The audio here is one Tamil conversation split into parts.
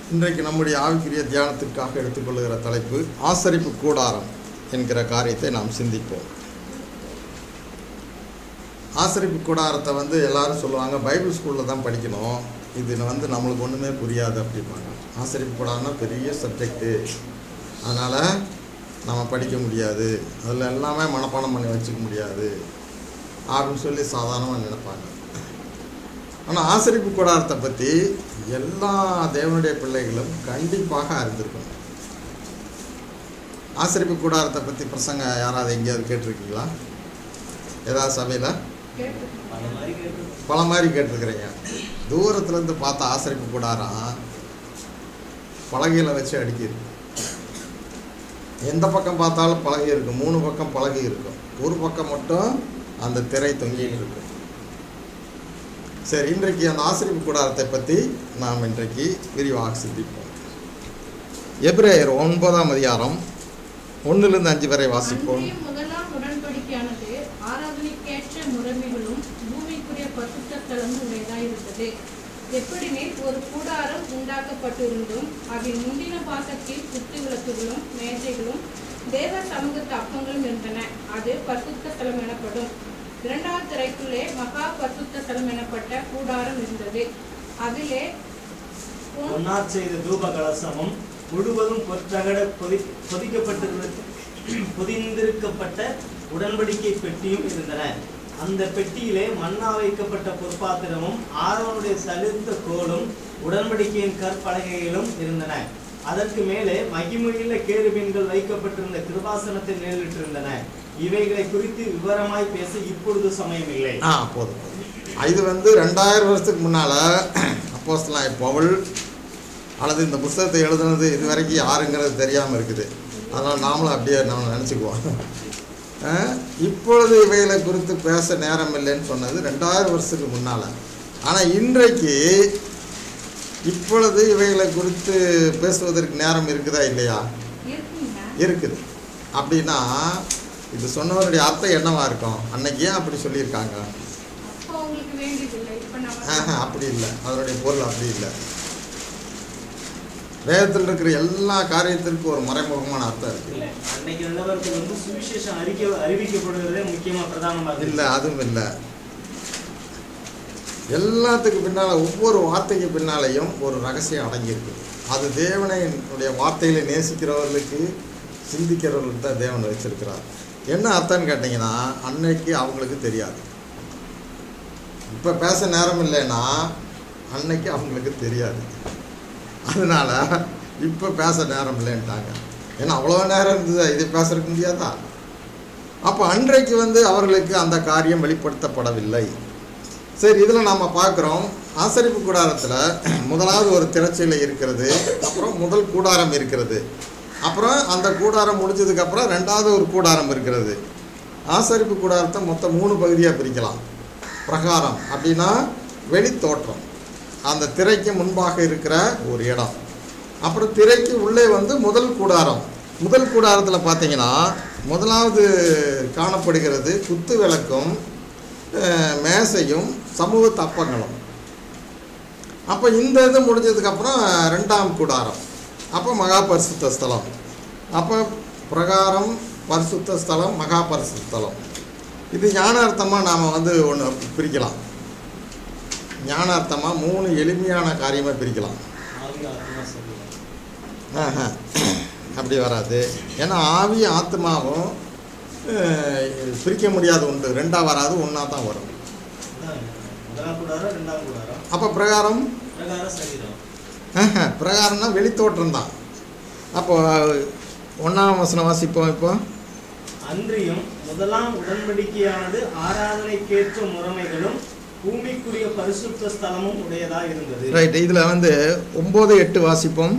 இன்றைக்கு நம்முடைய ஆவிக்குரிய தியானத்திற்காக எடுத்துக்கொள்கிற தலைப்பு ஆசரிப்பு கூடாரம் என்கிற காரியத்தை நாம் சிந்திப்போம் ஆசரிப்பு கூடாரத்தை வந்து எல்லாரும் சொல்லுவாங்க பைபிள் ஸ்கூலில் தான் படிக்கணும் இது வந்து நம்மளுக்கு ஒன்றுமே புரியாது அப்படிம்பாங்க ஆசரிப்பு கூடாரம்னா பெரிய சப்ஜெக்ட்டு அதனால் நம்ம படிக்க முடியாது அதில் எல்லாமே மனப்பாடம் பண்ணி வச்சுக்க முடியாது அப்படின்னு சொல்லி சாதாரணமாக நினைப்பாங்க ஆனால் ஆசரிப்பு கூடாரத்தை பற்றி எல்லா தேவனுடைய பிள்ளைகளும் கண்டிப்பாக அறிந்திருக்கணும் ஆசரிப்பு கூடாரத்தை பற்றி பிரசங்க யாராவது எங்கேயாவது கேட்டிருக்கீங்களா ஏதாவது சபையில் அந்த மாதிரி கேட்டு பல மாதிரி கேட்டிருக்கிறீங்க தூரத்துலேருந்து பார்த்த ஆசரிப்பு கூடாரம் பலகையில் வச்சு அடுக்கியிருக்கு எந்த பக்கம் பார்த்தாலும் பலகை இருக்கும் மூணு பக்கம் பலகை இருக்கும் ஒரு பக்கம் மட்டும் அந்த திரை தொங்கிட்டு இருக்கும் சரி இன்றைக்கு அந்த ஆசிரியப்பு கூடாரத்தை பற்றி நாம் இன்றைக்கு விரிவாக சிந்திப்போம் எபிரேயர் ஒன்பதாம் அதிகாரம் ஒன்றிலிருந்து அஞ்சு வரை வாசிப்போம் அன்றியும் முதலாம் உடன்படிக்கையானது ஆராதனைக்கேற்ற முறைமைகளும் பூமிக்குரிய பசுத்த தலமும் உடையதாயிருந்தது எப்படினேல் ஒரு கூடாரம் உண்டாக்கப்பட்டிருந்தும் அதன் முந்தின பாசத்தில் குத்து விளக்குகளும் மேஜைகளும் தேவ சமூகத்து அப்பங்களும் இருந்தன அது பசுத்த தலம் எனப்படும் இரண்டாவது திரைக்குள்ளே மகா பசுத்த தலம் எனப்பட்ட கூடாரம் இருந்தது அதிலே பொன் பொன்னார் செய்த தூப கலசமும் முழுவதும் பொற்றகட பொதி பொதிக்கப்பட்டிருந்த பொதிந்திருக்கப்பட்ட உடன்படிக்கை பெட்டியும் இருந்தன அந்த பெட்டியிலே மண்ணா வைக்கப்பட்ட பொற்பாத்திரமும் ஆரோனுடைய சலிர்த்த கோலும் உடன்படிக்கையின் கற்பலகைகளும் இருந்தன அதற்கு மேலே மகிமையுள்ள கேருபீன்கள் வைக்கப்பட்டிருந்த கிருபாசனத்தில் நேரிட்டிருந்தன இவைகளை குறித்து விவரமாய் பேச இப்பொழுது சமயமில்லை ஆ போதும் போதும். இது வந்து ரெண்டாயிரம் வருஷத்துக்கு முன்னால் அப்போஸ்தலன் பவுல் அல்லது இந்த புஸ்தகத்தை எழுதுனது இது வரைக்கும் யாருங்கிறது தெரியாமல் இருக்குது அதனால் நாமளும் அப்படியே நம்ம நினச்சிக்குவோம் ஆ, இப்பொழுது இவைகளை குறித்து பேச நேரம் இல்லைன்னு சொன்னது ரெண்டாயிரம் வருஷத்துக்கு முன்னால் ஆனால் இன்றைக்கு இப்பொழுது இவைகளை குறித்து பேசுவதற்கு நேரம் இருக்குதா இல்லையா இருக்குங்க இருக்குது அப்படின்னா இது சொன்னவருடைய அர்த்தம் என்னவா இருக்கும் அன்னைக்கு ஏன் அப்படி சொல்லியிருக்காங்க அப்போ உங்களுக்கு வேண்டியதில்லை இப்ப ஆஹா, நம்ம அப்படி இல்லை அதனுடைய பொருள் அப்படி இல்லை வேதத்தில் இருக்கிற எல்லா காரியத்திற்கும் ஒரு மறைமுகமான அர்த்தம் இருக்கு இல்ல அன்னைக்கு நிலவரத்தில் வந்து சுவிசேஷம் அறிக்கை அறிவிக்கப்படுவதே முக்கியமா பிரதானமா இல்லை இருந்துச்சு. அதுவும் இல்லை எல்லாத்துக்கு பின்னால் ஒவ்வொரு வார்த்தைக்கு பின்னாலேயும் ஒரு ரகசியம் அடங்கியிருக்கு அது தேவனையுடைய வார்த்தைகளை நேசிக்கிறவர்களுக்கு சிந்திக்கிறவர்களுக்கு தான் தேவன் வச்சிருக்கிறார் என்ன அர்த்தம்னு கேட்டிங்கன்னா அன்னைக்கு அவங்களுக்கு தெரியாது இப்போ பேச நேரம் இல்லைன்னா அன்னைக்கு அவங்களுக்கு தெரியாது அதனால இப்போ பேச நேரம் இல்லைன்ட்டாங்க ஏன்னா அவ்வளோ நேரம் இருந்தது இதை பேசுறதுக்கு முடியாதா அப்போ அன்றைக்கு வந்து அவர்களுக்கு அந்த காரியம் வெளிப்படுத்தப்படவில்லை சரி இதில் நாம் பார்க்குறோம் ஆசரிப்பு கூடாரத்தில் முதலாவது ஒரு திரைச்சீலை இருக்கிறது அப்புறம் முதல் கூடாரம் இருக்கிறது அப்புறம் அந்த கூடாரம் முடிஞ்சதுக்கப்புறம் ரெண்டாவது ஒரு கூடாரம் இருக்கிறது ஆசரிப்பு கூடாரத்தை மொத்தம் மூணு பகுதியாக பிரிக்கலாம் பிரகாரம் அப்படின்னா வெளித்தோற்றம் அந்த திரைக்கு முன்பாக இருக்கிற ஒரு இடம் அப்புறம் திரைக்கு உள்ளே வந்து முதல் கூடாரம் முதல் கூடாரத்தில் பார்த்தீங்கன்னா முதலாவது காணப்படுகிறது குத்து விளக்கும் அஹ், மேசையும் சமூக தப்பங்களும் அப்போ இந்த இது முடிஞ்சதுக்கப்புறம் ரெண்டாம் கூடாரம் அப்போ மகா பரிசுத்த ஸ்தலம் அப்போ பிரகாரம் பரிசுத்த ஸ்தலம் மகா பரிசுத்த ஸ்தலம் இது ஞானார்த்தமாக நாம் வந்து ஒன்று பிரிக்கலாம் ஞானார்த்தமாக மூணு எளிமையான காரியமாக பிரிக்கலாம் ஆவி ஆத்மா சரீரம். ஆஹா. அப்படி வராது ஏன்னா ஆவி ஆத்மாவும் அஹ், பிரிக்க முடியாத உண்டு ரெண்டாக வராது ஒன்றா தான் வரும் அதான் முதலாம் கூடாரம் ரெண்டாம் கூடாரம் அப்போ பிரகாரம் பிரகார சரீரம் ஆஹா, பிரகாரம்னா வெளித்தோற்றம் தான் அப்போ ஒன்றாம் வசனம் வாசிப்போம் இப்போ அன்றியும் முதலாம் உடன்படிக்கையானது ஆராதனைக்கேற்ற முறைமைகளும் பூமிக்குரிய பரிசுத்த ஸ்தலமும் உடையதா இருந்தது ரைட் இதில் வந்து ஒம்பது எட்டு வாசிப்போம்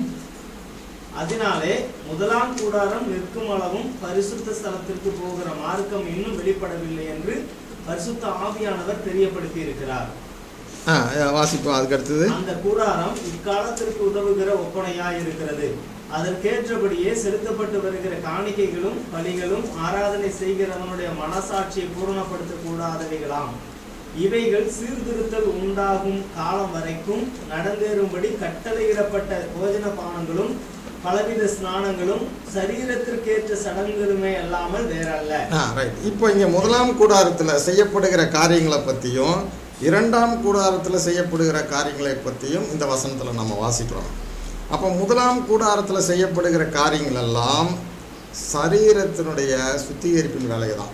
அதனாலே முதலாம் கூடாரம் நிற்கும் அளவும் பரிசுத்த ஸ்தலத்திற்கு போகிற மார்க்கம் இன்னும் வெளிப்படவில்லை என்று பரிசுத்த ஆவியானவர் தெரியப்படுத்தி இருக்கிறார் ஆ வாசிப்போம் அதுக்கு அடுத்தது அந்த கூடாரம் இக்காலத்திற்கு உதவுகிற ஒப்பனையாய் இருக்கிறது அதற்கேற்றபடியே செலுத்தப்பட்டு வருகிற காணிக்கைகளும் பலிகளும் ஆராதனை செய்கிறவனுடைய மனசாட்சியை பூரணப்படுத்த கூடாதவைகளாம் இவைகள் சீர்திருத்தல் உண்டாகும் காலம் வரைக்கும் நடந்தேறும்படி கட்டளையிடப்பட்ட போஜன பானங்களும் பலவித ஸ்நானங்களும் சரீரத்திற்கேற்ற சடங்குகளுமே அல்லாமல் வேறல்ல ஆ ரைட் இப்போ இங்கே முதலாம் கூடாரத்தில் செய்யப்படுகிற காரியங்களை பற்றியும் இரண்டாம் கூடாரத்தில் செய்யப்படுகிற காரியங்களை பற்றியும் இந்த வசனத்தில் நம்ம வாசிக்கிறோம் அப்போ முதலாம் கூடாரத்தில் செய்யப்படுகிற காரியங்கள் எல்லாம் சரீரத்தினுடைய சுத்திகரிப்பின் வேலை தான்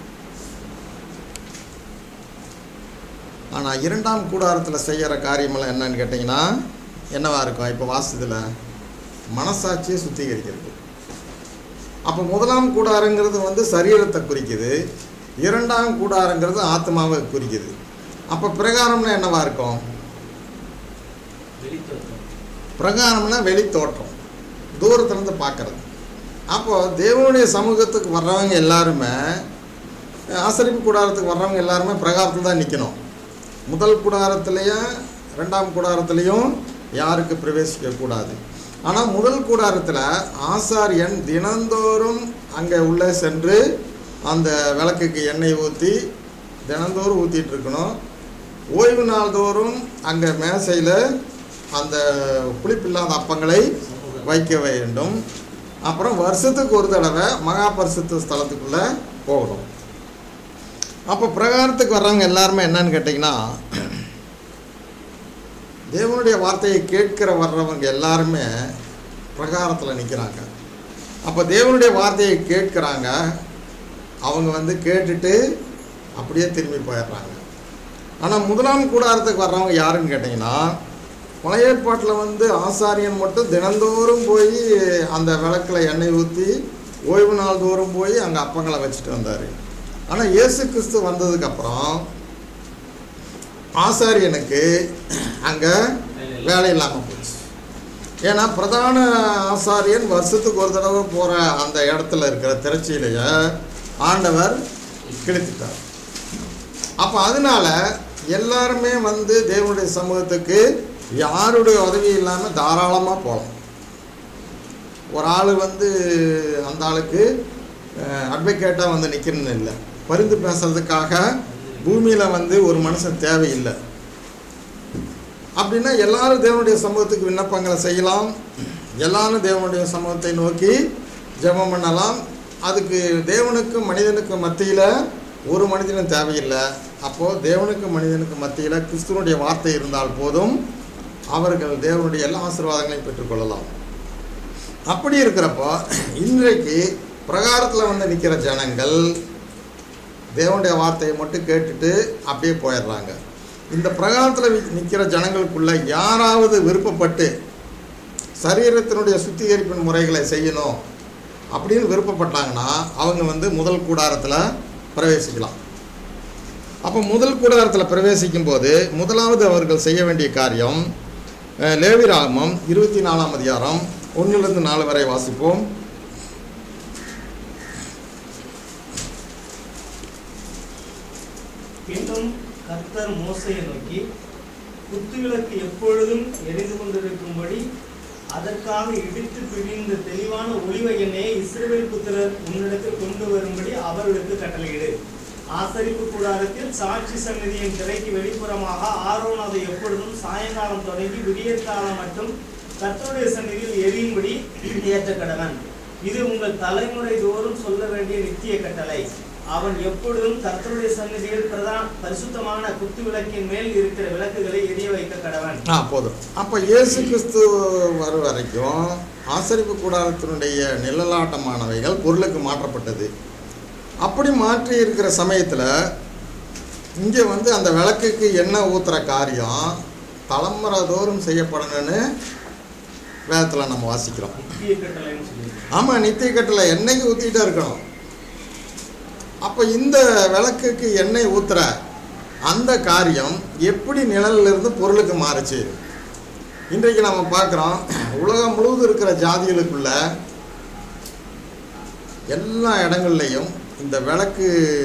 ஆனால் இரண்டாம் கூடாரத்தில் செய்கிற காரியமெல்லாம் என்னன்னு கேட்டிங்கன்னா என்னவா இருக்கும் இப்போ வாசத்தில் மனசாட்சியை சுத்திகரிக்கிறது அப்போ முதலாம் கூடாரங்கிறது வந்து சரீரத்தை குறிக்குது இரண்டாம் கூடாரங்கிறது ஆத்மாவை குறிக்குது அப்போ பிரகாரம்னா என்னவா இருக்கும் வெளித்தோற்றம் பிரகாரம்னா வெளி தோற்றம் தூரத்துலேருந்து பார்க்கறது அப்போது தேவனுடைய சமூகத்துக்கு வர்றவங்க எல்லாருமே ஆசரிப்பு கூடாரத்துக்கு வர்றவங்க எல்லாருமே பிரகாரத்தில் தான் நிற்கணும் முதல் கூடாரத்துலேயும் ரெண்டாம் கூடாரத்துலேயும் யாருக்கு பிரவேசிக்கக்கூடாது ஆனால் முதல் கூடாரத்தில் ஆசாரியன் தினந்தோறும் அங்கே உள்ளே சென்று அந்த விளக்குக்கு எண்ணெய் ஊற்றி தினந்தோறும் ஊற்றிட்டு இருக்கணும் ஓய்வு நாள் தோறும் அங்கே மேசையில் அந்த புளிப்பில்லாத அப்பங்களை வைக்க வேண்டும் அப்புறம் வருஷத்துக்கு ஒரு தடவை மகா பரிசுத்த ஸ்தலத்துக்குள்ளே போகணும் அப்போ பிரகாரத்துக்கு வர்றவங்க எல்லாருமே என்னன்னு கேட்டிங்கன்னா தேவனுடைய வார்த்தையை கேட்கிற வர்றவங்க எல்லாருமே பிரகாரத்தில் நிற்கிறாங்க அப்போ தேவனுடைய வார்த்தையை கேட்குறாங்க அவங்க வந்து கேட்டுட்டு அப்படியே திரும்பி போயிடுறாங்க ஆனால் முதலாம் கூடாரத்துக்கு வர்றவங்க யாருன்னு கேட்டிங்கன்னா பழைய ஏற்பாட்டில் வந்து ஆசாரியன் மட்டும் தினந்தோறும் போய் அந்த விளக்கில் எண்ணெய் ஊற்றி ஓய்வு நாள் தோறும் போய் அங்கே அப்பங்களை வச்சுட்டு வந்தார் ஆனால் இயேசு கிறிஸ்து வந்ததுக்கப்புறம் ஆசாரியனுக்கு அங்கே வேலை இல்லாமல் போச்சு ஏன்னா பிரதான ஆசாரியன் வருஷத்துக்கு ஒரு தடவை போகிற அந்த இடத்துல இருக்கிற திரைச்சீலையை ஆண்டவர் கிழித்துட்டார் அப்போ அதனால எல்லாருமே வந்து தேவனுடைய சமூகத்துக்கு யாருடைய உதவி இல்லாமல் தாராளமாக போகலாம் ஒரு ஆள் வந்து அந்த ஆளுக்கு அட்வொகேட்டாக வந்து நிற்கணும்னு இல்லை பரிந்து பேசுறதுக்காக பூமியில் வந்து ஒரு மனுஷன் தேவையில்லை அப்படின்னா எல்லாரும் தேவனுடைய சமூகத்துக்கு விண்ணப்பங்களை செய்யலாம் எல்லாரும் தேவனுடைய சமூகத்தை நோக்கி ஜெபம் பண்ணலாம் அதுக்கு தேவனுக்கும் மனிதனுக்கும் மத்தியில் ஒரு மனிதனும் தேவையில்லை அப்போது தேவனுக்கும் மனிதனுக்கு மத்தியில் கிறிஸ்துவனுடைய வார்த்தை இருந்தால் போதும் அவர்கள் தேவனுடைய எல்லா ஆசீர்வாதங்களையும் பெற்றுக்கொள்ளலாம் அப்படி இருக்கிறப்போ இன்றைக்கு பிரகாரத்தில் வந்து நிற்கிற ஜனங்கள் தேவனுடைய வார்த்தையை மட்டும் கேட்டுட்டு அப்படியே போயிடுறாங்க இந்த பிரகாரத்தில் நிற்கிற ஜனங்களுக்குள்ள யாராவது விருப்பப்பட்டு சரீரத்தினுடைய சுத்திகரிப்பின் முறைகளை செய்யணும் அப்படின்னு விருப்பப்பட்டாங்கன்னா அவங்க வந்து முதல் கூடாரத்தில் பிரவேசிக்கலாம் அப்போ முதல் கூடாரத்தில் பிரவேசிக்கும் போது முதலாவது அவர்கள் செய்ய வேண்டிய காரியம் அஹ், லேவிராகமம் இருபத்தி நாலாம் அதிகாரம் ஒன்றிலிருந்து நாலு வரை வாசிப்போம் பின்னும் கர்த்தர் மோசையை நோக்கி குத்துவிளக்கு எப்பொழுதும் எரிந்து கொண்டிருக்கும்படி அதற்காக இடித்து பிழிந்த தெளிவான ஒளிவ எண்ணெயை இஸ்ரவேல் புத்திரர் உன்னிடத்தில் கொண்டு வரும்படி அவர்களுக்கு கட்டளையிடு ஆசரிப்பு கூடாரத்தில் சாட்சி சந்நிதியின் திரைக்கு வெளிப்புறமாக ஆரோன் அதை எப்பொழுதும் சாயங்காலம் தொடங்கி விடியற்காலம் மட்டும் கர்த்தருடைய சந்நிதியில் எரியும்படி ஏற்ற கடவன் இது உங்கள் தலைமுறை தோறும் சொல்ல வேண்டிய நித்திய கட்டளை அவன் எப்பொழுதும் கர்த்தருடைய சந்நிதியில் பிரதான் பரிசுத்தமான குத்து விளக்கின் மேல் இருக்கிற விளக்குகளை எரிய வைக்க கடவன் ஆ போதும் அப்போ இயேசு கிறிஸ்து வரும் வரைக்கும் ஆசரிப்பு கூடாரத்தினுடைய நிழலாட்டமானவைகள் பொருளுக்கு மாற்றப்பட்டது அப்படி மாற்றி இருக்கிற சமயத்தில் இங்கே வந்து அந்த விளக்குக்கு எண்ணெய் ஊற்றுற காரியம் தலைமுறை தோறும் செய்யப்படணும்னு வேதத்தில் நம்ம வாசிக்கிறோம் நித்திய கட்டளைன்னு சொல்லி ஆமாம் நித்திய கட்டில் எண்ணெய்க்கு ஊற்றிக்கிட்டே இருக்கணும் அப்போ இந்த விளக்குக்கு எண்ணெய் ஊற்றுற அந்த காரியம் எப்படி நிழல்ல இருந்து பொருளுக்கு மாறுச்சு இன்றைக்கு நம்ம பார்க்குறோம் உலகம் முழுவதும் இருக்கிற ஜாதிகளுக்குள்ள எல்லா இடங்கள்லையும் இந்த விளக்கு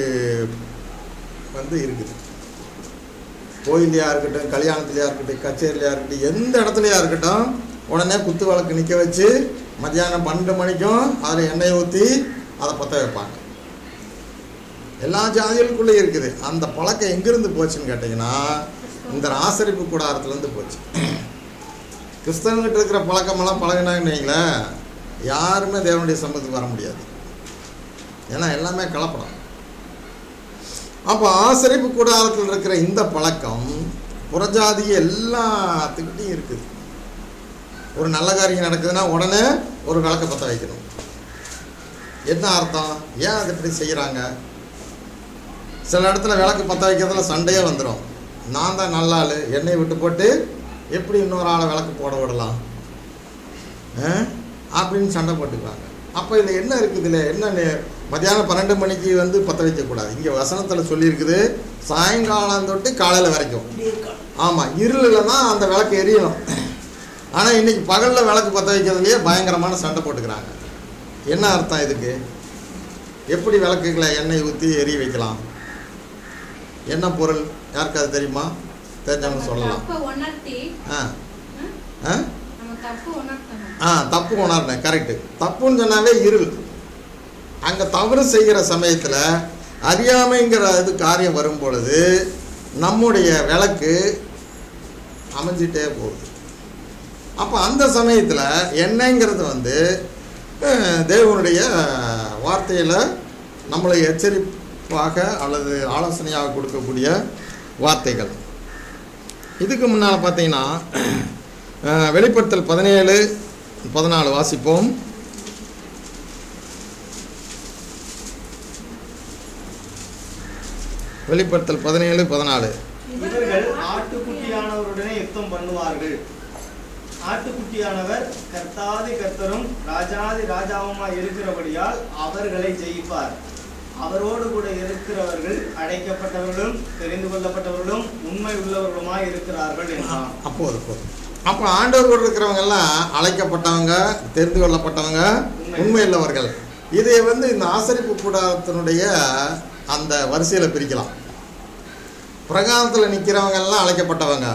வந்து இருக்குது கோயிலையாக இருக்கட்டும் கல்யாணத்துலையாக இருக்கட்டும் கச்சேரிலையாக இருக்கட்டும் எந்த இடத்துலையா இருக்கட்டும் உடனே குத்து விளக்கு நிற்க வச்சு மத்தியானம் பன்னெண்டு மணிக்கும் அதில் எண்ணெய் ஊற்றி அதை பற்ற வைப்பாங்க எல்லா ஜாதிகளுக்குள்ளே இருக்குது அந்த பழக்கம் எங்கேருந்து போச்சுன்னு கேட்டிங்கன்னா இந்த ஆசரிப்பு கூடாரத்துலேருந்து போச்சு கிறிஸ்தவங்கிட்ட இருக்கிற பழக்கமெல்லாம் பழகினாங்கன்னு வைங்களேன் யாருமே தேவனுடைய சமூகத்துக்கு வர முடியாது ஏன்னா எல்லாமே கலப்படம் அப்போ ஆசரிப்பு கூடாரத்தில் இருக்கிற இந்த பழக்கம் புறஜாதி எல்லாத்துக்கிட்டையும் இருக்குது ஒரு நல்ல காரியம் நடக்குதுன்னா உடனே ஒரு விளக்க பற்ற வைக்கணும் என்ன அர்த்தம் ஏன் அது இப்படி செய்கிறாங்க சில இடத்துல விளக்கு பற்ற வைக்கிறதுல சண்டையே வந்துடும் நான் தான் நல்ல ஆள் எண்ணெய் விட்டு போட்டு எப்படி இன்னொரு ஆளை விளக்கு போட விடலாம் ஆ? அப்படின்னு சண்டை போட்டுக்குவாங்க அப்போ இதில் என்ன இருக்குது இதில் என்ன நே- மத்தியானம் பன்னெண்டு மணிக்கு வந்து பற்ற வைக்கக்கூடாது இங்கே வசனத்தில் சொல்லியிருக்குது சாயங்காலம் தொட்டு காலையில் வரைக்கும் ஆமாம் இருளில் தான் அந்த விளக்கு எரியணும் ஆனால் இன்னைக்கு பகலில் விளக்கு பற்ற வைக்கிறதுலையே பயங்கரமான சண்டை போட்டுக்கிறாங்க என்ன அர்த்தம் இதுக்கு எப்படி விளக்குகளை எண்ணெய் ஊற்றி எரிய வைக்கலாம் என்ன பொருள் யாருக்கு அது தெரியுமா தெரிஞ்சவங்க சொல்லலாம் தப்பை உணர்த்தி ஆ ம், ஆ நம்ம தப்பு உணர்த்தணும் ஆ தப்பு உணர்ந்தேன் கரெக்டு தப்புன்னு சொன்னாவே இருள் அங்கே தவறு செய்கிற சமயத்தில் அறியாமைங்கிற இது காரியம் வரும் பொழுது நம்முடைய விளக்கு அமைஞ்சிட்டே போகுது அப்போ அந்த சமயத்தில் என்னங்கிறது வந்து அஹ், தேவனுடைய வார்த்தையில் நம்மளை எச்சரிப்பாக அல்லது ஆலோசனையாக கொடுக்கக்கூடிய வார்த்தைகள் இதுக்கு முன்னால் பார்த்தீங்கன்னா அஹ், வெளிப்படுத்தல் பதினேழு பதினாலு வாசிப்போம் வெளிப்படுத்தல் பதினேழு பதினாலு இவர்கள் ஆட்டுக்குட்டியானவருடனே யுத்தம் பண்ணுவார்கள் ஆட்டுக்குட்டியானவர் கர்த்தாதி கர்த்தரும் ராஜாதி ராஜாவுமாய் இருக்கிறபடியால் அவர்களை ஜெயிப்பார் அவரோடு கூட இருக்கிறவர்கள் அழைக்கப்பட்டவர்களும் தெரிந்து கொள்ளப்பட்டவர்களும் உண்மை உள்ளவர்களுமாய் இருக்கிறார்கள் என்றான் அப்போது போதும் அப்போ ஆண்டவர் கூட இருக்கிறவங்கெல்லாம் அழைக்கப்பட்டவங்க தெரிந்து கொள்ளப்பட்டவங்க உண்மையுள்ளவர்கள் இதை வந்து இந்த ஆசரிப்பு கூடாரத்தினுடைய அந்த வரிசையில் பிரிக்கலாம் பிரகாரத்தில் நிற்கிறவங்க எல்லாம் அழைக்கப்பட்டவங்க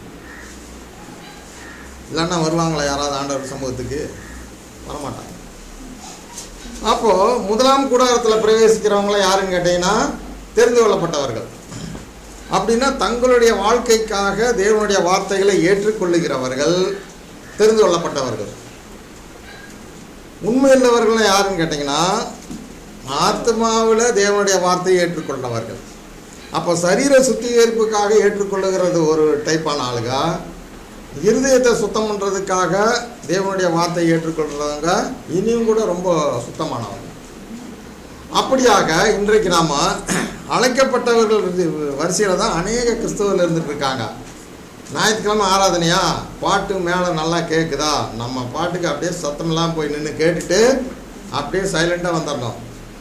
இல்லைன்னா வருவாங்களா யாராவது ஆண்டவர் சமூகத்துக்கு வரமாட்டாங்க அப்போது முதலாம் கூடாரத்தில் பிரவேசிக்கிறவங்கள யாருன்னு கேட்டிங்கன்னா தெரிந்து கொள்ளப்பட்டவர்கள் அப்படின்னா தங்களுடைய வாழ்க்கைக்காக தேவனுடைய வார்த்தைகளை ஏற்றுக்கொள்ளுகிறவர்கள் தெரிந்து கொள்ளப்பட்டவர்கள் உண்மையுள்ளவர்கள் யாருன்னு கேட்டிங்கன்னா ஆத்மாவில் தேவனுடைய வார்த்தையை ஏற்றுக்கொண்டவர்கள் அப்போ சரீர சுத்திகரிப்புக்காக ஏற்றுக்கொள்ளுகிறது ஒரு டைப்பான ஆளுங்க இருதயத்தை சுத்தம் பண்ணுறதுக்காக தேவனுடைய வார்த்தையை ஏற்றுக்கொள்கிறவங்க இனியும் கூட ரொம்ப சுத்தமானவங்க அப்படியாக இன்றைக்கு நாம் அழைக்கப்பட்டவர்கள் வரிசையில் தான் அநேக கிறிஸ்தவர்கள் இருந்துட்டு இருக்காங்க ஞாயிற்றுக்கிழமை ஆராதனையா பாட்டு மேலே நல்லா கேட்குதா நம்ம பாட்டுக்கு அப்படியே சத்தமெல்லாம் போய் நின்று கேட்டுட்டு அப்படியே சைலண்ட்டாக வந்துடணும்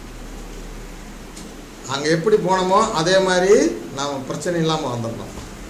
அங்கே எப்படி போனோமோ அதே மாதிரி நாம் பிரச்சனை இல்லாமல் வந்துடணும்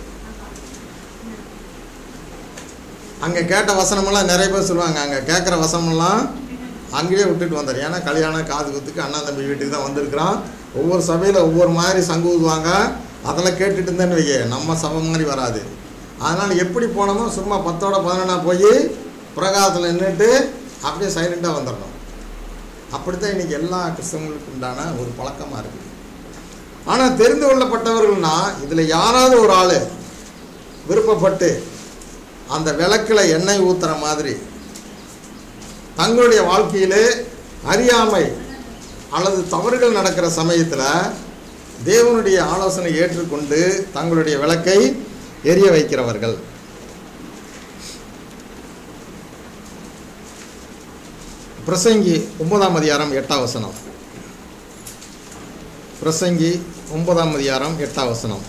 அங்கே கேட்ட வசனமெல்லாம் நிறைய பேர் சொல்லுவாங்க அங்கே கேட்குற வசனமெல்லாம் அங்கேயே விட்டுட்டு வந்தார் ஏன்னா கல்யாணம் காது குத்துக்கு அண்ணா தம்பி வீட்டுக்கு தான் வந்திருக்கிறான் ஒவ்வொரு சபையில் ஒவ்வொரு மாதிரி சங்கு ஊதுவாங்க அதெல்லாம் கேட்டுட்டு இருந்தேன்னு வைக்க நம்ம சபை மாதிரி வராது அதனால் எப்படி போனோமோ சும்மா பத்தோட பதினொன்றா போய் பிரகாரத்தில் நின்றுட்டு அப்படியே சைலண்ட்டாக வந்துடணும் அப்படித்தான் இன்றைக்கி எல்லா கிறிஸ்தவங்களுக்கும் உண்டான ஒரு பழக்கமாக இருக்குது ஆனால் தெரிந்து கொள்ளப்பட்டவர்கள்னா இதில் யாராவது ஒரு ஆள் விருப்பப்பட்டு அந்த விளக்கில் எண்ணெய் ஊற்றுற மாதிரி தங்களுடைய வாழ்க்கையிலே அறியாமை அல்லது தவறுகள் நடக்கிற சமயத்தில் தேவனுடைய ஆலோசனை ஏற்றுக்கொண்டு தங்களுடைய விளக்கை எரிய வைக்கிறவர்கள் பிரசங்கி ஒன்பதாம் அதிகாரம் எட்டாம் வசனம் பிரசங்கி ஒன்பதாம் அதிகாரம் எட்டாம் வசனம்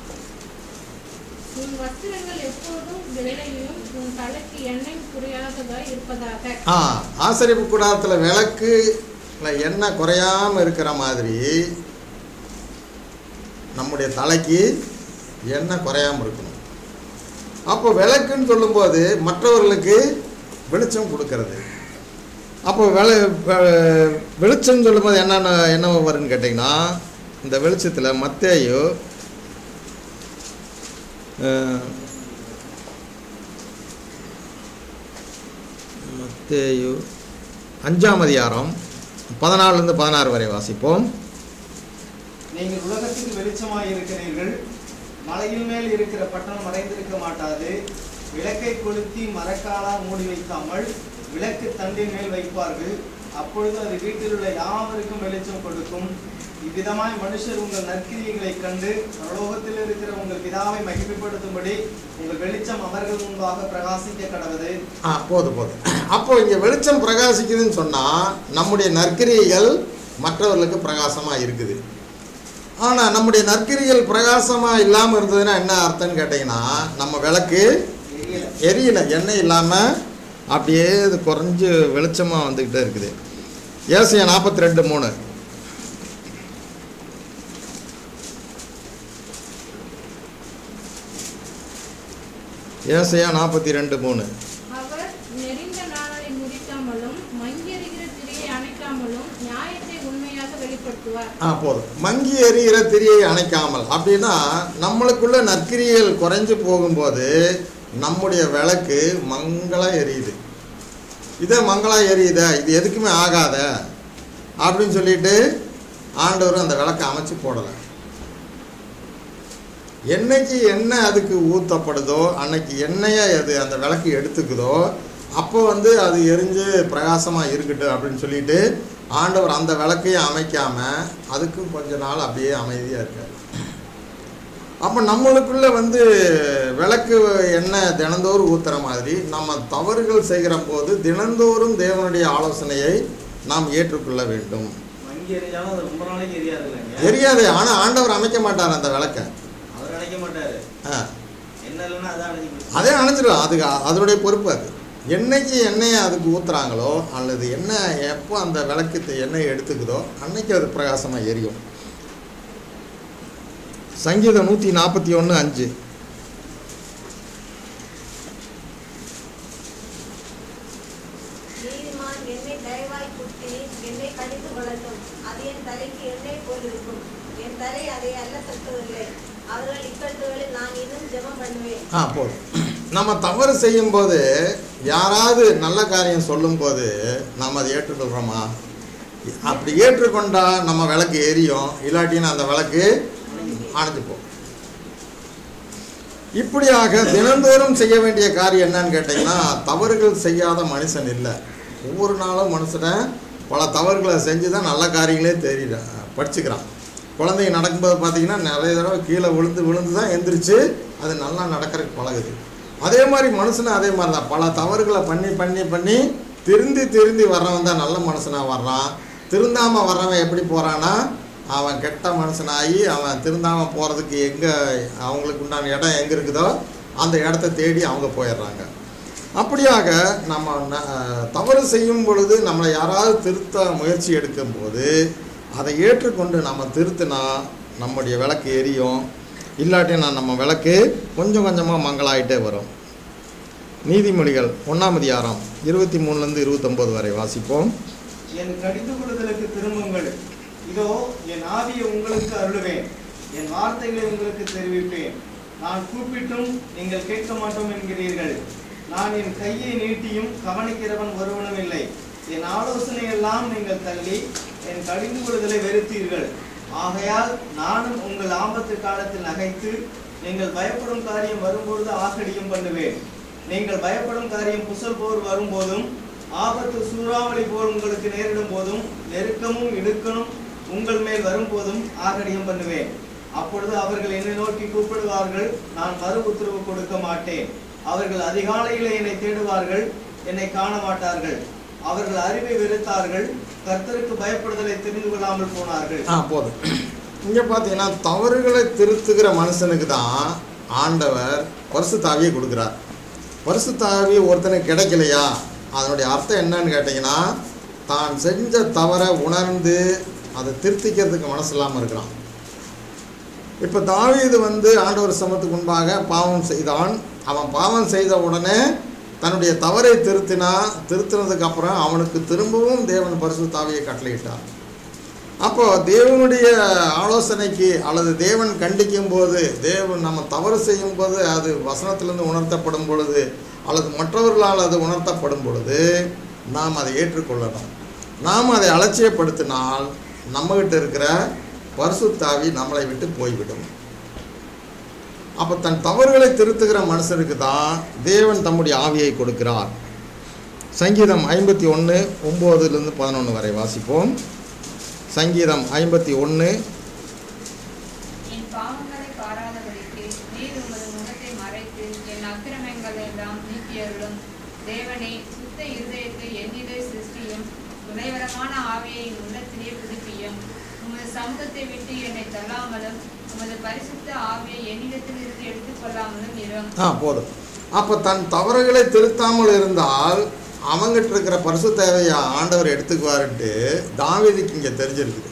உன் வஸ்திரங்கள் எப்போதும் வெள்ளையும் உன் தலைக்கு எண்ணெய் குறையாததாய் இருப்பதாக ஆ ஆசரிப்பு கூடாரத்தில் விளக்கு எண்ணெய் குறையாமல் இருக்கிற மாதிரி நம்முடைய தலைக்கு எண்ணெய் குறையாமல் இருக்கணும் அப்போ விளக்குன்னு சொல்லும்போது மற்றவர்களுக்கு வெளிச்சம் கொடுக்கறது அப்போ வெள வெ- வெளிச்சம்னு சொல்லும்போது என்னென்ன என்ன வரும்னு கேட்டிங்கன்னா இந்த வெளிச்சத்தில் மத்தேயு அஹ், மத்தேயு அஞ்சாம் அதிகாரம் பதினாலுலேருந்து பதினாறு வரை வாசிப்போம் நீங்கள் உலகத்துக்கு வெளிச்சமாய் இருக்கிறீர்கள் மலையின் மேல் இருக்கிற பட்டணம் மறைந்திருக்க மாட்டாது விளக்கை கொளுத்தி மரக்காலால் மூடி வைக்காமல் விளக்கு தண்டின் மேல் வைப்பார்கள் அப்பொழுது அது வீட்டில் உள்ள யாவருக்கும் வெளிச்சம் கொடுக்கும் இவ்விதமாய் மனுஷர் உங்கள் நற்கிரியைகளை கண்டு பரலோகத்தில் இருக்கிற உங்கள் பிதாவை மகிமைப்படுத்தும்படி உங்கள் வெளிச்சம் அவர்கள் முன்பாக பிரகாசிக்க கடவுது ஆ போதும் போதும் அப்போ இங்கே வெளிச்சம் பிரகாசிக்குதுன்னு சொன்னால் நம்முடைய நற்கிரியைகள் மற்றவர்களுக்கு பிரகாசமாக இருக்குது ஆனால் நம்முடைய நற்கிரியைகள் பிரகாசமாக இல்லாமல் இருந்ததுன்னா என்ன அர்த்தம்னு கேட்டிங்கன்னா நம்ம விளக்கு எரியல எரியல எண்ணெய் இல்லாமல் அப்படியே இது குறைஞ்சு வெளிச்சமாக வந்துக்கிட்டே இருக்குது ஏசியா நாற்பத்தி ரெண்டு மூணு ஏசையா நாற்பத்தி ரெண்டு மூணு அவர் நெறிந்த நாளை முடிக்காமலும் மங்கியறிகிற திரையை அணைக்காமலும் நியாயத்தை உண்மையாக வெளிப்படுத்துவார் ஆ போதும் மங்கி எரிகிற திரியை அணைக்காமல் அப்படின்னா நம்மளுக்குள்ள நற்கிரியல் குறைஞ்சு போகும்போது நம்முடைய விளக்கு மங்களா எரியுது இதே மங்களா எரியுதா இது எதுக்குமே ஆகாத அப்படின்னு சொல்லிட்டு ஆண்டவர் அந்த விளக்கை அமைச்சு போடலை என்னைக்கு எண்ணெய் அதுக்கு ஊற்றப்படுதோ அன்னைக்கு எண்ணெயை அது அந்த விளக்கு எடுத்துக்குதோ அப்போ வந்து அது எரிஞ்சு பிரகாசமாக இருக்கட்டும் அப்படின்னு சொல்லிட்டு ஆண்டவர் அந்த விளக்கையும் அமைக்காமல் அதுக்கும் கொஞ்ச நாள் அப்படியே அமைதியாக இருக்கார் அப்போ நம்மளுக்குள்ள வந்து விளக்கு எண்ணெய் தினந்தோறும் ஊத்துற மாதிரி நம்ம தவறுகள் செய்கிற போது தினந்தோறும் தேவனுடைய ஆலோசனையை நாம் ஏற்றுக்கொள்ள வேண்டும் மங்கி எரிஞ்சாலும் அது ரொம்ப நாளைக்கு எரியாது இல்லைங்க தெரியாது ஆனால் ஆண்டவர் அமைக்க மாட்டார் அந்த விளக்கை அவர் நினைக்க மாட்டாரு ஆ என்ன இல்லைன்னா அதான் அணைஞ்சு போச்சு. அதே அணைச்சிடும் அதுக்கு அதனுடைய பொறுப்பு அது என்னைக்கு எண்ணெயை அதுக்கு ஊற்றுறாங்களோ அல்லது எண்ணெய் எப்போ அந்த விளக்கு எண்ணெயை எடுத்துக்குதோ அன்னைக்கு அது பிரகாசமாக எரியும் சங்கீதம் நூற்றி நாற்பத்தி ஒன்று அஞ்சு நீதிமான் என்னை தயவாய் குத்தி என்னை கடித்து வளர்த்தும் அது என் தலைக்கு எண்ணெய் போலிருக்கும் என் தலை அதை அல்ல தட்டுவதில்லை அவர்கள் இக்கட்டுகளில் நான் இன்னும் ஜெபம் பண்ணுவேன் ஆ போதும் நம்ம தவறு செய்யும்போது யாராவது நல்ல காரியம் சொல்லும்போது நம்ம அதை ஏற்றுக்கொள்கிறோமா அப்படி ஏற்றுக்கொண்டா நம்ம விளக்கு எரியும் இல்லாட்டின்னு அந்த விளக்கு அணைஞ்சு போகும் இப்படியாக தினந்தோறும் செய்ய வேண்டிய காரியம் என்னன்னு கேட்டிங்கன்னா தவறுகள் செய்யாத மனுஷன் இல்லை ஒவ்வொரு நாளும் மனுஷனை பல தவறுகளை செஞ்சு தான் நல்ல காரியங்களே தெரியல படிச்சுக்கிறான் குழந்தைங்க நடக்கும்போது பார்த்தீங்கன்னா நிறைய தடவை கீழே விழுந்து விழுந்து தான் எந்திரிச்சு அது நல்லா நடக்கிறதுக்கு பழகுது அதே மாதிரி மனுஷனும் அதே மாதிரி தான் பல தவறுகளை பண்ணி பண்ணி பண்ணி திருந்தி திருந்தி வர்றவன் தான் நல்ல மனுஷனாக வர்றான் திருந்தாமல் வர்றவன் எப்படி போகிறான்னா அவன் கெட்ட மனுஷனாகி அவன் திருந்தாமல் போகிறதுக்கு எங்கே அவங்களுக்கு உண்டான இடம் எங்கே இருக்குதோ அந்த இடத்த தேடி அவங்க போயிடுறாங்க அப்படியாக நம்ம ந- தவறு செய்யும் பொழுது நம்மளை யாராவது திருத்த முயற்சி எடுக்கும்போது அதை ஏற்றுக்கொண்டு நம்ம திருத்தினா நம்முடைய விளக்கு எரியும் இல்லாட்டினா நம்ம விளக்கு கொஞ்சம் கொஞ்சமாக மங்களாயிட்டே வரும் நீதிமொழிகள் ஒன்றாம் அதிகாரம் இருபத்தி மூணுலேருந்து இருபத்தொம்போது வரை வாசிப்போம் என் கடிந்து கொள்ளுதலுக்கு திரும்புங்கள் இதோ என் ஆவியை உங்களுக்கு அருளுவேன் என் வார்த்தைகளை உங்களுக்கு தெரிவிப்பேன் நான் கூப்பிட்டும் நீங்கள் கேட்க மாட்டோம் என்கிறீர்கள் நான் என் கையை நீட்டியும் கவனிக்கிறவன் ஒருவனும் இல்லை என் ஆலோசனை எல்லாம் நீங்கள் தள்ளி என் கடிந்து கொள்ளுதலை வெறுத்தீர்கள் ஆகையால் நானும் உங்கள் ஆபத்து காலத்தில் நகைத்து நீங்கள் பயப்படும் காரியம் வரும்பொழுது ஆகடியும் பண்ணுவேன் நீங்கள் பயப்படும் காரியம் புசல் போர் வரும்போதும் ஆபத்து சூறாவளி போர் உங்களுக்கு நேரிடும் போதும் நெருக்கமும் இடுக்கணும் உங்கள் மேல் வரும்போதும் ஆகடியம் பண்ணுவேன் அப்பொழுது அவர்கள் என்னை நோக்கி கூப்பிடுவார்கள் நான் மறு உத்தரவு கொடுக்க மாட்டேன் அவர்கள் அதிகாலையிலே என்னை தேடுவார்கள் என்னை காண மாட்டார்கள் அவர்கள் அறிவை வெறுத்தார்கள் கர்த்தருக்கு பயப்படுதலை தெரிந்து கொள்ளாமல் போனார்கள் ஆ போதும் இங்கே பார்த்தீங்கன்னா தவறுகளை திருத்துகிற மனுஷனுக்கு தான் ஆண்டவர் பரிசுத்தாவியை கொடுக்குறார் பரிசுத்தாவி ஒருத்தனுக்கு கிடைக்கலையா அதனுடைய அர்த்தம் என்னன்னு கேட்டிங்கன்னா தான் செஞ்ச தவறை உணர்ந்து அதை திருத்திக்கிறதுக்கு மனசு இல்லாமல் இருக்கிறான் இப்போ தாவீது வந்து ஆண்டவர் சமத்துக்கு முன்பாக பாவம் செய்தான் அவன் பாவம் செய்த உடனே தன்னுடைய தவறை திருத்தினா திருத்தினதுக்கு அப்புறம் அவனுக்கு திரும்பவும் தேவன் பரிசுத்தாவியை கட்டளையிட்டார் அப்போ தேவனுடைய ஆலோசனைக்கு அல்லது தேவன் கண்டிக்கும் போது தேவன் நம்ம தவறு செய்யும் போது அது வசனத்திலிருந்து உணர்த்தப்படும் பொழுது அல்லது மற்றவர்களால் அது உணர்த்தப்படும் பொழுது நாம் அதை ஏற்றுக்கொள்ளணும் நாம் அதை அலட்சியப்படுத்தினால் நம்மகிட்ட இருக்கிற பரிசுத்தாவி நம்மளை விட்டு போய்விடும் அப்போ தன் தவறுகளை திருத்துகிற மனுஷனுக்கு தான் தேவன் தம்முடைய ஆவியை கொடுக்கிறார் சங்கீதம் ஐம்பத்தி ஒன்று ஒம்போதுலேருந்து பதினொன்று வரை வாசிப்போம் சங்கீதம் ஐம்பத்தி ஒன்று என் பாவங்களை பாராதபடிக்கு நீர் உமது முகத்தை மறைத்து என் அக்கிரமங்கள் எல்லாம் நீக்கியருளும் தேவனே சுத்த இருதயத்தை என்னிலே சிருஷ்டியும் துணைவரமான ஆவியை என் உள்ளத்திலே புதுப்பியும் உமது சமூகத்தை விட்டு என்னை தள்ளாமலும் உமது பரிசுத்த ஆவியை என்னிடத்திலிருந்து எடுத்துக்கொள்ளாமலும் இரும் ஆ போதும் அப்போ தன் தவறுகளை திருத்தாமல் இருந்தால் அவங்கிட்ட இருக்கிற பரிசு தேவையை ஆண்டவர் எடுத்துக்குவாருன்ட்டு தாவீதுக்கு இங்கே தெரிஞ்சிருக்குது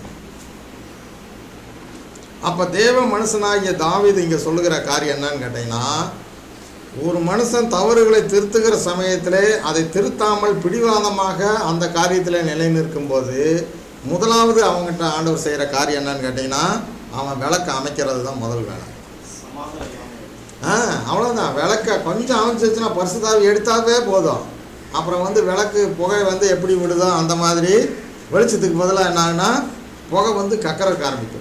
அப்போ தேவ மனுஷனாகிய தாவீது இங்கே சொல்லுகிற காரியம் என்னன்னு கேட்டிங்கன்னா ஒரு மனுஷன் தவறுகளை திருத்துகிற சமயத்திலே அதை திருத்தாமல் பிடிவாதமாக அந்த காரியத்தில் நிலை நிற்கும்போது முதலாவது அவங்ககிட்ட ஆண்டவர் செய்கிற காரியம் என்னன்னு கேட்டிங்கன்னா அவன் விளக்கு அமைக்கிறது தான் முதல் வேலை சமாதானம் இல்லாமல் ஆ அவ்வளோதான் விளக்க கொஞ்சம் அமைச்சிருச்சுன்னா பரிசுதாவி எடுத்தாவே போதும் அப்புறம் வந்து விளக்கு புகை வந்து எப்படி விடுதோ அந்த மாதிரி வெளிச்சத்துக்கு பதிலாக என்ன ஆகுனா புகை வந்து கக்கறதுக்கு ஆரம்பிக்கும்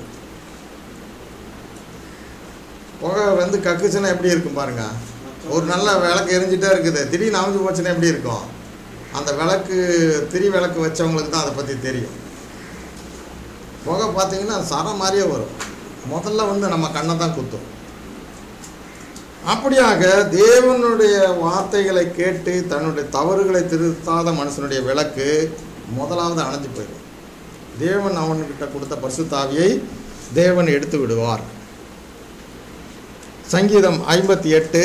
புகை வந்து கக்குச்சுன்னா எப்படி இருக்கும் பாருங்க ஒரு நல்ல விளக்கு எரிஞ்சிட்டே இருக்குது திடீர்னு அமைஞ்சு போச்சுன்னா எப்படி இருக்கும் அந்த விளக்கு திரி விளக்கு வச்சவங்களுக்கு தான் அதை பற்றி தெரியும் புகை பார்த்தீங்கன்னா சரம் மாதிரியே வரும் முதல்ல வந்து நம்ம கண்ணை தான் குத்தும் அப்படியாக தேவனுடைய வார்த்தைகளை கேட்டு தன்னுடைய தவறுகளை திருத்தாத மனுஷனுடைய விளக்கு முதலாவது அணைஞ்சு போயிடும் தேவன் அவன்கிட்ட கொடுத்த பரிசுத்தாவியை தேவன் எடுத்து விடுவார் சங்கீதம் ஐம்பத்தி எட்டு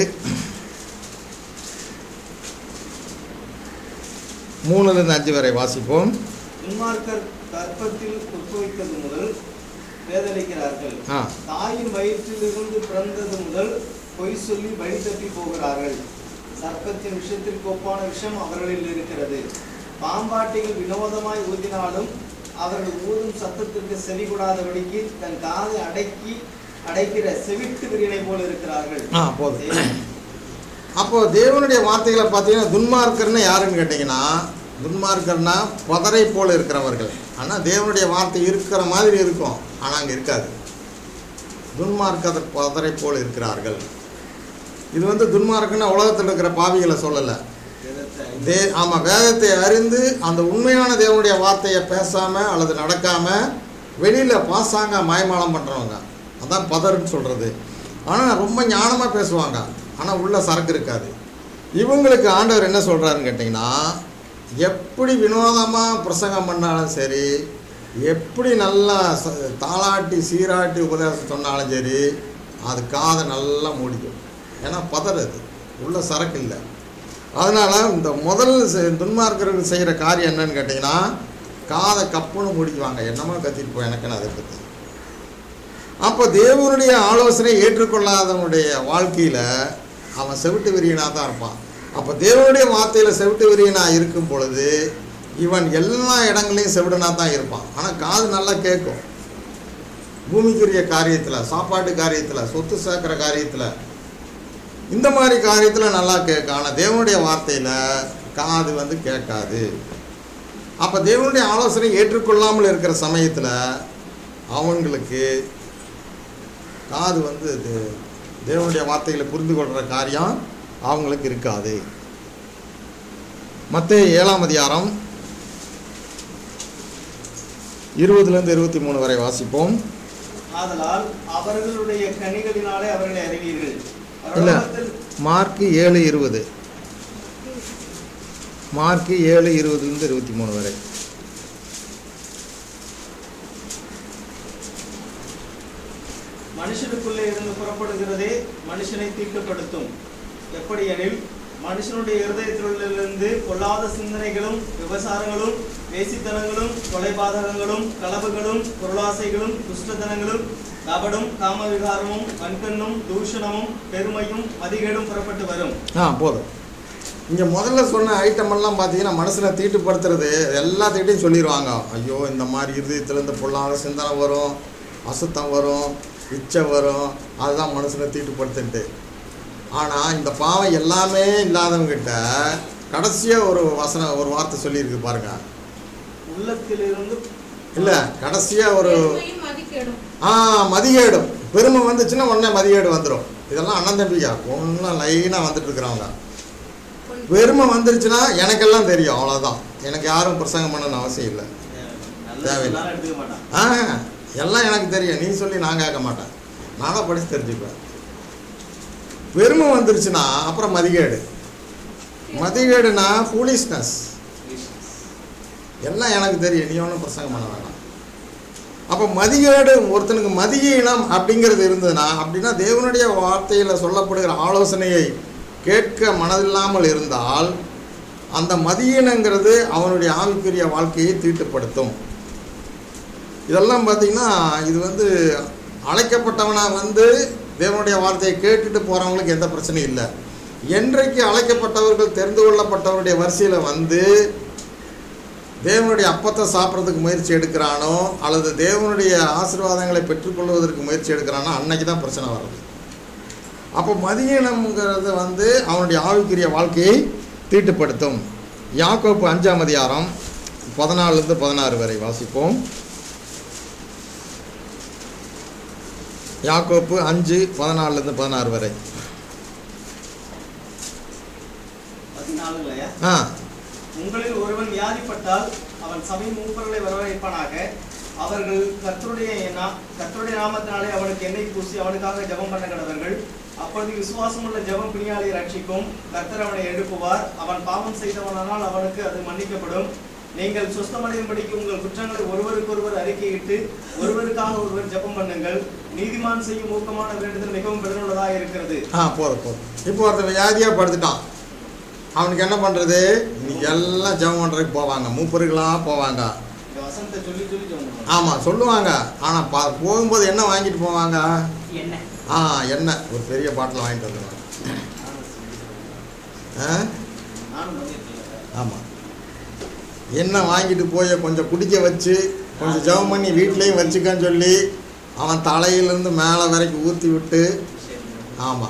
மூணுலேருந்து அஞ்சு வரை வாசிப்போம் துன்மார்க்கர் கர்ப்பத்தில் உட்பவித்தது முதல் வேதனைக்கிறார்கள் ஆ தாயின் வயிற்றிலிருந்து பிறந்தது முதல் பொய் சொல்லி வழி தப்பி போகிறார்கள் சர்ப்பத்தின் விஷயத்திற்கு ஒப்பான விஷம் அவர்களில் இருக்கிறது பாம்பாட்டிகள் வினோதமாய் ஊதினாலும் அவர்கள் ஊதும் சத்தத்திற்கு செவி கொடாதபடிக்கு தன் காதை அடக்கி அடைக்கிற செவிட்டு விரியனை போல இருக்கிறார்கள் ஆ போதும் அப்போ தேவனுடைய வார்த்தைகளை பார்த்தீங்கன்னா துன்மார்க்கர்னு யாருன்னு கேட்டிங்கன்னா துன்மார்க்கர்னா பதரை போல் இருக்கிறவர்கள் ஆனால் தேவனுடைய வார்த்தை இருக்கிற மாதிரி இருக்கும் ஆனால் அங்கே இருக்காது துன்மார்க்கர் பதரை போல் இருக்கிறார்கள் இது வந்து துன்மார்க்குன்னா உலகத்தில் இருக்கிற பாவிகளை சொல்லலை வேதத்தை தே ஆமாம் வேதத்தை அறிந்து அந்த உண்மையான தேவனுடைய வார்த்தையை பேசாமல் அல்லது நடக்காமல் வெளியில் பாசாங்க மாயமாலம் பண்ணுறவங்க அதான் பதர்ன்னு சொல்கிறது ஆனால் ரொம்ப ஞானமாக பேசுவாங்க ஆனால் உள்ள சரக்கு இருக்காது இவங்களுக்கு ஆண்டவர் என்ன சொல்கிறாருன்னு கேட்டிங்கன்னா எப்படி வினோதமாக பிரசங்கம் பண்ணாலும் சரி எப்படி நல்லா ச- தாளாட்டி சீராட்டி உபதேசம் சொன்னாலும் சரி அது காதை நல்லா மூடிக்கும் ஏன்னா பதர் அது உள்ள சரக்கு இல்லை அதனால் இந்த முதல் செ- துன்மார்க்கர்கள் செய்கிற காரியம் என்னன்னு கேட்டிங்கன்னா காதை கப்புன்னு மூடிக்குவாங்க என்னமோ கத்திட்டு போ எனக்குன்னு அதை பற்றி அப்போ தேவனுடைய ஆலோசனை ஏற்றுக்கொள்ளாதவனுடைய வாழ்க்கையில் அவன் செவிட்டு விரியனாக தான் இருப்பான் அப்போ தேவனுடைய வார்த்தையில் செவிட்டு விரியனாக இருக்கும் பொழுது இவன் எல்லா இடங்களையும் செவிடனாக தான் இருப்பான் ஆனால் காது நல்லா கேட்கும் பூமிக்குரிய காரியத்தில் சாப்பாட்டு காரியத்தில் சொத்து சேர்க்குற காரியத்தில் இந்த மாதிரி காரியத்தில் நல்லா கேட்கும் ஆனால் தேவனுடைய வார்த்தையில் காது வந்து கேட்காது அப்போ தேவனுடைய ஆலோசனை ஏற்றுக்கொள்ளாமல் இருக்கிற சமயத்தில் அவங்களுக்கு காது வந்து இது- தேவனுடைய வார்த்தைகளை புரிந்து கொள்கிற காரியம் அவங்களுக்கு இருக்காது மற்ற ஏழாம் அதிகாரம் இருபதுலேருந்து இருபத்தி மூணு வரை வாசிப்போம் ஆதலால் அவர்களுடைய கனிகளினாலே அவர்களை அறிவீர்கள் இல்லை பரலோகத்தில் மார்க்கு ஏழு இருபது மார்க்கு ஏழு இருபதுலேருந்து இருபத்தி மூணு வரை மனுஷனுக்குள்ளே இருந்து புறப்படுகிறதே மனுஷனை தீட்டுப்படுத்தும் எப்படியெனில் மனுஷனுடைய இருதயத்திலிருந்து பொல்லாத சிந்தனைகளும் விபசாரங்களும் வேசித்தனங்களும் கொலைபாதகங்களும் களவுகளும் பொருளாசைகளும் துஷ்டத்தனங்களும் கபடும் காமவிகாரமும் வன்கண்ணும் தூஷணமும் பெருமையும் மதிகேடும் புறப்பட்டு வரும் ஆ போதும் இங்கே முதல்ல சொன்ன ஐட்டம் எல்லாம் பார்த்தீங்கன்னா மனசில் தீட்டுப்படுத்துறது எல்லாத்துக்கிட்டையும் சொல்லிடுவாங்க ஐயோ இந்த மாதிரி இருதயத்துலேருந்து பொல்லாத சிந்தனை வரும் அசுத்தம் வரும் இச்சை வரும் அதுதான் மனசில் தீட்டுப்படுத்துன்ட்டு ஆனால் இந்த பாவம் எல்லாமே இல்லாதவங்கிட்ட கடைசியாக ஒரு வசனம் ஒரு வார்த்தை சொல்லியிருக்கு பாருங்க உள்ளத்திலிருந்து இல்லை கடைசியாக ஒரு பெருமையும் மதிக்கேடும் ஆ மதிகேடும் பெருமை வந்துச்சுன்னா உடனே மதிகேடு வந்துடும் இதெல்லாம் அண்ணன் தம்பிக்கா ஒன்றும் லைனாக வந்துட்டு இருக்கிறவங்க பெருமை வந்துருச்சுன்னா எனக்கெல்லாம் தெரியும் அவ்வளோதான் எனக்கு யாரும் பிரசங்கம் பண்ணணும்னு அவசியம் இல்லை நல்ல தேவையில்லை. சொன்னாலும் எடுத்துக்க மாட்டான் ஆ எல்லாம் எனக்கு தெரியும் நீ சொல்லி நான் கேட்க மாட்டேன் நானாக படித்து தெரிஞ்சுக்குவேன் பெருமை வந்துருச்சுன்னா அப்புறம் மதிகேடு மதிகேடுனா ஃபூலிஷ்னஸ் எல்லாம் எனக்கு தெரியும் நீ ஒன்றும் பிரசங்கம் பண்ண வேணாம் அப்போ மதிகேடு ஒருத்தனுக்கு மதியீனம் அப்படிங்கிறது இருந்ததுன்னா அப்படின்னா தேவனுடைய வார்த்தையில் சொல்லப்படுகிற ஆலோசனையை கேட்க மனதில்லாமல் இருந்தால் அந்த மதியீனங்கிறது அவனுடைய ஆவிக்குரிய வாழ்க்கையை தீட்டுப்படுத்தும் இதெல்லாம் பார்த்தீங்கன்னா இது வந்து அழைக்கப்பட்டவனாக வந்து தேவனுடைய வார்த்தையை கேட்டுட்டு போகிறவங்களுக்கு எந்த பிரச்சனையும் இல்லை என்றைக்கு அழைக்கப்பட்டவர்கள் தெரிந்து கொள்ளப்பட்டவருடைய வரிசையில் வந்து தேவனுடைய அப்பத்தை சாப்பிட்றதுக்கு முயற்சி எடுக்கிறானோ அல்லது தேவனுடைய ஆசீர்வாதங்களை பெற்றுக்கொள்வதற்கு முயற்சி எடுக்கிறானோ அன்னைக்கு தான் பிரச்சனை வருது அப்போ மதியீனம்ங்கிறது வந்து அவனுடைய ஆவிக்குரிய வாழ்க்கையை தீட்டுப்படுத்தும் யாக்கோப்பு அஞ்சாம் அதிகாரம் பதினாலுலேருந்து பதினாறு வரை வாசிப்போம் யாக்கோப்பு அஞ்சு பதினாலுலேருந்து பதினாறு வரை பதினாலுங்களையா ஆ உங்களில் ஒருவன் வியாதிப்பட்டால் அவன் சபை மூப்பர்களை வரவழைப்பானாக அவர்கள் கர்த்தருடைய நா- கர்த்தருடைய நாமத்தினாலே அவனுக்கு எண்ணெய் பூசி அவனுக்காக ஜெபம் பண்ண கடவர்கள் அப்பொழுது விசுவாசமுள்ள ஜெபம் பிணியாளை ரட்சிக்கும் கர்த்தர் அவனை எழுப்புவார் அவன் பாவம் செய்தவனானால் அவனுக்கு அது மன்னிக்கப்படும் நீங்கள் சுஸ்தமடையும்படிக்கு உங்கள் குற்றங்களை ஒருவருக்கொருவர் அறிக்கையிட்டு ஒருவருக்காக ஒருவர் ஜெபம் பண்ணுங்கள் நீதிமான் செய்யும் ஊக்கமான வேண்டுதல் மிகவும் பயனுள்ளதாக இருக்கிறது ஆ போதும் போதும் இப்போ ஒருத்தன் வியாதியாக படுத்துட்டான் அவனுக்கு என்ன பண்ணுறது இன்னைக்கு எல்லாம் ஜெபம் பண்ணுறதுக்கு போவாங்க மூப்பர்களாக போவாங்க இந்த வசனத்தை சொல்லி சொல்லி ஜெபம் பண்ணுவாங்க. ஆமாம் சொல்லுவாங்க ஆனால் பா போகும்போது என்ன வாங்கிட்டு போவாங்க என்ன ஆ எண்ணெய் ஒரு பெரிய பாட்டில் வாங்கிட்டு வந்துடுவாங்க ஆ நானும் பண்ணியிருக்கேன் ஆமாம் எண்ணெய் வாங்கிட்டு போய் கொஞ்சம் குடிக்க வச்சு கொஞ்சம் ஜெபம் பண்ணி வீட்லேயும் வச்சுக்கன்னு சொல்லி அவன் தலையிலேருந்து மேலே வரைக்கும் ஊற்றி விட்டு ஆமாம்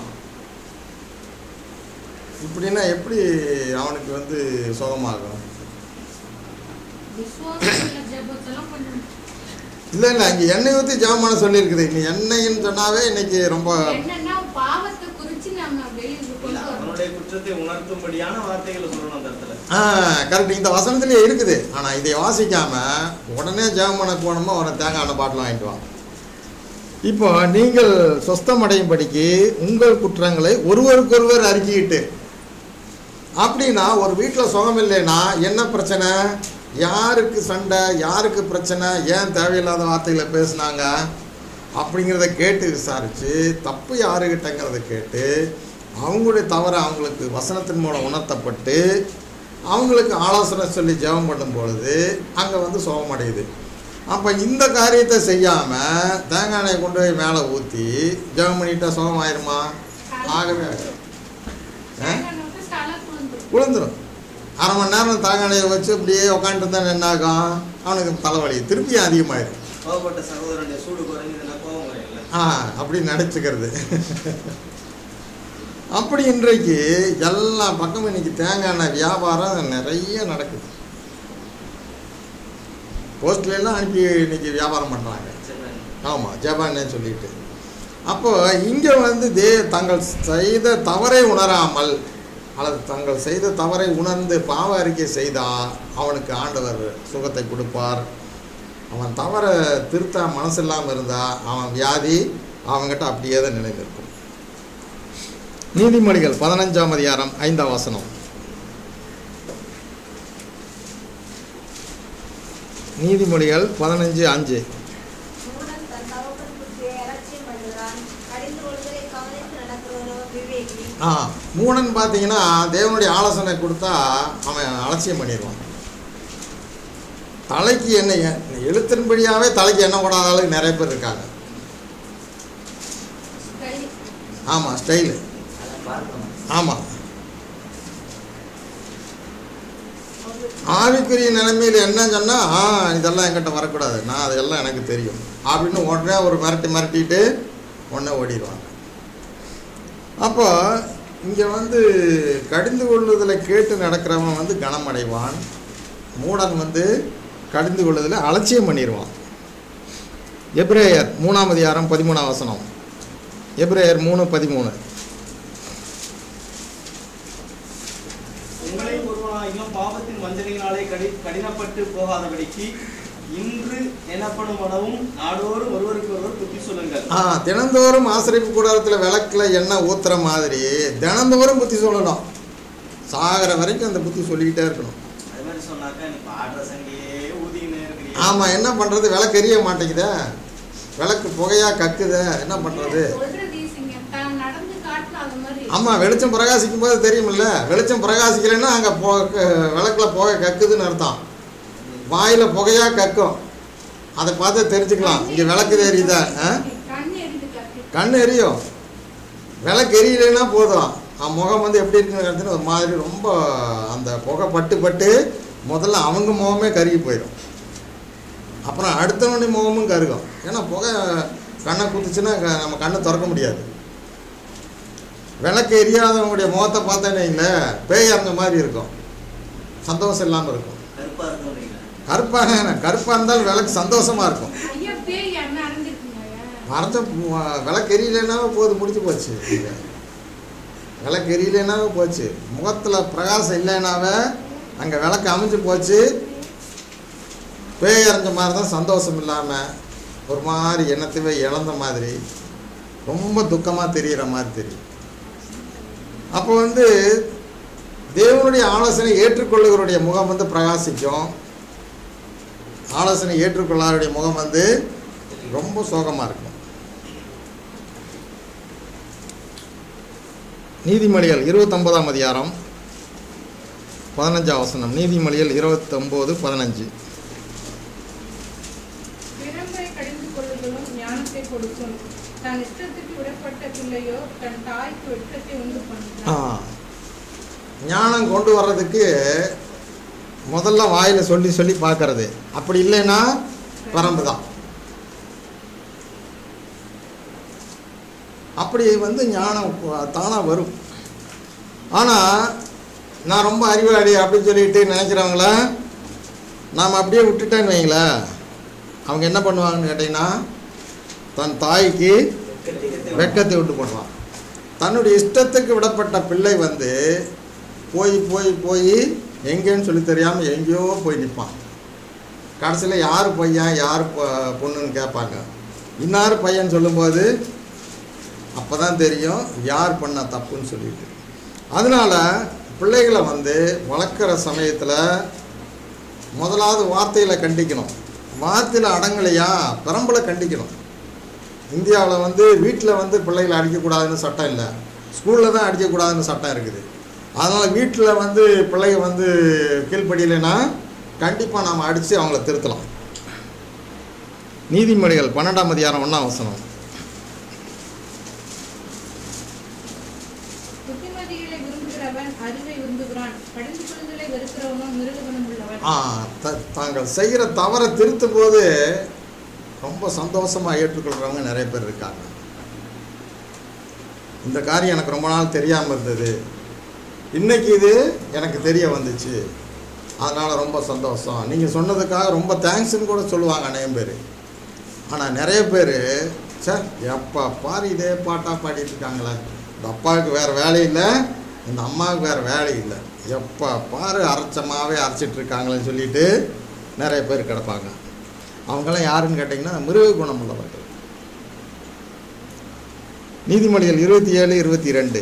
இப்படின்னா எப்படி அவனுக்கு வந்து சுகமாகும் விசுவாசம் உள்ள ஜெபத்தெல்லாம் பண்ணணும் இல்லை இல்லை இங்கே எண்ணெய் ஊற்றி ஜெபம் பண்ண சொல்லியிருக்குது இன்னி எண்ணெய்ன்னு சொன்னாவே இன்னைக்கு ரொம்ப என்னன்னா பாவத்தை குறிச்சு நம்ம வெளியே இல்ல, கொண்டு வரணும் அவனுடைய குற்றத்தை உணர்த்தும்படியான வார்த்தைகளை சொல்லணும் அந்த இடத்துல ஆ கரெக்ட் இந்த வசனத்திலே இருக்குது ஆனால் இதை வாசிக்காம உடனே ஜெபம் பண்ண போனோமா அவனை தேங்காய் எண்ணெய் பாட்டில் வாங்கிட்டு வா இப்போ நீங்கள் சொஸ்தமடையும்படிக்கு உங்கள் குற்றங்களை ஒருவருக்கொருவர் அறிக்கையிட்டு அப்படின்னா ஒரு வீட்டில் சுகம் இல்லைன்னா என்ன பிரச்சனை யாருக்கு சண்டை யாருக்கு பிரச்சனை ஏன் தேவையில்லாத வார்த்தைகளை பேசுனாங்க அப்படிங்கிறத கேட்டு விசாரித்து தப்பு யாருக்கிட்டங்கிறத கேட்டு அவங்களுடைய தவறை அவங்களுக்கு வசனத்தின் மூலம் உணர்த்தப்பட்டு அவங்களுக்கு ஆலோசனை சொல்லி ஜெபம் பண்ணும் பொழுது அங்கே வந்து சுகமடையுது அப்போ இந்த காரியத்தை செய்யாமல் தேங்காய் எண்ணெயை கொண்டு போய் மேலே ஊற்றி ஜெபம் பண்ணிட்டா சுகம் ஆயிருமா ஆகவே ஆகாது. ஆ தேங்காய் ஸ்டாலாக வந்துடும் விழுந்துடும் அரை மணி நேரம் தாங்கானையை வச்சு அப்படியே உட்காந்துட்டு என்ன ஆகும் அவனுக்கு தலைவலி திருப்பியும் அதிகமாயிடும் கோவப்பட்ட சகோதரனுடைய சூடு குறைஞ்சதுன்னா கோபம் குறையல ஆ அப்படி நடிச்சுக்கிறது அப்படி இன்றைக்கு எல்லா பக்கமும் இன்னைக்கு தேங்காய் எண்ணெய் வியாபாரம் நிறைய நடக்குது போஸ்ட்ல எல்லாம் அனுப்பி இன்னைக்கு வியாபாரம் பண்ணுறாங்க ஆமாம் ஜப்பான்னு சொல்லிட்டு அப்போ இங்கே வந்து தே தங்கள் செய்த தவறை உணராமல் அல்லது தங்கள் செய்த தவறை உணர்ந்து பாவ அறிக்கை செய்தால் அவனுக்கு ஆண்டவர் சுகத்தை கொடுப்பார் அவன் தவறை திருத்த மனசு இல்லாமல் இருந்தால் அவன் வியாதி அவன்கிட்ட அப்படியே தான் நிலை நிற்கும் நீதிமொழிகள் பதினஞ்சாம் அதிகாரம் ஐந்தாம் வசனம் நீதிமொழிகள் பதினஞ்சு அஞ்சு மூடன் தன் தகப்பன் புத்தியை அலட்சியம் பண்ணுகிறான் கடிந்து கொள்வதை கவனித்து நடக்கிறவனோ விவேகி ஆ மூடன் பார்த்தீங்கன்னா தேவனுடைய ஆலோசனை கொடுத்தா அவன் அலட்சியம் பண்ணிடுவான் தலைக்கு எண்ணெய் எழுத்தின்படியாகவே தலைக்கு எண்ணெய் போடாத ஆளுக்கு நிறைய பேர் இருக்காங்க கை ஆமாம் ஸ்டைலு ஆமாம் ஆவிக்குரிய நிலைமையில் என்ன சொன்னால் ஆ இதெல்லாம் என்கிட்ட வரக்கூடாது நான் அதெல்லாம் எனக்கு தெரியும் அப்படின்னு உடனே ஒரு மிரட்டி மிரட்டிட்டு உடனே ஓடிடுவாங்க அப்போ இங்கே வந்து கடிந்து கொள்ளுதலை கேட்டு நடக்கிறவன் வந்து கனமடைவான் மூடன் வந்து கடிந்து கொள்ளுதல அலட்சியம் பண்ணிடுவான் எப்ரேயர் மூணாம் அதிகாரம் பதிமூணாம் வசனம் எப்ரேயர் மூணு பதிமூணு உங்களை ஒருவனாகிலும் பாவத்தின் வஞ்சனையினாலே கடி கடினப்பட்டு போகாதபடிக்கு இன்று எனப்படும் அளவும் நாடோறும் ஒருவருக்கு ஒருவர் புத்தி சொல்லுங்கள் ஆ தினந்தோறும் ஆசிரியப்பு கூடாரத்தில் விளக்கில் எண்ணெய் ஊத்துற மாதிரி தினந்தோறும் புத்தி சொல்லணும் சாகிற வரைக்கும் அந்த புத்தி சொல்லிக்கிட்டே இருக்கணும் அது மாதிரி சொன்னாக்கா நீ பாடுற சண்டையே ஊதிக்கினே இருக்கிறீங்க ஆமாம் என்ன பண்ணுறது விளக்கு எரிய மாட்டேங்குதே விளக்கு புகையாக கக்குதே என்ன பண்ணுறது சொல்றது ஈஸிங்க தான் நடந்து காட்டணும் அந்த மாதிரி ஆமாம் வெளிச்சம் பிரகாசிக்கும் போது தெரியுமில்ல வெளிச்சம் பிரகாசிக்கலைன்னா அங்கே போ விளக்கில் புகை கக்குதுன்னு அர்த்தம் வாயில் புகையாக கக்கும் அதை பார்த்து தெரிஞ்சுக்கலாம் இங்கே விளக்கு எரியுதா ஆ கண் எரிந்து காட்டு கண் எரியும் விளக்கு எரியலைன்னா போதும் அவன் முகம் வந்து எப்படி இருக்குன்னு ஒரு மாதிரி ரொம்ப அந்த புகை பட்டு பட்டு முதல்ல அவங்க முகமே கருகி போயிடும் அப்புறம் அடுத்தவனுடைய முகமும் கருகும் ஏன்னா புகை கண்ணை குத்துச்சுன்னா க- நம்ம கண்ணை திறக்க முடியாது விளக்கு எரியாதவங்களுடைய முகத்தை பார்த்தேன்னு வைங்களேன், பேய் இறந்த மாதிரி இருக்கும் சந்தோஷம் இல்லாமல் இருக்கும் கருப்பா இருக்குன்றீங்க கருப்பாக கருப்பாக இருந்தாலும் விளக்கு சந்தோஷமாக இருக்கும் ஐயா பேய் என்ன அடைஞ்சிருக்குங்க மரத்தை பு- விளக்கு எரியலைனாவே போது முடிஞ்சு போச்சு விளக்கு எரியலைனாவே போச்சு முகத்தில் பிரகாசம் இல்லைனாவே அங்கே விளக்கு அமைஞ்சு போச்சு பேய் இறஞ்ச மாதிரி தான் சந்தோஷம் இல்லாமல் ஒரு மாதிரி எண்ணத்தவே இழந்த மாதிரி ரொம்ப துக்கமாக தெரிகிற மாதிரி தெரியும் அப்போ வந்து தேவனுடைய ஆலோசனை ஏற்றுக்கொள்ளுகிறவருடைய முகம் வந்து பிரகாசிக்கும் ஆலோசனை ஏற்றுக்கொள்ளாருடைய முகம் வந்து ரொம்ப சோகமாக இருக்கும் நீதிமொழிகள் இருபத்தொம்போதாம் அதிகாரம் பதினஞ்சாம் வசனம் நீதிமொழிகள் இருபத்தொம்போது பதினஞ்சு பிறம்பை கடிந்து கொள்ளுதலும் ஞானத்தை கொடுக்கும் தன் இஷ்டத்துக்கு விடப்பட்ட பிள்ளையோ தன் தாய்க்கு வெட்கத்தை உண்டு ஆ பண்ணுகிறான் ஞானம் கொண்டு வர்றதுக்கு முதல்ல வாயில் சொல்லி சொல்லி பார்க்கறது அப்படி இல்லைன்னா பரம்பு தான் அப்படி வந்து ஞானம் தானாக வரும் ஆனால் நான் ரொம்ப அறிவாளி அப்படின்னு சொல்லிட்டு நினைக்கிறவங்கள நாம் அப்படியே விட்டுட்டேன்னு வைங்களேன் அவங்க என்ன பண்ணுவாங்கன்னு கேட்டிங்கன்னா தன் தாய்க்கு வெட்கத்தை விட்டு போடுவான் தன்னுடைய இஷ்டத்துக்கு விடப்பட்ட பிள்ளை வந்து போய் போய் போய் எங்கேன்னு சொல்லி தெரியாமல் எங்கேயோ போய் நிற்பான் கடைசியில் யார் பையன் யார் பொ- பொண்ணுன்னு கேட்பாங்க இன்னார் பையன் சொல்லும்போது அப்போ தான் தெரியும் யார் பண்ண தப்புன்னு சொல்லிட்டு அதனால் பிள்ளைகளை வந்து வளர்க்குற சமயத்தில் முதலாவது வார்த்தையில் கண்டிக்கணும் வார்த்தையில் அடங்கலையா பெரம்பலை கண்டிக்கணும் இந்தியாவில் வந்து வீட்டில் வந்து பிள்ளைகளை அடிக்கக்கூடாதுன்னு சட்டம் இல்லை ஸ்கூலில் தான் அடிக்கக்கூடாதுன்னு சட்டம் இருக்குது அதனால் வீட்டில் வந்து பிள்ளைங்க வந்து கீழ்ப்படியலைன்னா கண்டிப்பாக நாம் அடித்து அவங்கள திருத்தலாம் நீதிமொழிகள் பன்னெண்டாம் அதிகாரம் ஒன்றாம் வசனம் புத்திமதிகளை விரும்புகிறவன் அறிவை விரும்புகிறான் கடிந்து கொள்ளுதலை வெறுக்கிறவனும் மிருகவனம் உள்ளவன் ஆ த தாங்கள் செய்கிற தவறை திருத்தும் போது ரொம்ப சந்தோஷமாக ஏற்றுக்கொள்கிறவங்க நிறைய பேர் இருக்காங்க இந்த காரியம் எனக்கு ரொம்ப நாள் தெரியாமல் இருந்தது இன்னைக்கு இது எனக்கு தெரிய வந்துச்சு அதனால் ரொம்ப சந்தோஷம் நீங்கள் சொன்னதுக்காக ரொம்ப தேங்க்ஸ்னு கூட சொல்லுவாங்க நிறைய பேர் ஆனால் நிறைய பேர் சார் எப்போ பாரு இதே பாட்டாக பாடிட்டு இருக்காங்களே இந்த அப்பாவுக்கு வேறு வேலை இல்லை இந்த அம்மாவுக்கு வேறு வேலை இல்லை எப்போ பாரு அரைச்சமாகவே அரைச்சிட்டு இருக்காங்களேன்னு சொல்லிட்டு நிறைய பேர் கிடப்பாங்க அவங்கெல்லாம் யாருன்னு கேட்டிங்கன்னா மிருக குணம் உள்ளவர்கள் நீதிமொழிகள் இருபத்தி ஏழு இருபத்தி ரெண்டு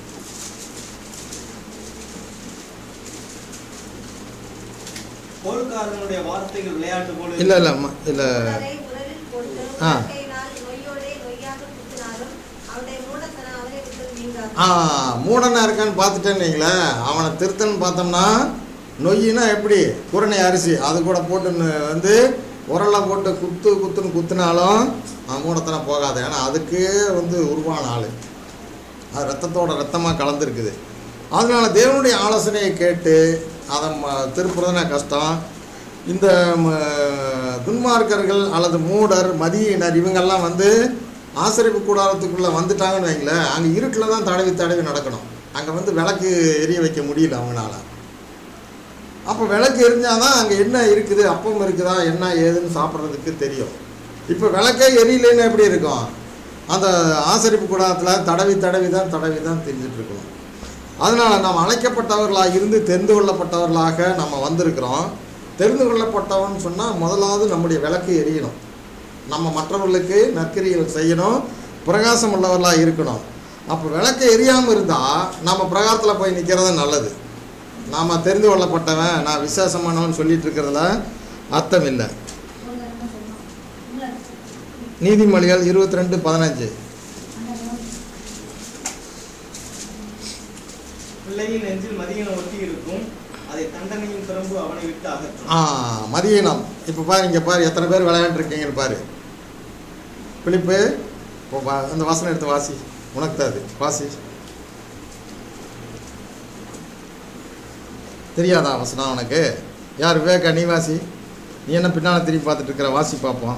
போர்க்காரனுடைய வார்த்தைகள் விளையாட்டு போல இல்லை இல்லை இல்லை உடலை உடலில் போட்டு ஆ. வாழ்க்கையினால் நொய்யோடே நொய்யாக குத்தினாலும் அவனுடைய மூடத்தனம் அவனை விட்டு நீங்காது ஆ மூடனா இருக்கான்னு பார்த்துட்டேன்னு வைங்களேன் அவனை திருத்தன்னு பார்த்தோம்னா நொய்யினா எப்படி குரணை அரிசி அது கூட போட்டு நு- வந்து உரலை போட்டு குத்து குத்துன்னு குத்துனாலும் அவன் மூடத்தனம் போகாது ஏன்னா அதுக்கே வந்து உருவான ஆள் அது ரத்தத்தோட ரத்தமாக கலந்துருக்குது அதனால தேவனுடைய ஆலோசனையை கேட்டு அதை ம- திருப்புறதுனா கஷ்டம் இந்த ம- துன்மார்க்கர்கள் அல்லது மூடர் மதியினர் இவங்கெல்லாம் வந்து ஆசிரியப்பு கூடாரத்துக்குள்ளே வந்துட்டாங்கன்னு வைங்களேன் அங்கே இருட்டில் தான் தடவி தடவி நடக்கணும் அங்கே வந்து விளக்கு எரிய வைக்க முடியல அவங்களால அப்போ விளக்கு எரிஞ்சாதான் அங்கே என்ன இருக்குது அப்பம் இருக்குதா என்ன ஏதுன்னு சாப்பிட்றதுக்கு தெரியும் இப்போ விளக்கே எரியலைன்னு எப்படி இருக்கும் அந்த ஆசரிப்பு கூடாரத்தில் தடவி தடவி தான் தடவி தான் தெரிஞ்சிட்டு இருக்கணும் அதனால் நாம் அழைக்கப்பட்டவர்களாக இருந்து தெரிந்து கொள்ளப்பட்டவர்களாக நம்ம வந்திருக்கிறோம் தெரிந்து கொள்ளப்பட்டவன் சொன்னால் முதலாவது நம்முடைய விளக்கு எரியணும் நம்ம மற்றவர்களுக்கு நற்கிரிகள் செய்யணும் பிரகாசம் உள்ளவர்களாக இருக்கணும் அப்போ விளக்கு எரியாமல் இருந்தால் நம்ம பிரகாரத்தில் போய் நிற்கிறது நல்லது நாம் தெரிந்து கொள்ளப்பட்டவன் நான் விசேஷமானவன் சொல்லிட்டு இருக்கிறதுல அர்த்தம் இல்லை நீதிமொழிகள் இருபத்தி ரெண்டு பதினஞ்சு பிள்ளையின் நெஞ்சில் மதியன ஒட்டி இருக்கும் அதை தண்டனையின் பிரம்பு அவனை விட்டு அகற்றும் ஆ மதியினம் இப்போ பாரு இங்கே பாரு எத்தனை பேர் விளையாண்டுருக்கீங்கன்னு பாரு பிலிப்பு இப்போ வா அந்த வாசனை எடுத்து வாசி உனக்கு தான் அது வாசி தெரியாதா வசனம் உனக்கு யார் விவேகா நீ வாசி நீ என்ன பின்னால் திரும்பி பார்த்துட்டு இருக்கிற வாசி பார்ப்போம்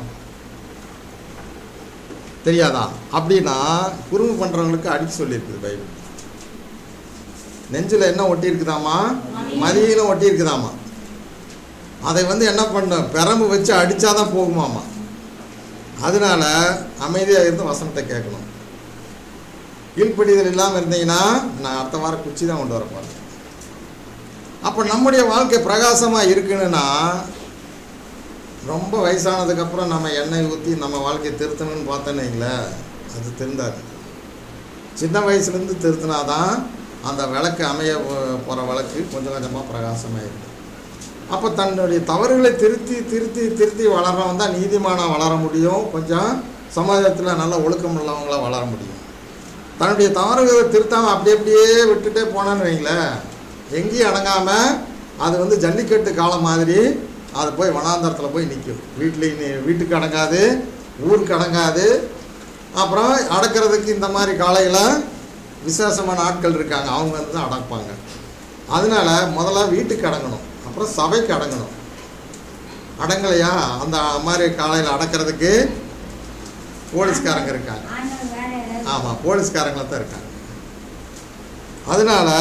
தெரியாதா அப்படின்னா குறும்பு பண்ணுறவங்களுக்கு அடிக்க சொல்லியிருக்குது பைபிள் நெஞ்சில் என்ன ஒட்டி இருக்குதாமா மதியிலும் ஒட்டி இருக்குதாமா அதை வந்து என்ன பண்ணும் பெரம்பு வச்சு அடித்தாதான் போகுமாமா அதனால அமைதியாக இருந்து வசனத்தை கேட்கணும் கீழ்ப்படிதல் இல்லாமல் இருந்தீங்கன்னா நான் அடுத்த வாரம் குச்சி தான் கொண்டு வர போகிறேன் அப்போ நம்முடைய வாழ்க்கை பிரகாசமாக இருக்குன்னா ரொம்ப வயசானதுக்கப்புறம் நம்ம எண்ணெய் ஊற்றி நம்ம வாழ்க்கையை திருத்தணும்னு பார்த்தோன்னு வைங்களேன் அது திருந்தாது சின்ன வயசுலேருந்து திருத்தினாதான் அந்த விளக்கு அமைய போகிற விளக்கு கொஞ்சம் கொஞ்சமாக பிரகாசமாக இருக்கும் அப்போ தன்னுடைய தவறுகளை திருத்தி திருத்தி திருத்தி வளர்றவன் தான் நீதிமானாக வளர முடியும் கொஞ்சம் சமாஜத்தில் நல்ல ஒழுக்கம் உள்ளவங்களாக வளர முடியும் தன்னுடைய தவறுகளை திருத்தாமல் அப்படி அப்படியே விட்டுட்டே போனான்னு வைங்களேன் எங்கேயும் அடங்காமல் அது வந்து ஜல்லிக்கட்டு காலம் மாதிரி அது போய் வனாந்தரத்தில் போய் நிற்கும் வீட்லேயும் வீட்டுக்கு அடங்காது ஊருக்கு அடங்காது அப்புறம் அடக்கிறதுக்கு இந்த மாதிரி காலையில் விசேஷமான ஆட்கள் இருக்காங்க அவங்க வந்து தான் அடப்பாங்க அதனால முதல்ல வீட்டுக்கு அடங்கணும் அப்புறம் சபைக்கு அடங்கணும் அடங்கலையா அந்த மாதிரி காலையில் அடக்கிறதுக்கு போலீஸ்காரங்க இருக்காங்க ஆண்டவர் வேற ஏதாவது ஆமாம் போலீஸ்காரங்கள தான் இருக்காங்க அதனால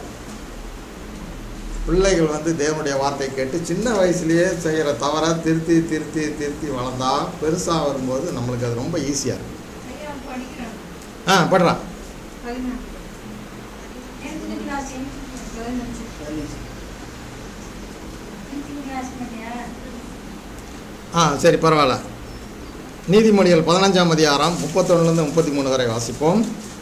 பிள்ளைகள் வந்து தேவனுடைய வார்த்தையை கேட்டு சின்ன வயசுலேயே செய்கிற தவறை திருத்தி திருத்தி திருத்தி வளர்ந்தா பெருசாக வரும்போது நம்மளுக்கு அது ரொம்ப ஈஸியாக இருக்கும் ஐயா படிக்கிறேன் ஆ படுறான் பதினாறு tenth class, பதினஞ்சு tenth class மாதிரியா? ஆ சரி பரவாயில்ல நீதிமொழிகள் பதினஞ்சாம் அதிகாரம் முப்பத்தொன்னுலேருந்து முப்பத்தி மூணு வரை வாசிப்போம்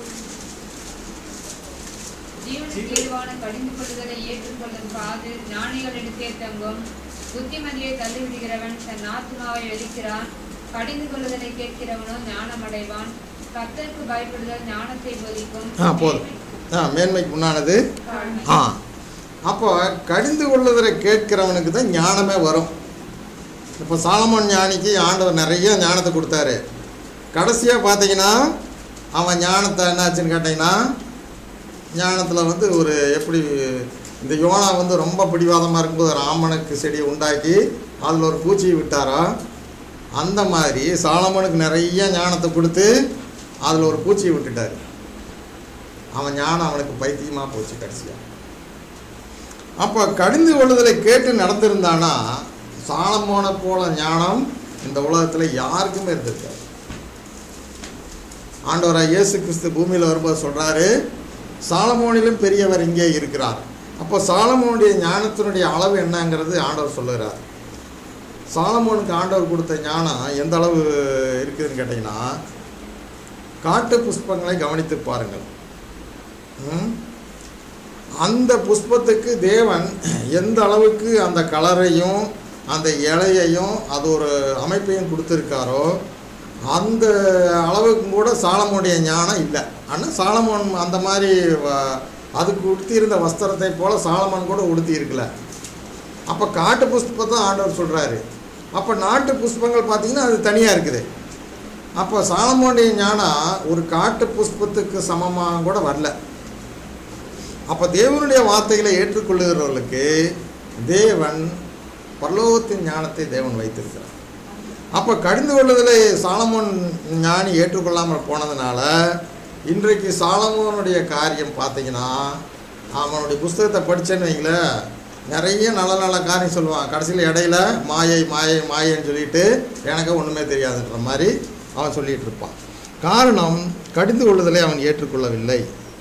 ஜீவனுக்கு ஏதுவான கடிந்து கொள்ளுதலை ஏற்றுக்கொள்ளும் காது ஞானிகளிடத்தே தங்கும் புத்திமதியை தள்ளிவிடுகிறவன் தன் ஆத்மாவை வெறுக்கிறான் கடிந்து கொள்ளுதலை கேட்கிறவனோ ஞானமடைவான் கர்த்தருக்கு பயப்படுதல் ஞானத்தை போதிக்கும் ஆ போதும் ஆ மேன்மைக்கு முன்னானது தாழ்மை. ஆ அப்போ கடிந்து கொள்ளுதலை கேட்கிறவனுக்கு தான் ஞானமே வரும் இப்போ சாலமோன் ஞானிக்கு ஆண்டவர் நிறைய ஞானத்தை கொடுத்தாரு கடைசியாக பார்த்தீங்கன்னா அவன் ஞானத்தை என்னாச்சுன்னு கேட்டிங்கன்னா ஞானத்தில் வந்து ஒரு எப்படி இந்த யோனா வந்து ரொம்ப பிடிவாதமாக இருக்கும்போது ஒரு ஆமணக்கு செடியை உண்டாக்கி அதில் ஒரு பூச்சியை விட்டாரா அந்த மாதிரி சாலமோனுக்கு நிறைய ஞானத்தை கொடுத்து அதில் ஒரு பூச்சியை விட்டுட்டார் அவன் ஞானம் அவனுக்கு பைத்தியமாக போச்சு கடைசியாக அப்போ கடிந்து கொள்ளுதலை கேட்டு நடந்திருந்தானா சாலமோனை போல ஞானம் இந்த உலகத்தில் யாருக்குமே இருந்திருக்காது ஆண்டவராக இயேசு கிறிஸ்து பூமியில் வரும்போது சொல்கிறாரு சாலமோனிலும் பெரியவர் இங்கே இருக்கிறார் அப்போ சாலமோனுடைய ஞானத்தினுடைய அளவு என்னங்கிறது ஆண்டவர் சொல்லுகிறார் சாலமோனுக்கு ஆண்டவர் கொடுத்த ஞானம் எந்த அளவு இருக்குதுன்னு கேட்டிங்கன்னா காட்டு புஷ்பங்களை கவனித்து பாருங்கள் ம்? அந்த புஷ்பத்துக்கு தேவன் எந்த அளவுக்கு அந்த கலரையும் அந்த இலையையும் அது ஒரு அமைப்பையும் கொடுத்துருக்காரோ அந்த அளவுக்கு கூட சாலமோனுடைய ஞானம் இல்லை ஆனால் சாலமோன் அந்த மாதிரி வ- அதுக்கு உடுத்தியிருந்த வஸ்திரத்தை போல சாலமோன் கூட உடுத்தி இருக்கல அப்போ காட்டு புஷ்பத்தை ஆண்டவர் சொல்கிறாரு அப்போ நாட்டு புஷ்பங்கள் பார்த்தீங்கன்னா அது தனியாக இருக்குது அப்போ சாலமோனுடைய ஞானம் ஒரு காட்டு புஷ்பத்துக்கு சமமாக கூட வரல அப்போ தேவனுடைய வார்த்தைகளை ஏற்றுக்கொள்ளுகிறவர்களுக்கு தேவன் பரலோகத்தின் ஞானத்தை தேவன் வைத்திருக்கிறார் அப்போ கடிந்து கொள்ளுதலை சாலமோன் ஞானி ஏற்றுக்கொள்ளாமல் போனதுனால இன்றைக்கு சாலமோனுடைய காரியம் பார்த்தீங்கன்னா அவனுடைய புஸ்தகத்தை படித்தேன்னு வைங்களேன் நிறைய நல்ல நல்ல காரியம் சொல்லுவான் கடைசியில் இடையில மாயை மாயை மாயைன்னு சொல்லிட்டு எனக்கு ஒன்றுமே தெரியாதுன்ற மாதிரி அவன் சொல்லிட்டு இருப்பான் காரணம் கடிந்து கொள்ளுதலை அவன் ஏற்றுக்கொள்ளவில்லை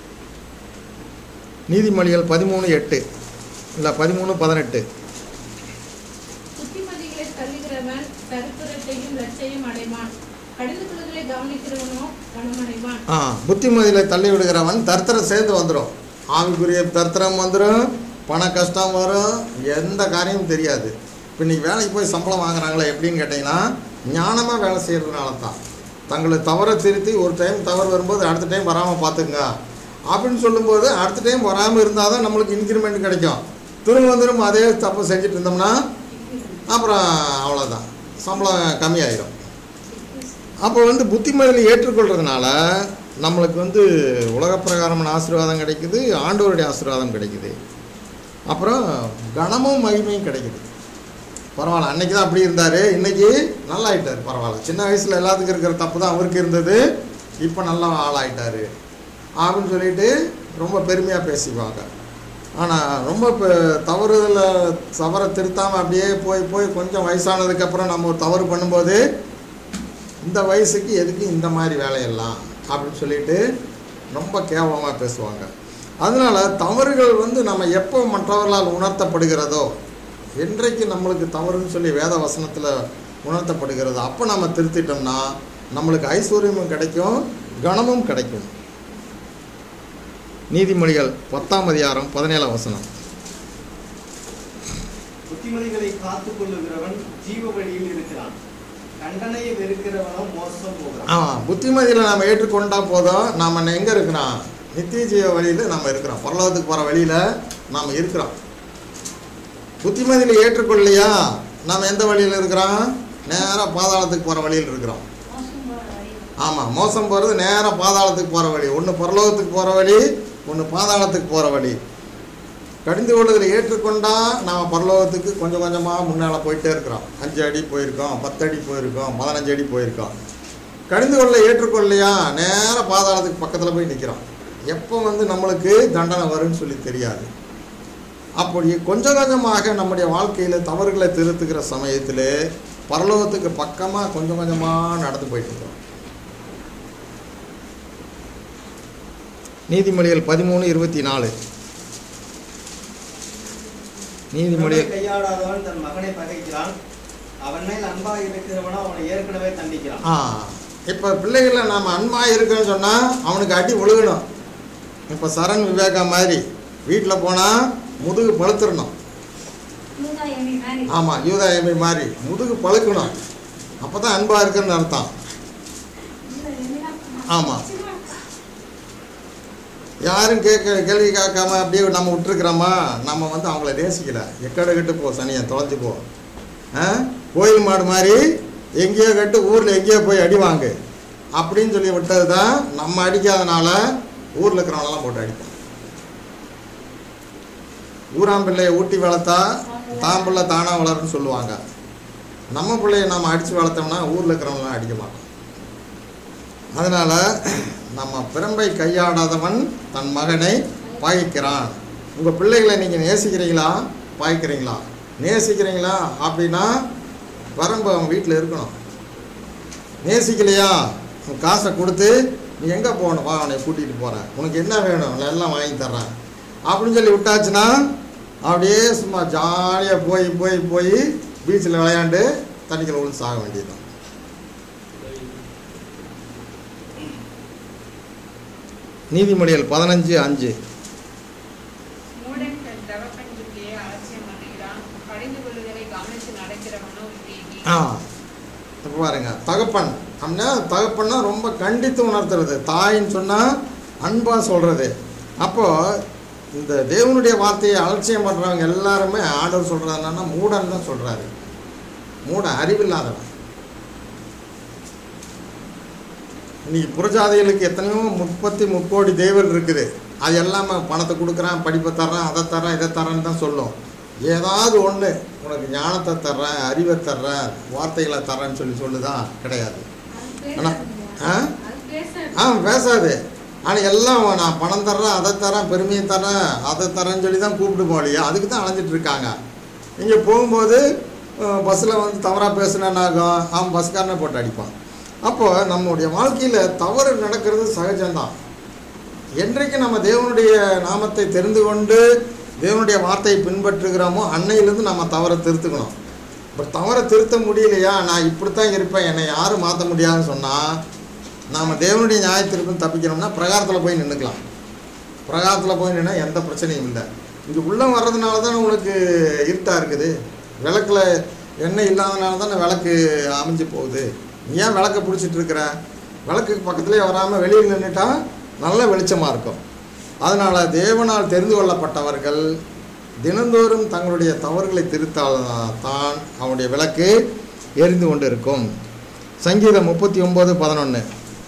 நீதிமொழிகள் பதிமூணு எட்டு இல்லை பதிமூணு பதினெட்டு புத்திமதிகளை தள்ளுகிறவன் தரித்திரத்தையும் லட்சையும் அடைவான் கடிந்து கொள்ளுதலை கவனிக்கிறவனோ கனமடைவான் ஆ புத்திமதியில் தள்ளி விடுகிறவன் தரித்திரம் சேர்ந்து வந்துடும் ஆவிக்குரிய தரித்திரம் வந்துடும் பண கஷ்டம் வரும் எந்த காரியமும் தெரியாது இப்போ இன்னைக்கு வேலைக்கு போய் சம்பளம் வாங்குறாங்களே எப்படின்னு கேட்டிங்கன்னா ஞானமாக வேலை செய்கிறதுனால தான் தங்களை தவறை திருத்தி ஒரு டைம் தவறு வரும்போது அடுத்த டைம் வராமல் பார்த்துங்க அப்படின்னு சொல்லும்போது அடுத்த டைம் வராமல் இருந்தால் தான் நம்மளுக்கு இன்க்ரிமெண்ட் கிடைக்கும் திரும்ப திரும்ப அதே தப்பு செஞ்சுட்டு இருந்தோம்னா அப்புறம் அவ்வளோதான் சம்பளம் கம்மியாயிடும் அப்போ வந்து புத்திமதியில் ஏற்றுக்கொள்றதுனால நம்மளுக்கு வந்து உலகப்பிரகாரமான ஆசீர்வாதம் கிடைக்குது ஆண்டவருடைய ஆசீர்வாதம் கிடைக்குது அப்புறம் கனமும் மகிமையும் கிடைக்குது பரவாயில்ல அன்னைக்கு தான் அப்படி இருந்தார் இன்னைக்கு நல்லா ஆயிட்டார் பரவாயில்ல சின்ன வயசில் எல்லாத்துக்கும் இருக்கிற தப்பு தான் அவருக்கு இருந்தது இப்போ நல்லா ஆளாயிட்டாரு அப்படின்னு சொல்லிட்டு ரொம்ப பெருமையாக பேசிக்குவாங்க ஆனால் ரொம்ப இப்போ தவறுதல தவறை திருத்தாமல் அப்படியே போய் போய் கொஞ்சம் வயசானதுக்கப்புறம் நம்ம ஒரு தவறு பண்ணும்போது இந்த வயசுக்கு எதுக்கு இந்த மாதிரி வேலையெல்லாம் அப்படின்னு சொல்லிட்டு ரொம்ப கேவலமாக பேசுவாங்க அதனால தவறுகள் வந்து நம்ம எப்போ மற்றவர்களால் உணர்த்தப்படுகிறதோ என்றைக்கு நம்மளுக்கு தவறுன்னு சொல்லி வேத வசனத்தில் உணர்த்தப்படுகிறதோ அப்போ நம்ம திருத்திட்டோம்னா நம்மளுக்கு ஐஸ்வர்யமும் கிடைக்கும் கனமும் கிடைக்கும் நீதிமொழிகள் பத்தாம் அதிகாரம் பதினேழாம் வசனம் புத்திமதிகளை காத்துக் கொள்ளுகிறவன் ஜீவ வழியில் இருக்கிறான் கண்டனையை வெறுக்கிறவனோ மோசம் போகிறான் ஆ புத்திமதியில் நாம் ஏற்றுக்கொண்டா போதும் நாம் எங்கே இருக்கிறோம் நித்திய ஜீவ வழியில் நம்ம இருக்கிறோம் பரலோகத்துக்கு போகிற வழியில் நாம் இருக்கிறோம் புத்திமதியில் ஏற்றுக்கொள்ளலையா நாம் எந்த வழியில் இருக்கிறோம் நேராக பாதாளத்துக்கு போகிற வழியில் இருக்கிறோம் மோசம் போற வழி ஆமாம் மோசம் போகிறது நேராக பாதாளத்துக்கு போகிற வழி ஒன்று பரலோகத்துக்கு போகிற வழி ஒன்று பாதாளத்துக்கு போகிற வழி கடிந்து கொள்ளுதல் ஏற்றுக்கொண்டா நாம் பரலோகத்துக்கு கொஞ்சம் கொஞ்சமாக முன்னால் போயிட்டே இருக்கிறோம் அஞ்சு அடி போயிருக்கோம் பத்து அடி போயிருக்கோம் பதினஞ்சு அடி போயிருக்கோம் கடிந்து கொள்ள ஏற்றுக்கொள்ளையா நேராக பாதாளத்துக்கு பக்கத்தில் போய் நிற்கிறோம் எப்போ வந்து நம்மளுக்கு தண்டனை வரும்னு சொல்லி தெரியாது அப்படி கொஞ்சம் கொஞ்சமாக நம்முடைய வாழ்க்கையில் தவறுகளை திருத்துக்கிற சமயத்தில் பரலோகத்துக்கு பக்கமாக கொஞ்சம் கொஞ்சமாக நடந்து போயிட்டு இருக்கோம் நீதிமொழிகள் பதிமூணு இருபத்தி நாலு நீதிமொழிகள் திறமை கையாடாதவன் தன் மகனை பகைக்கிறான் அவன் மேல் அன்பா இருக்கிறவனோ அவனை ஏற்கனவே தண்டிக்கிறான் ஆ இப்போ பிள்ளைகளை நாம் அன்பாக இருக்கோன்னு சொன்னால் அவனுக்கு அடி ஒழுகணும் இப்போ சரண் விவேகா மாதிரி வீட்டில் போனால் முதுகு பழுத்துடணும் யூதா எமி மாதிரி ஆமாம் யூதா எம்பி மாதிரி முதுகு பழுக்கணும் அப்போ தான் அன்பாக இருக்குன்னு அர்த்தம் யூதா எமினா ஆமா. யாரும் கேட்க கேள்வி கேட்காம அப்படியே நம்ம விட்டுருக்குறோமா நம்ம வந்து அவங்கள நேசிக்கல எக்கட கட்டு போ சனியன் தொலைஞ்சு போ ஆ கோயில் மாடு மாதிரி எங்கேயோ கட்டு ஊரில் எங்கேயோ போய் அடி வாங்கு அப்படின்னு சொல்லி விட்டது தான் நம்ம அடிக்காதனால ஊரில் இருக்கிறவனெல்லாம் போட்டு அடிப்போம் ஊராம்பிள்ளையை ஊட்டி வளர்த்தா தான் பிள்ளை தானாக வளரும்னு சொல்லுவாங்க நம்ம பிள்ளைய நம்ம அடித்து வளர்த்தோம்னா ஊரில் இருக்கிறவங்களாம் அடிக்க மாட்டோம் அதனால் நம்ம பிரம்பை கையாடாதவன் தன் மகனை பாய்க்கிறான் உங்கள் பிள்ளைகளை நீங்கள் நேசிக்கிறீங்களா பாய்க்கிறீங்களா நேசிக்கிறீங்களா அப்படின்னா வரம்பு அவன் வீட்டில் இருக்கணும் நேசிக்கலையா உன் காசை கொடுத்து நீ எங்கே போகணும் வா அவனை கூட்டிகிட்டு போகிறேன் உனக்கு என்ன வேணும் நான் எல்லாம் வாங்கி தர்றேன் அப்படின்னு சொல்லி விட்டாச்சுன்னா அப்படியே சும்மா ஜாலியாக போய் போய் போய் பீச்சில் விளையாண்டு தண்ணிக்குள்ள விழுந்து சாக வேண்டியதுதான் நீதிமொழிகள் பதினஞ்சு அஞ்சு மூடன் தன் தகப்பன் புத்தியை அலட்சியம் பண்ணுகிறான் கடிந்து கொள்ளுதலை கவனித்து நடக்கிறவனோ விவேகி ஆ இப்போ பாருங்க தகப்பன் அப்படின்னா தகப்பன்னா ரொம்ப கண்டித்து உணர்த்துறது தாயின்னு சொன்னால் அன்பாக சொல்கிறது அப்போது இந்த தேவனுடைய வார்த்தையை அலட்சியம் பண்ணுறவங்க எல்லாருமே ஆண்டவர் சொல்கிறது என்னன்னா மூடன் தான் சொல்கிறாரு மூட அறிவில்லாதவன் இன்னைக்கு புறஜாதிகளுக்கு எத்தனையோ முப்பத்தி முக்கோடி தெய்வம் இருக்குது அது எல்லாமே பணத்தை கொடுக்குறான் படிப்பை தர்றேன் அதை தர்றேன் இதை தர்றேன்னு தான் சொல்லும் ஏதாவது ஒன்று உனக்கு ஞானத்தை தர்றேன் அறிவை தர்றேன் வார்த்தைகளை தர்றேன்னு சொல்லி சொல்லுதான் கிடையாது அது ஆனா, பேசாதுங்க. ஆ? அது பேசாது ஆ பேசாது ஆனால் எல்லாம் நான் பணம் தர்றேன் அதை தரேன் பெருமையை தரேன் அதை தரேன்னு சொல்லி தான் கூப்பிட்டு போகலையா அதுக்கு தான் அலைஞ்சிட்டு இருக்காங்க இங்கே போகும்போது பஸ்ஸில் வந்து தவறாக பேசுனானாகும் அவன் பஸ்காரனை போட்டு அடிப்பான் அப்போ நம்முடைய வாழ்க்கையில் தவறு நடக்கிறது சகஜம்தான் என்றைக்கு நம்ம தேவனுடைய நாமத்தை தெரிந்து கொண்டு தேவனுடைய வார்த்தையை பின்பற்றுகிறோமோ அன்னையிலேருந்து நம்ம தவறை திருத்துக்கணும் இப்போ தவறை திருத்த முடியலையா நான் இப்படித்தான் இருப்பேன் என்னை யாரும் மாற்ற முடியாதுன்னு சொன்னால் நாம் தேவனுடைய நியாயத்திற்கும் தப்பிக்கணும்னா பிரகாரத்தில் போய் நின்றுக்கலாம் பிரகாரத்தில் போய் நின்னா எந்த பிரச்சனையும் இல்லை இது உள்ளே வர்றதுனால தானே உனக்கு இருட்டாக இருக்குது விளக்கில் எண்ணெய் இல்லாதனால தானே விளக்கு அமைஞ்சு போகுது நீ ஏன் விளக்கை பிடிச்சிட்டு இருக்கிற விளக்குக்கு பக்கத்துலேயே வராமல் வெளியில் நின்றுட்டா நல்ல வெளிச்சமாக இருக்கும் அதனால் தேவனால் தெரிந்து கொள்ளப்பட்டவர்கள் தினந்தோறும் தங்களுடைய தவறுகளை திருத்தால் தான் அவனுடைய விளக்கு எரிந்து கொண்டு இருக்கும் சங்கீதம் முப்பத்தி ஒம்பது பதினொன்று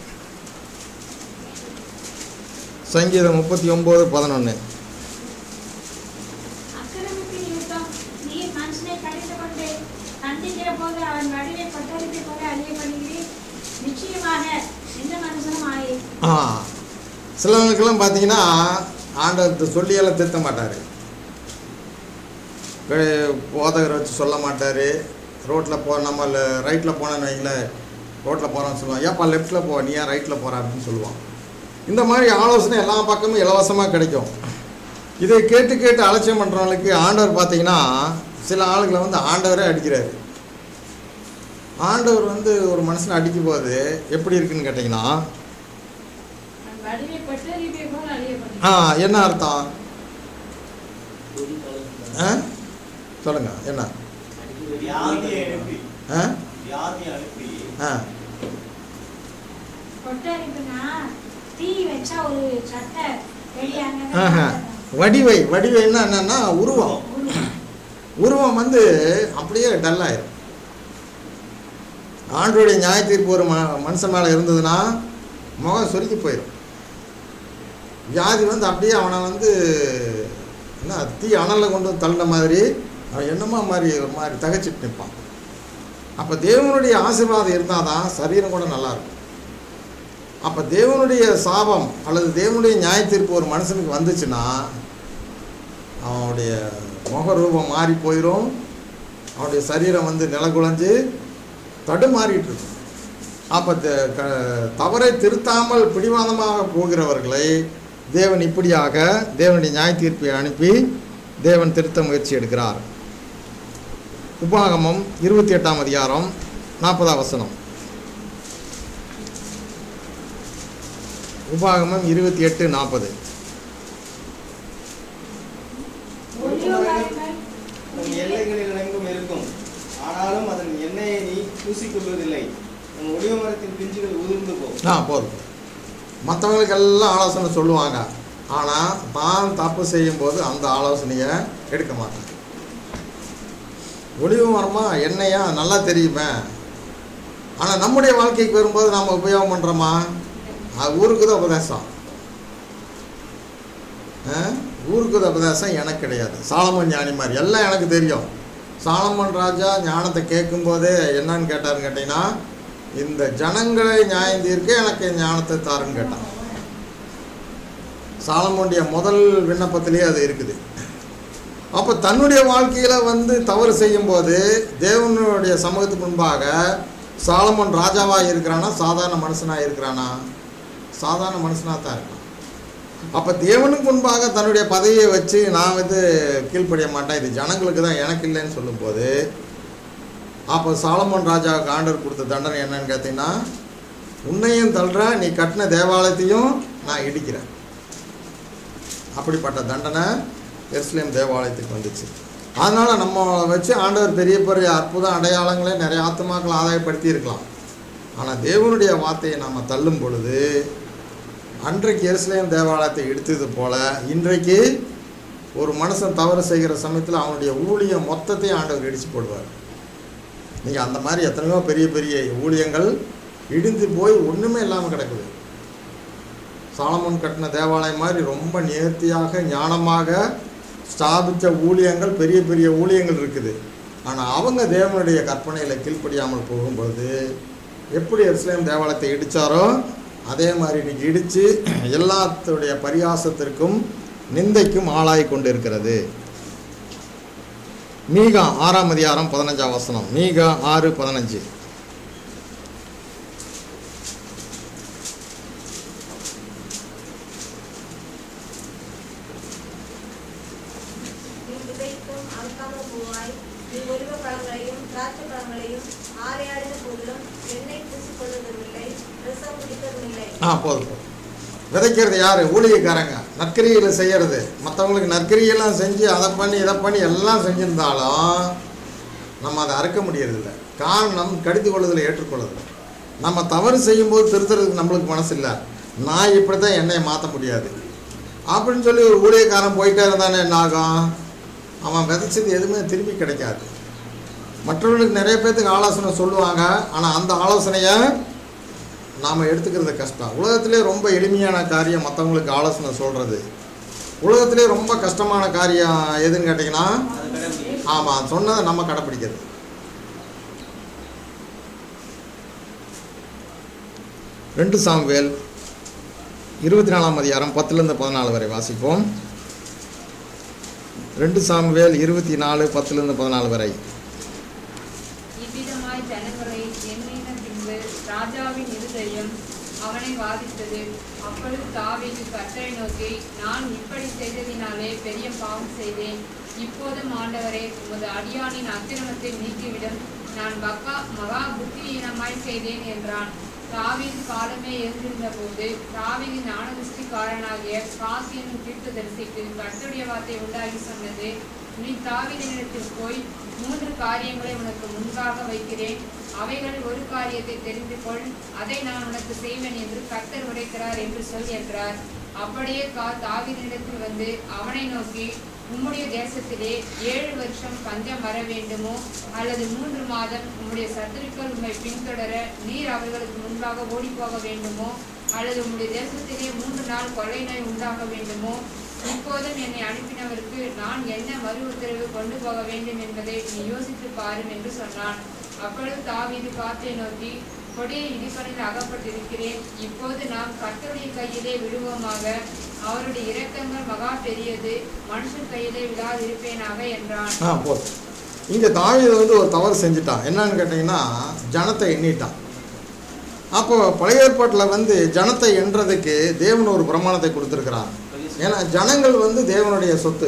சங்கீதம் முப்பத்தி ஒம்பது பதினொன்று அக்கிரமத்தின் நிமித்தம் நீ மனுஷனை கடிந்து கொண்டு கண்டிக்கிற போது அவன் வடிவை கொட்டரிப்பை போல அழியப்படுகிறேன் நிச்சயமாக எந்த மனுஷனும் ஆயி ஆ சிலவங்களுக்கெல்லாம் பார்த்தீங்கன்னா ஆண்டவர் சொல்லியெல்லாம் திருத்த மாட்டார் போதகரை வச்சு சொல்ல மாட்டார் ரோட்டில் போ நம்ம ரைட்டில் போனோன்னு வைங்களேன் ரோட்டில் போகிறோன்னு சொல்லுவான் ஏப்பா லெஃப்ட்டில் போ நீ ஏன் ரைட்டில் போகிற அப்படின்னு சொல்லுவான் இந்த மாதிரி ஆலோசனை எல்லா பக்கமும் இலவசமாக கிடைக்கும் இதை கேட்டு கேட்டு அலட்சியம் பண்ணுறவங்களுக்கு ஆண்டவர் பார்த்தீங்கன்னா சில ஆளுகளை வந்து ஆண்டவரே அடிக்கிறாரு ஆண்டவர் வந்து ஒரு மனுஷனை அடிக்கும் போது எப்படி இருக்குன்னு கேட்டிங்கன்னா அவன் வடிவை கொட்டரிப்பை போல் ஆ அழியப்படுகிறான் என்ன அர்த்தம் ஆ சொல்லுங்க என்ன வியாதியை அனுப்பி ஆ வியாதியை அனுப்பி ஆ கொட்டரிப்புனா தீ வச்சா ஒரு சட்டை வெளியாக ஆஹா. வடிவை வடிவைன்னா என்னன்னா உருவம் உருவம் வந்து அப்படியே டல் ஆயிரும் ஆண்டோடைய நியாய தீர்ப்பு ஒரு ம மனுஷன் மேலே இருந்ததுன்னா முகம் சுருக்கி போயிடும் வியாதி வந்து அப்படியே அவனை வந்து என்ன தீ அனலில் கொண்டு வந்து தள்ளின மாதிரி அவன் என்னமோ மாதிரி ஒரு மாதிரி தகச்சிட்டு நிற்பான் அப்போ தேவனுடைய ஆசீர்வாதம் இருந்தால் தான் சரீரம் கூட நல்லா இருக்கும் அப்போ தேவனுடைய சாபம் அல்லது தேவனுடைய நியாய தீர்ப்பு ஒரு மனுஷனுக்கு வந்துச்சுன்னா அவனுடைய முகரூபம் மாறி போயிடும் அவனுடைய சரீரம் வந்து நிலகுலைஞ்சு தடுமாறிட்டு இருக்கும் அப்போ த- க- தவறை திருத்தாமல் பிடிவாதமாக போகிறவர்களை தேவன் இப்படியாக தேவனுடைய நியாய தீர்ப்பை அனுப்பி தேவன் திருத்த முயற்சி எடுக்கிறார் உபாகமம் இருபத்தி எட்டாம் அதிகாரம் நாற்பதாம் வசனம் உபாகமம் இருபத்தி எட்டு நாற்பது ஒளியோ மரங்கள் உன் எல்லைகளில் எங்கும் இருக்கும் ஆனாலும் அதன் எண்ணெயை நீ பூசிக்கொள்வதில்லை உன் ஒளிய மரத்தின் பிஞ்சுகள் உதிர்ந்து போ ஆ போதும் மற்றவங்களுக்கு எல்லாம் ஆலோசனை சொல்லுவாங்க ஆனால் தான் தப்பு செய்யும்போது அந்த ஆலோசனையை எடுக்க மாட்டாங்க ஒளிவு மரமா எண்ணெயா நல்லா தெரியுமே ஆனால் நம்முடைய வாழ்க்கைக்கு வரும்போது நாம் உபயோகம் பண்ணுறோமா அது ஊருக்கு தான் உபதேசம் ஆ? ஊருக்கு தான் உபதேசம் எனக்கு கிடையாது சாலமன் ஞானி மாதிரி எல்லாம் எனக்கு தெரியும் சாலமன் ராஜா ஞானத்தை கேட்கும்போதே என்னன்னு கேட்டாருன்னு கேட்டிங்கன்னா இந்த ஜனங்களை நியாயம் தீர்க்க எனக்கு ஞானத்தை தாருன்னு கேட்டான் சாலமோனுடைய முதல் விண்ணப்பத்திலேயே அது இருக்குது அப்போ தன்னுடைய வாழ்க்கையில் வந்து தவறு செய்யும்போது தேவனுடைய சமூகத்துக்கு முன்பாக சாலமோன் ராஜாவாக இருக்கிறானா சாதாரண மனுஷனாக இருக்கிறானா சாதாரண மனுஷனாக தான் இருக்கான் அப்போ தேவனுக்கு முன்பாக தன்னுடைய பதவியை வச்சு நான் வந்து கீழ்ப்படிய மாட்டேன் இது ஜனங்களுக்கு தான் எனக்கு இல்லைன்னு சொல்லும்போது அப்போ சாலமோன் ராஜாவுக்கு ஆண்டவர் கொடுத்த தண்டனை என்னன்னு கேட்டிங்கன்னா உன்னையும் தள்ளுறேன் நீ கட்டின தேவாலயத்தையும் நான் இடிக்கிறேன் அப்படிப்பட்ட தண்டனை எருசலேம் தேவாலயத்துக்கு வந்துச்சு அதனால் நம்ம வச்சு ஆண்டவர் பெரிய பெரிய அற்புத அடையாளங்களை நிறைய ஆத்துமாக்களை ஆதாயப்படுத்தி இருக்கலாம் ஆனால் தேவனுடைய வார்த்தையை நாம் தள்ளும் பொழுது அன்றைக்கு எருசலேம் தேவாலயத்தை இடித்தது போல இன்றைக்கு ஒரு மனுஷன் தவறு செய்கிற சமயத்தில் அவனுடைய ஊழியம் மொத்தத்தையும் ஆண்டவர் இடித்து போடுவார் நீங்கள் அந்த மாதிரி எத்தனையோ பெரிய பெரிய ஊழியங்கள் இடிந்து போய் ஒன்றுமே இல்லாமல் கிடக்குது சாலமோன் கட்டின தேவாலயம் மாதிரி ரொம்ப நேர்த்தியாக ஞானமாக ஸ்தாபித்த ஊழியங்கள் பெரிய பெரிய ஊழியங்கள் இருக்குது ஆனால் அவங்க தேவனுடைய கற்பனையில் கீழ்ப்படியாமல் போகும்பொழுது எப்படி எருசலேம் தேவாலயத்தை இடித்தாரோ அதே மாதிரி இன்னைக்கு இடித்து எல்லாத்துடைய பரியாசத்திற்கும் நிந்தைக்கும் ஆளாய் கொண்டு இருக்கிறது மீகா ஆறாம் அதிகாரம் பதினஞ்சாம் வசனம் மீகா ஆறு பதினஞ்சு நீ விதைக்கும் அறுக்காம பூவாய் நீ ஒலிவ பழங்களையும் திராட்சை பழங்களையும் ஆரையாடின போதிலும் எண்ணெய் பூசிக்கொள்வதுமில்லை ரசம் குடிப்பதுமில்லை ஆ போதும் போதும் விதைக்கிறது யார் ஊழியக்காரங்க நற்கிரியில் செய்கிறது மற்றவங்களுக்கு நற்கிரியெல்லாம் செஞ்சு அதை பண்ணி இதை பண்ணி எல்லாம் செஞ்சிருந்தாலும் நம்ம அதை அறுக்க முடியறதில்ல காரணம் கடித்து கொள்ளுதலை ஏற்றுக்கொள்ளுதல் நம்ம தவறு செய்யும்போது திருத்துறதுக்கு நம்மளுக்கு மனசு இல்லை நான் இப்படி தான் என்னையை மாற்ற முடியாது அப்படின்னு சொல்லி ஒரு ஊழியக்காரன் போயிட்டே இருந்தானே என்ன ஆகும் அவன் விதைச்சது எதுவுமே திரும்பி கிடைக்காது மற்றவர்களுக்கு நிறைய பேர்த்துக்கு ஆலோசனை சொல்லுவாங்க ஆனால் அந்த ஆலோசனையை நாம் எடுத்துக்கிறது கஷ்டம் உலகத்திலே ரொம்ப எளிமையான காரியம் மற்றவங்களுக்கு ஆலோசனை சொல்கிறது உலகத்திலே ரொம்ப கஷ்டமான காரியம் எதுன்னு கேட்டிங்கன்னா அது கடமை ஆமாம் சொன்னதை நம்ம கடைப்பிடிக்கிறது ரெண்டு சாமுவேல் இருபத்தி நாலாம் அதிகாரம் பத்துலேருந்து பதினாலு வரை வாசிப்போம் ரெண்டு சாமுவேல் இருபத்தி நாலு பத்துலேருந்து பதினாலு வரை இவ்விதமாய் ஜனங்களை எண்ணின பின்பு ராஜாவின் இருதயம் அவனை வாதித்தது அப்பொழுது தாவீது கர்த்தரை நோக்கி நான் இப்படி செய்ததினாலே பெரிய பாவம் செய்தேன் இப்போதும் ஆண்டவரே உமது அடியானின் அக்கிரமத்தை நீக்கிவிடும் நான் பக்கா மகா புத்தியீனமாய் செய்தேன் என்றான் தாவீது காலமே இருந்திருந்த போது தாவீது ஞானதிஷ்டிக்காரனாகிய காசி என்னும் தீர்க்கதரிசிக்கு கர்த்தருடைய வார்த்தை உண்டாகி சொன்னது நீ தாவீதினிடத்தில் போய் மூன்று காரியங்களை உனக்கு முன்பாக வைக்கிறேன் அவைகளில் ஒரு காரியத்தை தெரிந்து கொள் அதை நான் உனக்கு செய்வேன் என்று கர்த்தர் உரைக்கிறார் என்று சொல் என்றார் அப்படியே கா தாவீதினிடத்தில் வந்து அவனை நோக்கி உம்முடைய தேசத்திலே ஏழு வருஷம் பஞ்சம் வர வேண்டுமோ அல்லது மூன்று மாதம் உம்முடைய சத்துருக்கள் உம்மை பின்தொடர நீர் அவர்களுக்கு முன்பாக ஓடிப்போக வேண்டுமோ அல்லது உம்முடைய தேசத்திலே மூன்று நாள் கொள்ளை நோய் உண்டாக வேண்டுமோ இப்போதும் என்னை அனுப்பினவருக்கு நான் என்ன மறு உத்தரவு கொண்டு போக வேண்டும் என்பதை நீ யோசித்து பாரும் என்று சொன்னான் அப்பொழுது தாவீது காத்தை நோக்கி கொடிய இடிப்பனில் அகப்பட்டிருக்கிறேன் இப்போது நாம் கர்த்தருடைய கையிலே விடுவோமாக அவருடைய இரக்கங்கள் மகா பெரியது மனுஷன் கையிலே விடாதிருப்பேனாக என்றான் ஆ போதும் இங்கே தாவீது வந்து ஒரு தவறு செஞ்சுட்டான் என்னன்னு கேட்டிங்கன்னா ஜனத்தை எண்ணிட்டான் அப்போ பழைய ஏற்பாட்டில் வந்து ஜனத்தை எண்றதுக்கு தேவன் ஒரு பிரமாணத்தை கொடுத்துருக்கிறான் ஏன்னா ஜனங்கள் வந்து தேவனுடைய சொத்து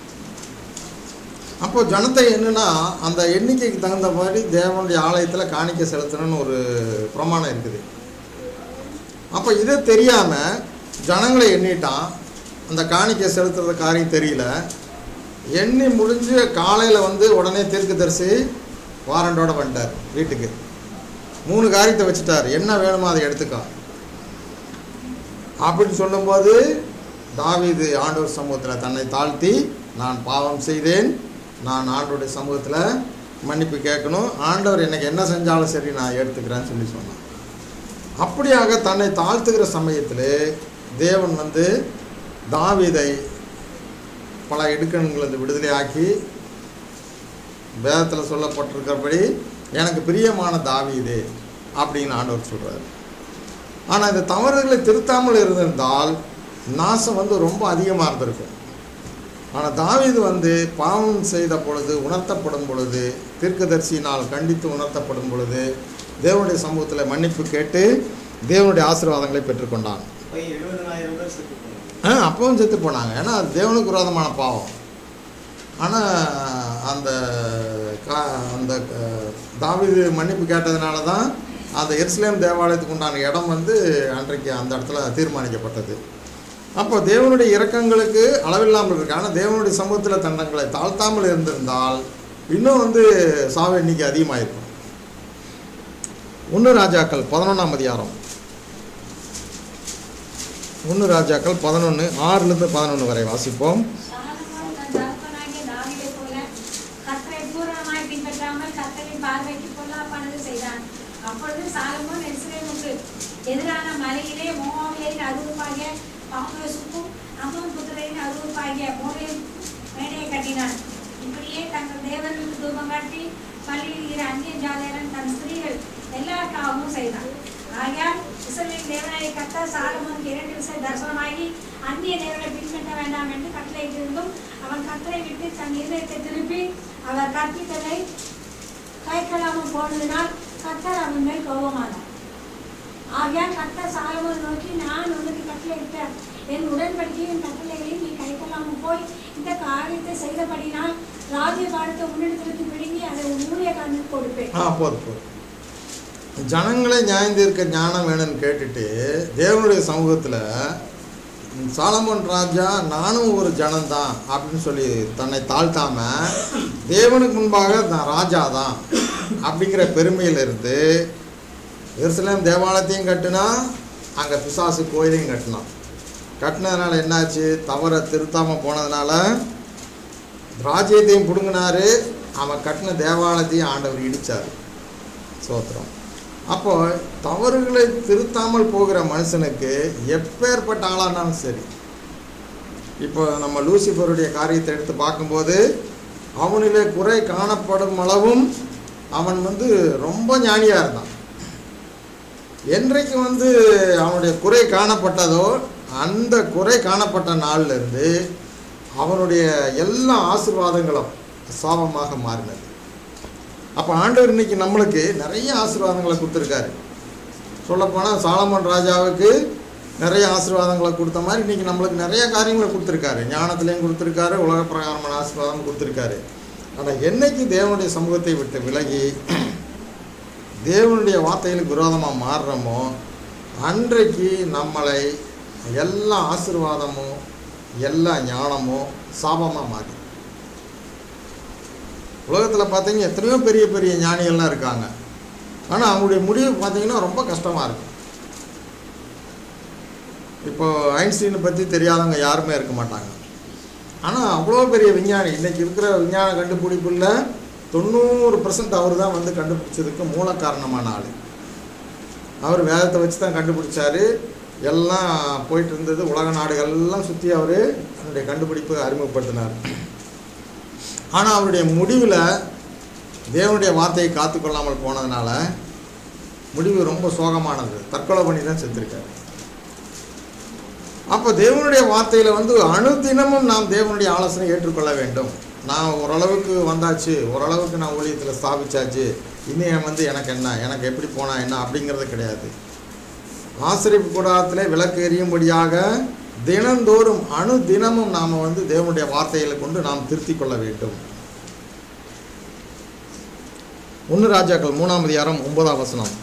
அப்போ ஜனத்தை என்னன்னா அந்த எண்ணிக்கைக்கு தகுந்த மாதிரி தேவனுடைய ஆலயத்தில் காணிக்கை செலுத்தணும்னு ஒரு பிரமாணம் இருக்குது அப்போ இதை தெரியாமல் ஜனங்களை எண்ணிட்டான் அந்த காணிக்கை செலுத்துறது காரியம் தெரியல எண்ணி முடிஞ்சு காலையில் வந்து உடனே தீர்க்கதரிசி வாரண்டோட வந்துட்டார் வீட்டுக்கு மூணு காரியத்தை வச்சுட்டார் என்ன வேணுமோ அதை எடுத்துக்கோ அப்படின்னு சொல்லும்போது தாவீது ஆண்டவர் சமூகத்தில் தன்னை தாழ்த்தி நான் பாவம் செய்தேன் நான் ஆண்டவருடைய சமூகத்தில் மன்னிப்பு கேட்கணும் ஆண்டவர் எனக்கு என்ன செஞ்சாலும் சரி நான் எடுத்துக்கிறேன்னு சொல்லி சொன்னான் அப்படியாக தன்னை தாழ்த்துகிற சமயத்தில் தேவன் வந்து தாவீதை பல இடுக்கண்களது விடுதலையாக்கி வேதத்தில் சொல்லப்பட்டிருக்கிறபடி எனக்கு பிரியமான தாவீது அப்படின்னு ஆண்டவர் சொல்கிறார் ஆனால் இந்த தவறுகளை திருத்தாமல் இருந்திருந்தால் நாசம் வந்து ரொம்ப அதிகமாக இருந்திருக்கும் ஆனால் தாவீது வந்து பாவம் செய்த பொழுது உணர்த்தப்படும் பொழுது தீர்க்கதரிசியினால் கண்டித்து உணர்த்தப்படும் பொழுது தேவனுடைய சமூகத்தில் மன்னிப்பு கேட்டு தேவனுடைய ஆசீர்வாதங்களை பெற்றுக்கொண்டான் போய் எழுபதனாயிரம் பேர் செத்து போனாங்க ஆ அப்பவும் செத்து போனாங்க ஏன்னா அது தேவனுக்கு விரோதமான பாவம் ஆனால் அந்த கா அந்த அஹ், தாவீது மன்னிப்பு கேட்டதுனால தான் அந்த எருசலேம் தேவாலயத்துக்கு உண்டான இடம் வந்து அன்றைக்கு அந்த இடத்துல தீர்மானிக்கப்பட்டது அப்போ தேவனுடைய இரக்கங்களுக்கு அளவில்லாமல் இருக்கு ஆனால் தேவனுடைய சமூகத்தில் தண்டங்களை தாழ்த்தாமல் இருந்திருந்தால் இன்னும் வந்து சாவு எண்ணிக்கை அதிகமாயிருக்கும் ஒன்று ராஜாக்கள் பதினொன்றாம் அதிகாரம் ஒன்று ராஜாக்கள் பதினொன்று ஆறுலேருந்து பதினொன்று வரை வாசிப்போம் சாலமோன் தன் தகப்பனாகிய தாவீதைப் போல கர்த்தரை பூரணமாய் பின்பற்றாமல் கர்த்தரின் பார்வைக்கு பொல்லாப்பானது செய்தான் அப்பொழுது சாலமோன் எருசலேமுக்கு எதிரான மலையிலே மோவாவியரின் அருவருப்பாகிய பாம்பேசுக்கும் அம்மன் புத்திரையின் அருவருப்பாகிய மோவியின் மேடையை கட்டினான் இப்படியே தங்கள் தேவனுக்கு தூபம் காட்டி பள்ளியிடுகிற அந்நிய ஜாதியரன் தன் ஸ்திரீகள் எல்லாருக்காகவும் செய்தான் ஆகையால் இஸ்ரவேலின் தேவனாய கர்த்தர் சாலமோனுக்கு இரண்டு விஷயம் தரிசனமாகி அந்நிய தேவனை பின்பற்ற வேண்டாம் என்று கட்டளையிட்டிருந்தும் அவன் கர்த்தரை விட்டு தன் இதயத்தை திருப்பி அவர் கற்பித்ததை கைக்கொள்ளாமல் போனதினால் கர்த்தர் அவன் மேல் கோபமானார் ஆகையால் கர்த்தர் சாலமோன் நோக்கி நான் உனக்கு கட்டளையிட்ட என் உடன்படிக்கையின் கட்டளைகளையும் நீ கைக்கொள்ளாமல் போய் இந்த காரியத்தை செய்தபடினால் ராஜ்ய காலத்தை முன்னெடுத்திருந்து பிடுங்கி அதை உன் ஊழியக்காரனுக்கு கொடுப்பேன் ஆ போதும் போதும் ஜனங்களை நியாயந்தீர்க்க ஞானம் வேணும்னு கேட்டுட்டு தேவனுடைய சமூகத்தில் சாலமோன் ராஜா நானும் ஒரு ஜனம்தான் அப்படின்னு சொல்லி தன்னை தாழ்த்தாம தேவனுக்கு முன்பாக நான் ராஜா தான் அப்படிங்கிற பெருமையிலிருந்து எருசலேம் தேவாலயத்தையும் கட்டுனா அங்கே பிசாசு கோயிலையும் கட்டினான் கட்டினதுனால என்னாச்சு தவறை திருத்தாமல் போனதுனால ராஜ்யத்தையும் பிடுங்கினாரு அவன் கட்டின தேவாலயத்தையும் ஆண்டவர் இடித்தார் சோத்திரம் அப்போ தவறுகளை திருத்தாமல் போகிற மனுஷனுக்கு எப்பேற்பட்ட ஆளானாலும் சரி இப்போ நம்ம லூசிஃபருடைய காரியத்தை எடுத்து பார்க்கும்போது அவனிலே குறை காணப்படும் அளவும் அவன் வந்து ரொம்ப ஞானியாக இருந்தான் என்றைக்கு வந்து அவனுடைய குறை காணப்பட்டதோ அந்த குறை காணப்பட்ட நாள்ல இருந்து அவனுடைய எல்லா ஆசீர்வாதங்களும் சாபமாக மாறினது அப்போ ஆண்டவர் இன்னைக்கு நம்மளுக்கு நிறைய ஆசீர்வாதங்களை கொடுத்துருக்காரு சொல்லப்போனால் சாலமன் ராஜாவுக்கு நிறைய ஆசீர்வாதங்களை கொடுத்த மாதிரி இன்னைக்கு நம்மளுக்கு நிறைய காரியங்களை கொடுத்துருக்காரு ஞானத்திலையும் கொடுத்துருக்காரு உலக பிரகாரமான ஆசீர்வாதம் கொடுத்துருக்காரு ஆனால் என்னைக்கு தேவனுடைய சமூகத்தை விட்டு விலகி தேவனுடைய வார்த்தைகளுக்கு விரோதமாக மாறுறோமோ அன்றைக்கு நம்மளை எல்லா ஆசீர்வாதமும் எல்லா ஞானமும் சாபமாக மாறி உலகத்தில் பார்த்தீங்க எத்தனையோ பெரிய பெரிய ஞானிகள்லாம் இருக்காங்க ஆனால் அவங்களுடைய முடிவு பார்த்தீங்கன்னா ரொம்ப கஷ்டமாக இருக்கும் இப்போ ஐன்ஸ்டீனை பற்றி தெரியாதவங்க யாருமே இருக்க மாட்டாங்க ஆனால் அவ்வளோ பெரிய விஞ்ஞானி இன்றைக்கி இருக்கிற விஞ்ஞான கண்டுபிடிப்புல தொண்ணூறு பர்சன்ட் அவர் தான் வந்து கண்டுபிடிச்சதுக்கு மூல காரணமான ஆள் அவர் வேதத்தை வச்சு தான் கண்டுபிடிச்சாரு எல்லாம் போயிட்டு இருந்தது உலக நாடுகள்லாம் சுற்றி அவர் தன்னுடைய கண்டுபிடிப்பை அறிமுகப்படுத்தினார் ஆனால் அவருடைய முடிவில் தேவனுடைய வார்த்தையை காத்துக்கொள்ளாமல் போனதுனால முடிவு ரொம்ப சோகமானது தற்கொலை பண்ணி தான் செத்துருக்காரு அப்போ தேவனுடைய வார்த்தையில் வந்து அணுதினமும் நாம் தேவனுடைய ஆலோசனை ஏற்றுக்கொள்ள வேண்டும் நான் ஓரளவுக்கு வந்தாச்சு ஓரளவுக்கு நான் ஊழியத்தில் ஸ்தாபிச்சாச்சு இன்னும் வந்து எனக்கு என்ன எனக்கு எப்படி போனா என்ன அப்படிங்கிறது கிடையாது ஆசிரியப்பு கூடாரத்திலே விளக்கு எரியும்படியாக தினந்தோறும் அணு தினமும் நாம் வந்து தேவனுடைய வார்த்தைகளை கொண்டு நாம் திருத்திக் கொள்ள வேண்டும் ஒன்று ராஜாக்கள் மூணாம் அதிகாரம் ஒன்பதாம் வசனம்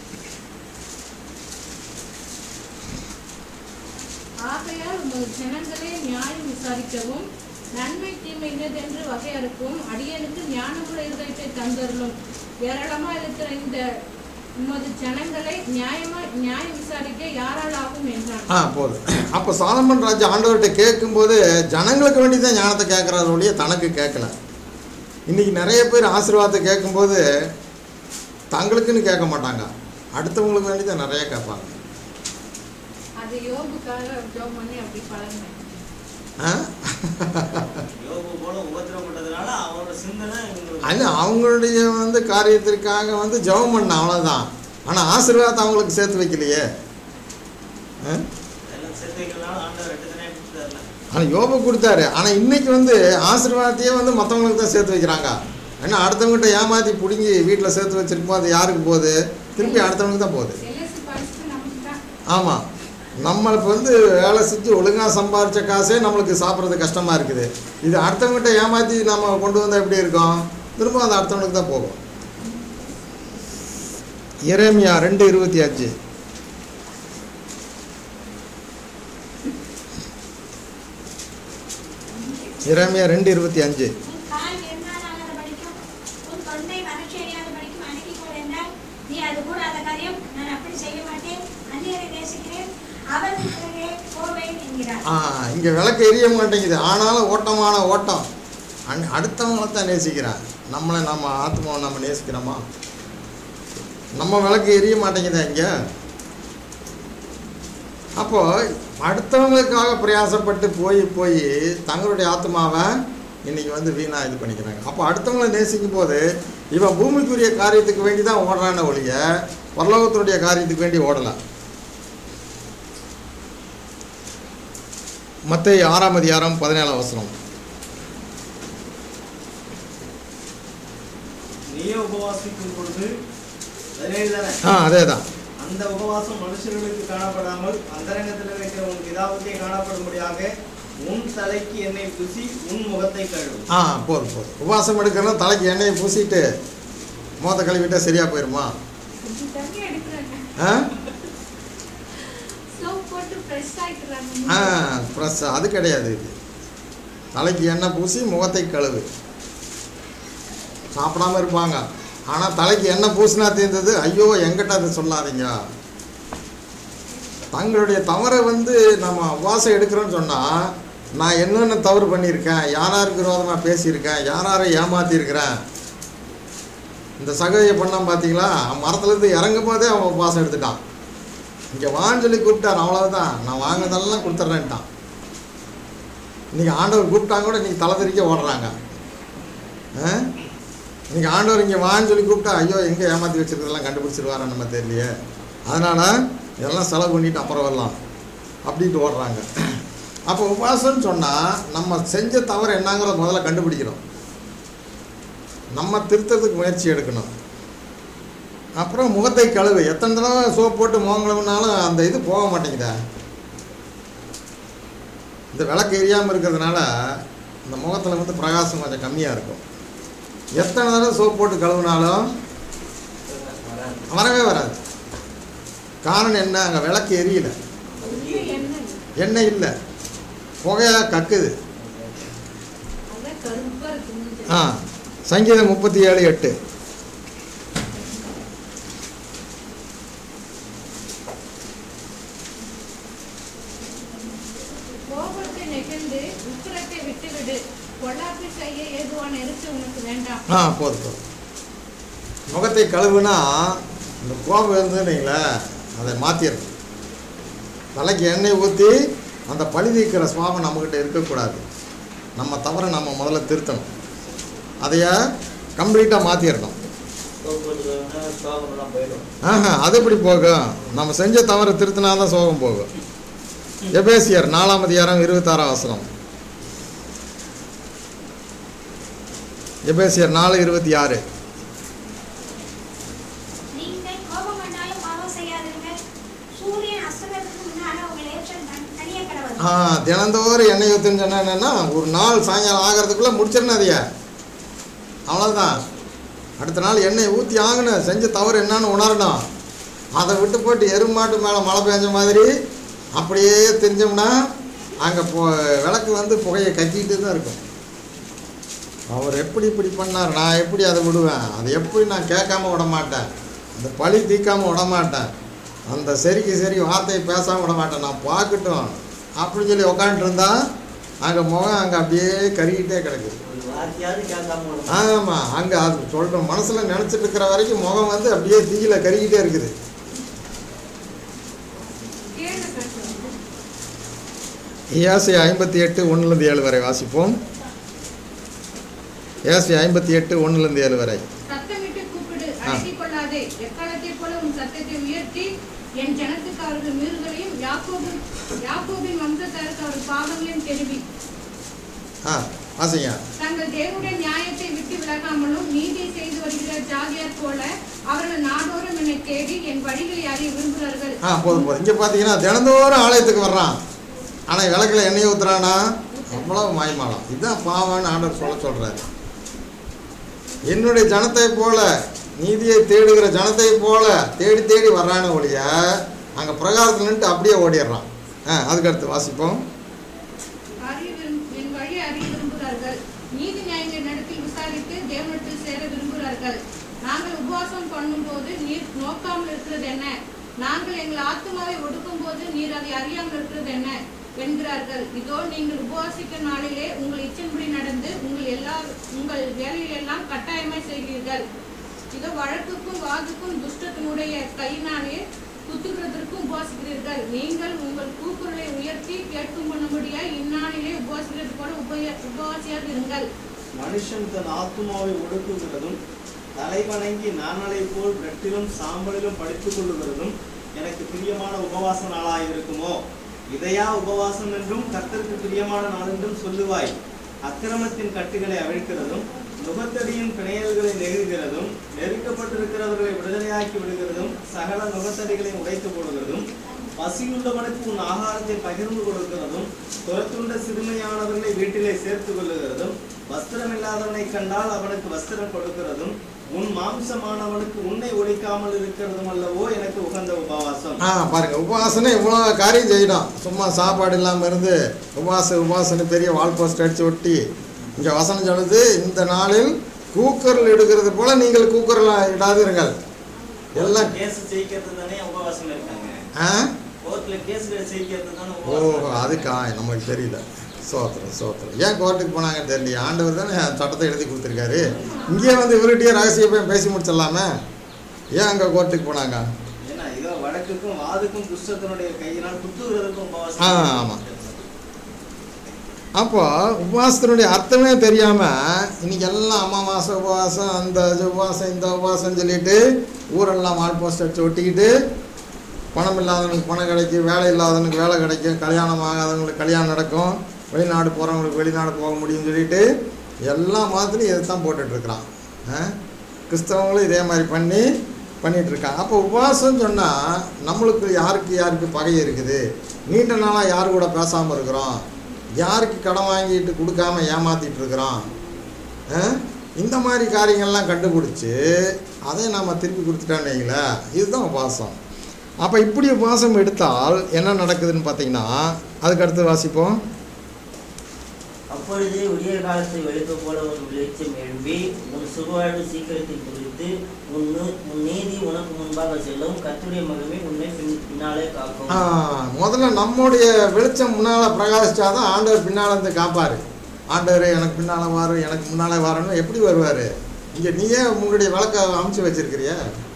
ஆகையால் உங்கள் ஜனங்களே நியாயம் விசாரிக்கவும் நன்மை தீமை இன்னதென்று வகையறுக்கும் அடியனுக்கு ஞானமுள்ள இருதயத்தை தந்தருளும் ஏராளமா இருக்கிற இந்த உமது ஜனங்களை நியாயமா நியாயம் விசாரிக்க யாரால் ஆகும் என்றான் ஆ போதும் அப்போ சாலமன் ராஜா ஆண்டவர்கிட்ட கேட்கும்போது ஜனங்களுக்கு வேண்டி தான் ஞானத்தை கேட்குறாரு ஒழிய தனக்கு கேட்கல இன்றைக்கி நிறைய பேர் ஆசீர்வாதத்தை கேட்கும்போது தங்களுக்குன்னு கேட்க மாட்டாங்க அடுத்தவங்களுக்கு வேண்டி தான் நிறைய கேட்பாங்க அது யோகுக்காக ஜோம் பண்ணி அப்படி பழகினேன் ஆ யோபு போல உபத்திரப்பட்டதுனால அவரோட சிந்தனை இவங்களுக்கு அல்ல அவங்களுடைய வந்து காரியத்திற்காக வந்து ஜெபம் பண்ண அவ்வளோதான் ஆனால் ஆசீர்வாதத்தை அவங்களுக்கு சேர்த்து வைக்கலையே ஆ எல்லாம் சேர்த்து வைக்கலாம் ஆண்டவர் ரெண்டு தினம் கொடுத்தாருல ஆனால் யோபு கொடுத்தாரு ஆனால் இன்னைக்கு வந்து ஆசீர்வாதத்தையே வந்து மற்றவங்களுக்கு தான் சேர்த்து வைக்கிறாங்க ஏன்னா அடுத்தவங்ககிட்ட ஏமாற்றி பிடுங்கி வீட்டில் சேர்த்து வச்சிருக்கும்போது அது யாருக்கு போகுது திருப்பி அடுத்தவங்களுக்கு தான் போகுது எல்எஸ்சி படிச்சுட்டு நமக்கு தான் ஆமாம் நம்மளுக்கு வந்து வேலை செஞ்சு ஒழுங்காக சம்பாரித்த காசே நம்மளுக்கு சாப்பிட்றது கஷ்டமாக இருக்குது இது அடுத்தவங்ககிட்ட ஏமாற்றி நம்ம கொண்டு வந்தால் எப்படி இருக்கும் திரும்ப அது அடுத்தவனுக்கு தான் போகும் எரேமியா ரெண்டு இருபத்தி அஞ்சு எரேமியா ரெண்டு இருபத்தி அஞ்சு உன் கால் என்னாலாகாத படிக்கும் உன் தொண்டை வறட்சி அடையாத படிக்கும் அணுகிக்கொள் என்றால் நீ அது கூடாத காரியம் நான் அப்படி செய்ய மாட்டேன் அந்நியரை நேசிக்கிறேன் அவர்களுக்கு போவேன் என்கிறார் ஆ இங்கே விளக்கு எரிய மாட்டேங்குது ஆனாலும் ஓட்டமான ஓட்டம் அன் அடுத்தவங்கள தான் நேசிக்கிறான் நம்மளை நம்ம ஆத்மாவை நம்ம நேசிக்கிறோமா நம்ம விளக்கு எரிய மாட்டேங்குதா இங்கே அப்போ அடுத்தவங்களுக்காக பிரயாசப்பட்டு போய் போய் தங்களுடைய ஆத்மாவை இன்னைக்கு வந்து வீணாக இது பண்ணிக்கிறாங்க அப்போ அடுத்தவங்களை நேசிக்கும் போது இவன் பூமிக்குரிய காரியத்துக்கு வேண்டி தான் ஓடுறான ஒழிய பரலோகத்தினுடைய காரியத்துக்கு வேண்டி ஓடலை மத்திய ஆறாம் அதிகாரம் பதினேழாம் வசனம் நீயே உபவாசிக்கும் பொழுது பதினேழு தானே ஆ அதே தான் அந்த உபவாசம் மனுஷர்களுக்கு காணப்படாமல் அந்தரங்கத்தில் இருக்கிற உன் பிதாவுக்கே காணப்படும்படியாக உன் தலைக்கு எண்ணெய் பூசி உன் முகத்தை கழுவு ஆ போதும் போதும் உபவாசம் எடுக்கணும் தலைக்கு எண்ணெயை பூசிட்டு மோத்த கழுவிட்டா சரியாக போயிடுமா கொஞ்சம் தண்ணி எடுக்கிறாங்க ஆ சோப் போட்டு ஃப்ரெஷ் ஆ ஆயிக்கிறாங்க ப்ரெஸ் அது கிடையாது இது தலைக்கு எண்ணெய் பூசி முகத்தை கழுவு சாப்பிடாம இருப்பாங்க ஆனால் தலைக்கு எண்ணெய் பூசினா தீர்ந்தது ஐயோ எங்கிட்ட அதை சொல்லாதீங்க தங்களுடைய தவறை வந்து நம்ம உபவாசம் எடுக்கிறோன்னு சொன்னால் நான் என்னென்ன தவறு பண்ணியிருக்கேன் யாராருக்கு விரோதமாக பேசியிருக்கேன் யாரை ஏமாத்தியிருக்கிறேன் இந்த சகதியை பண்ணான் பார்த்தீங்களா மரத்துலேருந்து இறங்கும் போதே அவன் உபவாசம் எடுத்துட்டான் இங்கே வான்னு சொல்லி கூப்பிட்டார் அவ்வளவுதான் நான் வாங்கினதெல்லாம் கொடுத்துட்றேன்ட்டான் இன்னைக்கு ஆண்டவர் கூப்பிட்டாங்க கூட இன்னைக்கு தலை தெறிக்க ஓடுறாங்க ஆ? இன்னைக்கு ஆண்டவர் இங்கே வான்னு சொல்லி கூப்பிட்டா ஐயோ எங்கே ஏமாற்றி வச்சிருக்கிறதெல்லாம் கண்டுபிடிச்சிருவாரா நம்ம தெரியலையே அதனால் இதெல்லாம் செலவு பண்ணிட்டு அப்புறம் வரலாம் அப்படின்ட்டு ஓடுறாங்க அப்போ உபவாசம்னு சொன்னால் நம்ம செஞ்ச தவறு என்னங்கிறத முதல்ல கண்டுபிடிக்கணும் நம்ம திருத்தத்துக்கு முயற்சி எடுக்கணும் அப்புறம் முகத்தை கழுவு எத்தனை தடவை சோப் போட்டு முகம் கழுவுனாலும் அந்த இது போக மாட்டேங்குதா இந்த விளக்கு எரியாமல் இருக்கிறதுனால இந்த முகத்தில் வந்து பிரகாசம் கொஞ்சம் கம்மியாக இருக்கும் எத்தனை தடவை சோப் போட்டு கழுவுனாலும் வரவே வராது காரணம் என்ன அங்கே விளக்கு எரியல என்ன எண்ணெய் இல்லை புகையாக கக்குது அதான் கருப்பா இருக்கு மூஞ்சி. ஆ சங்கீதம் முப்பத்தி ஏழு எட்டு கோபத்தை நெகிழ்ந்து உக்கிரத்தை விட்டுவிடு பொல்லாப்பி செய்ய ஏதுவான எரிச்சல் உனக்கு வேண்டாம் ஆ போதும் போதும் முகத்தை கழுவுனா இந்த கோபம் இருந்துன்னீங்களே அதை மாற்றிடணும் தலைக்கு எண்ணெய் ஊற்றி அந்த பழி தீர்க்கிற சுவாபம் நம்மக்கிட்ட இருக்கக்கூடாது நம்ம தவறை நம்ம முதல்ல திருத்தணும் அதைய கம்ப்ளீட்டாக மாற்றிடணும் சோகமெல்லாம் போயிடும் ஆஹா அது எப்படி போகும் நம்ம செஞ்ச தவறை திருத்தினா தான் சோகம் போகும் எபேசியர் நாலாம் அதிகாரம் இருபத்தாறாம் வசனம் எபேசியர் நாலு இருபத்தி ஆறு நீங்கள் கோபம் கொண்டாலும் பாவம் செய்யாதீங்க சூரியன் அஸ்தமனத்துக்கு முன்னால உங்கள் ஏற்றம் தனிய கடவுள் ஆ தினந்தோறும் எண்ணெய் ஊற்றுன்னு சொன்னா என்னன்னா ஒரு நாள் சாயங்காலம் ஆகிறதுக்குள்ளே முடிச்சிடணும் அதைய அவ்வளோதான் அடுத்த நாள் எண்ணெய் ஊற்றி ஆகணும் செஞ்ச தவறு என்னன்னு உணரணும் அதை விட்டு போட்டு எருமாட்டு மேலே மழை பெஞ்ச மாதிரி அப்படியே தெரிஞ்சோம்னா அங்கே போ விளக்கு வந்து புகையை கக்கிட்டு தான் இருக்கும் அவர் எப்படி இப்படி பண்ணார் நான் எப்படி அதை விடுவேன் அதை எப்படி நான் கேட்காம விட மாட்டேன் அந்த பழி தீக்காம விட மாட்டேன் அந்த சரிக்கு சரி வார்த்தையை பேசாமல் விட மாட்டேன் நான் பார்க்கட்டும் அப்படின்னு சொல்லி உக்காந்துட்டு இருந்தா அங்கே முகம் அங்கே அப்படியே கருகிட்டே கிடக்குது ஒரு வார்த்தையாவது கேட்காம விடணும். ஆமாம் அங்கே அது சொல்கிற மனசில் நினச்சிட்டு இருக்கிற வரைக்கும் முகம் வந்து அப்படியே தீயில கருகிட்டே இருக்குது ஏழு பிரச்சனை ஏசி ஐம்பத்தி எட்டு ஒன்றுலேருந்து ஏழு வரை வாசிப்போம் ஏசி ஐம்பத்தி எட்டு ஒன்றுலேருந்து ஏழு வரை சத்தமிட்டு கூப்பிடு அடக்கிக் கொள்ளாதே எக்காலத்தைப் போல உன் சத்தத்தை உயர்த்தி என் ஜனத்துக்கு அவர்கள் மீறுதலையும் யாக்கோபு யாக்கோபின் வம்சத்தாருக்கு அவர் பாவங்களையும் தெரிவி ஆ வாசிங்க தங்கள் தேவனுடைய நியாயத்தை விட்டு விலகாமலும் நீதி செய்து வருகிற ஜாதியார் போல அவர்கள் நாடோறும் என்னை தேடி என் வழிகளை அறிய விரும்புகிறார்கள் ஆ போதும் போதும் இங்கே பார்த்தீங்கன்னா தினந்தோறும் ஆலயத்துக்கு வர்றான் ஆனால் விளக்கில் எண்ணெய் ஊத்துறானா அவ்வளவு மாய்மாலம் இதுதான் பாவம்னு ஆண்டவர் சொல்ல சொல்கிறாரு என்னுடைய ஜனத்தை போல நீதியை தேடுகிற ஜனத்தை போல தேடி தேடி வர்றான ஒழிய அங்கே பிரகாரத்தில் நின்றுட்டு அப்படியே ஓடிடுறான் ஆ அதுக்கடுத்து வாசிப்போம் அறிய விரும்- என் வழி அறிய விரும்புகிறார்கள் நீதி நியாயங்களை நடத்தி விசாரித்து தேவனிடத்தில் சேர விரும்புகிறார்கள் நாங்கள் உபவாசம் பண்ணும்போது நீர் நோக்காமல் இருக்கிறது என்ன நாங்கள் எங்கள் ஆத்மாவை ஒடுக்கும் போது நீர் அதை அறியாமல் இருக்கிறது என்ன என்கிறார்கள் இதோ நீங்கள் உபவாசிக்க நாளிலே உங்கள் இச்சன்படி நடந்து உங்கள் எல்லா உங்கள் வேலையிலெல்லாம் கட்டாயமாய் செய்கிறீர்கள் இதோ வழக்குக்கும் வாதுக்கும் துஷ்டத்தினுடைய கையினாலே குத்துகிறதற்கும் உபாசிக்கிறீர்கள் நீங்கள் உங்கள் கூக்குரலை உயர்த்தி கேட்கும் பண்ணும்படியாய் இந்நாளிலே உபாசிக்கிறது போல உபய உபவாசியாக இருங்கள் மனுஷன் தன் ஆத்துமாவை ஒடுக்குகிறதும் தலைவணங்கி நாணலை போல் வெட்டிலும் சாம்பலிலும் படித்துக் கொள்ளுகிறதும் எனக்கு பிரியமான உபவாச நாளாய் இருக்குமோ இதையா உபவாசம் என்றும் கர்த்தருக்கு பிரியமான நாள் என்றும் சொல்லுவாய் அக்கிரமத்தின் கட்டுகளை அவிழ்க்கிறதும் நுகத்தடியின் பிணையல்களை நெகிழ்கிறதும் நெருக்கப்பட்டிருக்கிறவர்களை விடுதலையாக்கி விடுகிறதும் சகல நுகத்தடிகளை உடைத்து போடுகிறதும் பசியுள்ளவனுக்கு உன் ஆகாரத்தை பகிர்ந்து கொடுக்கிறதும் துரத்துண்ட சிறுமையானவர்களை வீட்டிலே சேர்த்துக் கொள்ளுகிறதும் வஸ்திரம் இல்லாதவனை கண்டால் அவனுக்கு வஸ்திரம் கொடுக்கிறதும் உன் மாம்சமானவனுக்கு உன்னை ஒழிக்காமல் இருக்கிறதும் அல்லவோ எனக்கு உகந்த உபவாசம் ஆ பாருங்க உபவாசனை இவ்வளோ காரியம் செய்யணும் சும்மா சாப்பாடு இல்லாமல் இருந்து உபவாச உபவாசனை பெரிய வால் போஸ்ட் அடித்து ஒட்டி இங்கே வசனம் சொல்லுது இந்த நாளில் கூக்குரல் எடுக்கிறது போல நீங்கள் கூக்குரல் இடாதிருங்கள் எல்லாம் கேஸ் ஜெயிக்கிறது தானே உபவாசம் இருக்காங்க ஆ கோர்ட்ல கேஸ்களை ஜெயிக்கிறது தானே ஓ உபவாசம் அதுக்கா நமக்கு தெரியல சோத்திரம் சோத்திரம் ஏன் கோர்ட்டுக்கு போனாங்கன்னு தெரியல ஆண்டவர் தானே சட்டத்தை எழுதி கொடுத்துருக்காரு இங்கேயே வந்து இவர்கிட்டயே ரகசிய போய் பேசி முடிச்சிடலாமே ஏன் அங்கே கோர்ட்டுக்கு போனாங்க ஏன்னா இதோ வடக்குக்கும் வாதுக்கும் துஷ்டத்தினுடைய கையினால் குத்துகிறதுக்கும் ஆ, ஆமா. அப்போ உபவாசத்தினுடைய அர்த்தமே தெரியாமல் இன்னைக்கு எல்லாம் அமாவாசை உபவாசம் அந்த உபவாசம் இந்த உபவாசம் சொல்லிட்டு ஊரெல்லாம் வால் போஸ்ட் அடிச்சு ஒட்டிக்கிட்டு பணம் இல்லாதவனுக்கு பணம் கிடைக்கும் வேலை இல்லாதவனுக்கு வேலை கிடைக்கும் கல்யாணம் ஆகாதவங்களுக்கு கல்யாணம் நடக்கும் வெளிநாடு போகிறவங்களுக்கு வெளிநாடு போக முடியும்னு சொல்லிட்டு எல்லா மதத்துலையும் இதை தான் போட்டுட்ருக்குறான் கிறிஸ்தவங்களும் இதே மாதிரி பண்ணி பண்ணிட்டு இருக்காங்க அப்போ உபவாசம் சொன்னால் நம்மளுக்கு யாருக்கு யாருக்கு பகை இருக்குது நீண்ட நாளாக யார் கூட பேசாமல் இருக்கிறோம் யாருக்கு கடன் வாங்கிட்டு கொடுக்காம ஏமாத்திட்டு இருக்கிறோம் ஆ? இந்த மாதிரி காரியங்கள்லாம் கண்டுபிடிச்சி அதை நாம் திருப்பி கொடுத்துட்டோன்னு வைங்களேன் இதுதான் உபவாசம் அப்போ இப்படி உபவாசம் எடுத்தால் என்ன நடக்குதுன்னு பார்த்தீங்கன்னா அதுக்கு அடுத்து வாசிப்போம் அப்பொழுது விடிய காலத்தை வெளிப்ப போல ஒரு வெளிச்சம் எழும்பி உன் சுகவாழ்வு சீக்கிரத்தை குறித்து உன் நு- உன் நீதி உனக்கு முன்பாக செல்லும் கர்த்தருடைய மகமே உன்னை பின் பின்னாலே காக்கும் ஆ, முதல்ல நம்முடைய வெளிச்சம் முன்னால் பிரகாசிச்சாதான் ஆண்டவர் பின்னால் இருந்து காப்பார் ஆண்டவர் எனக்கு பின்னால் வாரு எனக்கு முன்னால் வாரன்னு எப்படி வருவார் இங்கே நீயே உன்னுடைய விளக்க அமுச்சு வச்சிருக்கிறிய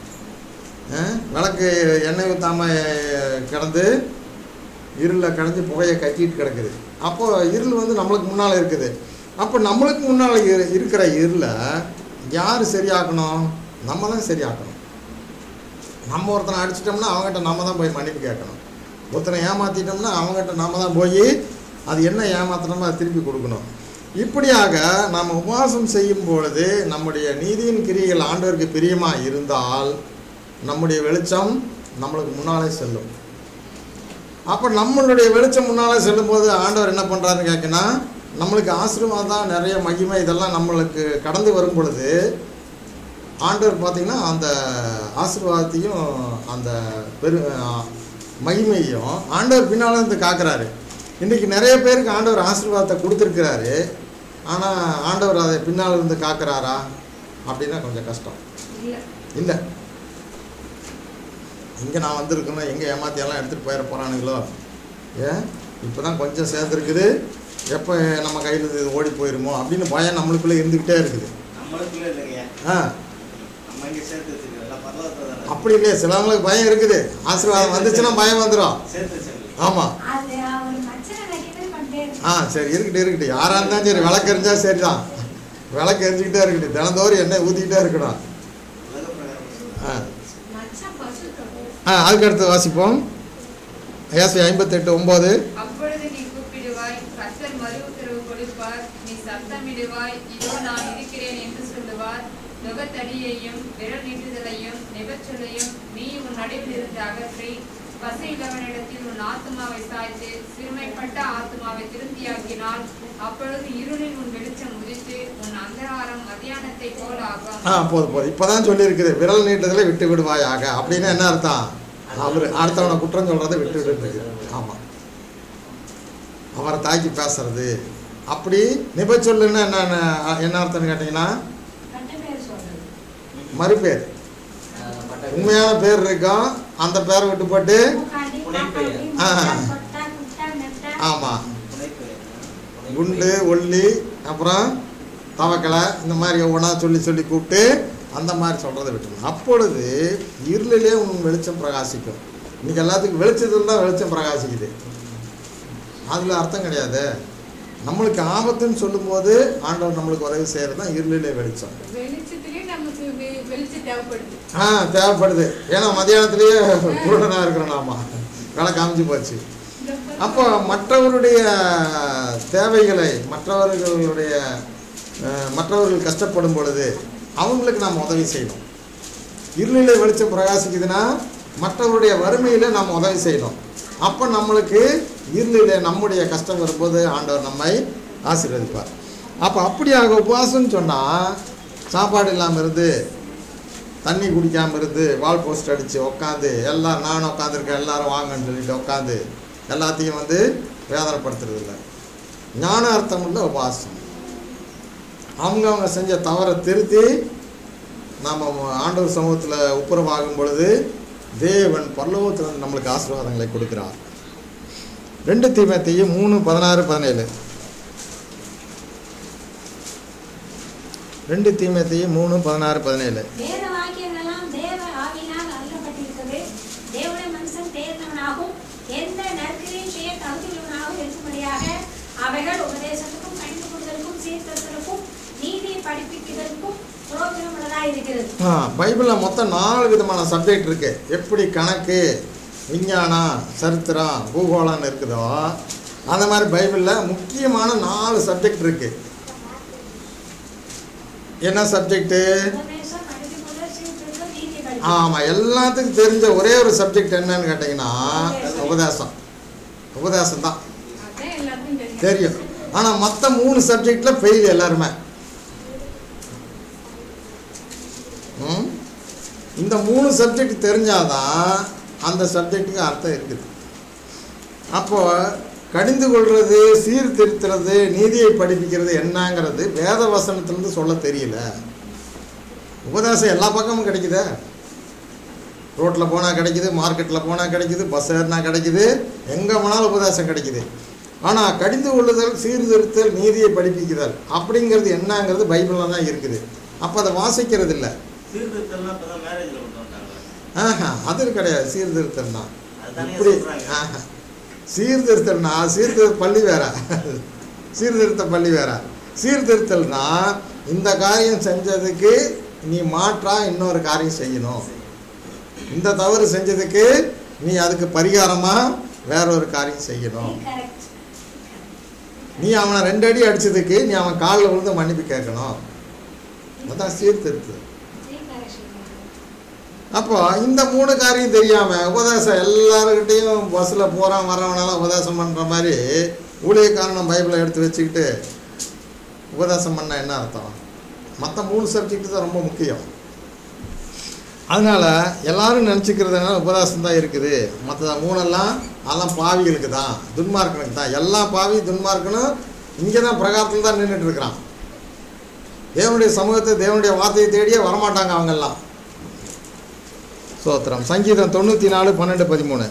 ஆ? விளக்கு எண்ணெய் ஊற்றாம கிடந்து இருளில் கடைஞ்சி புகையை கட்டிட்டு கிடக்குது அப்போ இருள் வந்து நம்மளுக்கு முன்னால் இருக்குது அப்போ நம்மளுக்கு முன்னால் இரு இருக்கிற இருளை யார் சரியாக்கணும் நம்ம தான் சரியாக்கணும் நம்ம ஒருத்தனை அடிச்சிட்டோம்னா அவங்ககிட்ட நம்ம தான் போய் மன்னிப்பு கேட்கணும் ஒருத்தனை ஏமாற்றிட்டோம்னா அவங்ககிட்ட நம்ம தான் போய் அது என்ன ஏமாத்தினமோ அதை திருப்பி கொடுக்கணும் இப்படியாக நாம் உபவாசம் செய்யும் பொழுது நம்முடைய நீதியின் கிரியைகள் ஆண்டவருக்கு பிரியமாக இருந்தால் நம்முடைய வெளிச்சம் நம்மளுக்கு முன்னாலே செல்லும் அப்போ நம்மளுடைய வெளிச்சம் முன்னாலே செல்லும்போது ஆண்டவர் என்ன பண்ணுறாருன்னு கேட்கனா நம்மளுக்கு ஆசீர்வாதம் நிறைய மகிமை இதெல்லாம் நம்மளுக்கு கடந்து வரும் பொழுது ஆண்டவர் பார்த்திங்கன்னா அந்த ஆசீர்வாதத்தையும் அந்த பெரு அஹ், மகிமையும் ஆண்டவர் பின்னால் இருந்து காக்குறாரு இன்றைக்கி நிறைய பேருக்கு ஆண்டவர் ஆசீர்வாதத்தை கொடுத்துருக்கிறாரு ஆனால் ஆண்டவர் அதை பின்னால் இருந்து காக்குறாரா அப்படின்னா கொஞ்சம் கஷ்டம் இல்லை இல்லை இங்கே நான் வந்திருக்கணும் எங்கே ஏமாத்தியெல்லாம் எடுத்துகிட்டு போயிட போகிறானுங்களோ ஏன் இப்போ தான் கொஞ்சம் சேர்ந்துருக்குது எப்போ நம்ம கையில் இது ஓடி போயிருமோ அப்படின்னு பயம் நம்மளுக்குள்ளே இருந்துக்கிட்டே இருக்குது நம்மளுக்குள்ள இல்லைங்க ஆ நம்ம இங்க சேர்த்து வச்சிருக்கோம் எல்லாம் பரலோகத்துல தானே அப்படி இல்லையே சிலவங்களுக்கு பயம் இருக்குது ஆசீர்வாதம் வந்துச்சுன்னா பயம் வந்துடும் சேர்த்து வச்சிருக்கோம் ஆமாம் அது அவர் மச்சனை வைக்கிறது பண்ணிட்டே ஆ சரி இருக்கட்டும் இருக்கட்டும் யாராக இருந்தாலும் சரி விளக்கு எரிஞ்சா சரி தான் விளக்கு எரிஞ்சிக்கிட்டே இருக்கட்டும் தினந்தோறும் எண்ணெய் ஊற்றிக்கிட்டே இருக்கணும் உலக பிரகாரம் சொல்றேன். ஆ மச்சான் பசுத்தோம் ஆ அதுக்கு அடுத்து வாசிப்போம் ஏசி ஐம்பத்தெட்டு ஒம்பது அப்பொழுது நீ கூப்பிடுவாய் கர்த்தர் மறு உத்தரவு கொடுப்பார் நீ சத்தமிடுவாய் இதோ நான் இருக்கிறேன் என்று சொல்லுவார் நுகத்தடியையும் விரல் நீட்டுதலையும் நிபச்சொல்லையும் நீ உன் நடுவில் இருந்து அகற்றி பசையில்லவனிடத்தில் உன் ஆத்துமாவை சாய்த்து சிறுமைப்பட்ட ஆத்துமாவை திருப்தியாக்கினால் அப்பொழுது இருளில் உன் வெளிச்சம் உதித்து உன் அந்தகாரம் மத்தியானத்தை போல ஆகும் ஆ போதும் போதும் இப்போ தான் சொல்லியிருக்குது விரல் நீட்டதில் விட்டு விடுவாயாக அப்படின்னு என்ன அர்த்தம் அவர் அடுத்தவனை குற்றம் சொல்கிறத விட்டு விடுறது ஆமாம் அவரை தாக்கி பேசுறது அப்படி நிபச்சொல்லுன்னா என்ன என்ன அர்த்தம்னு கேட்டிங்கன்னா கட்ட பேர் சொல்றது மறுபேர் ஆஹ் பட்ட- உண்மையான பேர் இருக்கும் அந்த பேரை விட்டு போட்டு மூக்காண்டி, புனைப்பெயர். காக்காண்டி, ஆ. முட்டா, கொட்டா, குட்டா, நெட்டா. ஆமாம் புனைப்பெயர். குண்டு ஒல்லி அப்புறம் தவக்கலை இந்த மாதிரி ஒவ்வொன்றா சொல்லி சொல்லி கூப்பிட்டு அந்த மாதிரி சொல்கிறத விட்டுருணும் அப்பொழுது இருளிலே உன் வெளிச்சம் பிரகாசிக்கும் இன்னைக்கு எல்லாத்துக்கும் வெளிச்சத்தில் தான் வெளிச்சம் பிரகாசிக்குது அதில் அர்த்தம் கிடையாது நம்மளுக்கு ஆபத்துன்னு சொல்லும்போது ஆண்டவர் நம்மளுக்கு உதவி செய்கிறது தான் இருளிலே வெளிச்சம் வெளிச்சத்திலே நமக்கு வெ- வெளிச்சம் தேவைப்படுது ஆ தேவைப்படுது ஏன்னா மதியானத்துலேயே குருடனாக இருக்கிறோம் நாம வேலை காமிச்சு போச்சு இந்த அப்போ மற்றவருடைய தேவைகளை மற்றவர்களுடைய அஹ், மற்றவர்கள் கஷ்டப்படும் பொழுது அவங்களுக்கு நாம் உதவி செய்யணும் இருளிலே வெளிச்சம் பிரகாசிக்குதுன்னா மற்றவருடைய வறுமையில் நாம் உதவி செய்யணும் அப்போ நம்மளுக்கு இருளிலே நம்முடைய கஷ்டம் வரும்போது ஆண்டவர் நம்மை ஆசீர்வதிப்பார் அப்போ அப்படியாக உபவாசம்னு சொன்னால் சாப்பாடு இல்லாமல் இருந்து தண்ணி குடிக்காமல் இருந்து வால் போஸ்ட் அடித்து உட்காந்து எல்லாம் நானும் உட்காந்துருக்கேன் எல்லாரும் வாங்கன்னு சொல்லிட்டு உட்காந்து எல்லாத்தையும் வந்து வேதனைப்படுத்துறது இல்லை ஞான அர்த்தம் உள்ள உபவாசம் அவங்க அவங்க செஞ்ச தவறை திருத்தி நாம் ஆண்டவர் சமூகத்தில் ஒப்புரவாகும் பொழுது தேவன் பரலோகத்தில் வந்து நம்மளுக்கு ஆசீர்வாதங்களை கொடுக்கிறார் ரெண்டு தீமத்தையும் மூணு பதினாறு பதினேழு ரெண்டு தீமத்தையும் மூணு பதினாறு பதினேழு வேத வாக்கியங்களெல்லாம் தேவ ஆவியினால் அருளப்பட்டிருக்கிறது தேவனுடைய மனுஷன் தேர்ந்தவனாகவும் எந்த நற்கிரையும் செய்ய தகுதியுள்ளவனாகவும் இருக்கும்படியாக அவைகள் உபதேசத்துக்கும் கணிந்து கொள்வதற்கும் சீர்திருத்தலுக்கும் நீதியை படிப்பிக்கிறதுக்கும் புரோஜனமுள்ளதாக இருக்கிறது ஆ பைபிளில் மொத்தம் நாலு விதமான சப்ஜெக்ட் இருக்கு எப்படி கணக்கு விஞ்ஞானம் சரித்திரம் பூகோளம்னு இருக்குதோ அந்த மாதிரி பைபிளில் முக்கியமான நாலு சப்ஜெக்ட் இருக்கு என்ன சப்ஜெக்ட்டு உபதேசம் கணிந்து கொள்வது சீர்திருத்தம் நீதியை படிப்பு ஆமாம் எல்லாத்துக்கும் தெரிஞ்ச ஒரே ஒரு சப்ஜெக்ட் என்னன்னு கேட்டிங்கன்னா உபதேசம் உபதேசம் தான் அதான் எல்லாருக்கும் தெரியும் தெரியும் ஆனால் மற்ற மூணு சப்ஜெக்டில் ஃபெயில் எல்லாருமே ம்? இந்த மூணு சப்ஜெக்ட் தெரிஞ்சாதான் அந்த சப்ஜெக்ட்டுக்கு அர்த்தம் இருக்குது அப்போ கடிந்து கொள்வது சீர்திருத்துறது நீதியை படிப்பிக்கிறது என்னங்கிறது வேத வசனத்திலிருந்து சொல்ல தெரியல உபதேசம் எல்லா பக்கமும் கிடைக்குதே ரோட்டில் போனால் கிடைக்குது மார்க்கெட்டில் போனால் கிடைக்குது பஸ் ஏறினா கிடைக்குது எங்கே போனாலும் உபதேசம் கிடைக்குது ஆனால் கடிந்து கொள்ளுதல் சீர்திருத்தல் நீதியை படிப்பிக்குதல் அப்படிங்கிறது என்னங்கிறது பைபிளில் தான் இருக்குது அப்போ அதை வாசிக்கிறது இல்லை சீர்திருத்தம்லாம் இப்பதான் மேரேஜ்ல கொண்டு வந்தாங்க ஆஹா அது கிடையாது சீர்திருத்தம்னா அதுதானே இப்படி சொல்றாங்க. ஆஹா. சீர்திருத்தல்னா சீர்திருத்த பள்ளி வேற சீர்திருத்த பள்ளி வேற சீர்திருத்தல்னா இந்த காரியம் செஞ்சதுக்கு நீ மாற்றா இன்னொரு காரியம் செய்யணும் இந்த தவறு செஞ்சதுக்கு நீ அதுக்கு பரிகாரமா வேற ஒரு காரியம் செய்யணும் கரெக்ட் நீ அவனை ரெண்டு அடி அடிச்சதுக்கு நீ அவன் காலில் விழுந்து மன்னிப்பு கேட்கணும் அதான் சீர்திருத்தல் அப்போ இந்த மூணு காரியம் தெரியாமல் உபதேசம் எல்லாருக்கிட்டையும் பஸ்ஸில் போகிறான் வரவனாலும் உபதேசம் பண்ணுற மாதிரி ஊழியக்காரனும் பைபிளை எடுத்து வச்சுக்கிட்டு உபதேசம் பண்ண என்ன அர்த்தம் மற்ற மூணு சப்ஜெக்ட் தான் ரொம்ப முக்கியம் அதனால் எல்லாரும் நினச்சிக்கிறதுனால உபதேசம் தான் இருக்குது மற்ற மூணெல்லாம் அதெல்லாம் பாவிகளுக்கு தான் துன்மார்க்கனுக்கு தான் எல்லா பாவி துன்மார்க்கனும் இங்கே தான் பிரகாரத்தில் தான் நின்றுட்டு இருக்கிறான் தேவனுடைய சமூகத்தை தேவனுடைய வார்த்தையை தேடியே வரமாட்டாங்க அவங்கெல்லாம் சோத்திரம் சங்கீதம் தொண்ணூற்றி நாலு பன்னெண்டு பதிமூணு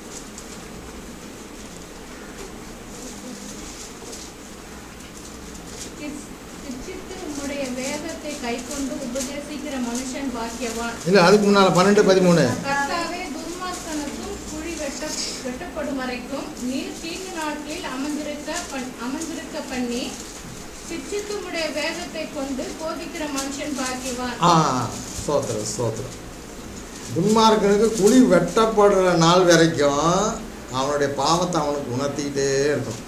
கிஸ்- கிச்சித்து உம்முடைய வேதத்தை கைக்கொண்டு உபதேசிக்கிற மனுஷன் பாக்கியவான் இல்லை அதுக்கு முன்னால் பன்னெண்டு பதிமூணு கர்த்தாவே துன்மார்க்கனுக்கும் குழி வெட்ட வெட்டப்படும் வரைக்கும் நீர் தீங்கு நாட்களில் அமர்ந்திருக்க பண்- அமர்ந்திருக்க பண்ணி சிச்சித்து உம்முடைய வேதத்தை கொண்டு போதிக்கிற மனுஷன் பாக்கியவான் ஆ சோத்திரம் சோத்திரம் துன்மார்க்கனுக்கு குழி வெட்டப்படுற நாள் வரைக்கும் அவனுடைய பாவத்தை அவனுக்கு உணர்த்திக்கிட்டே இருக்கும்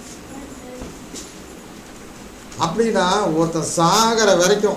அப்படின்னா ஒருத்தன் சாகிற வரைக்கும்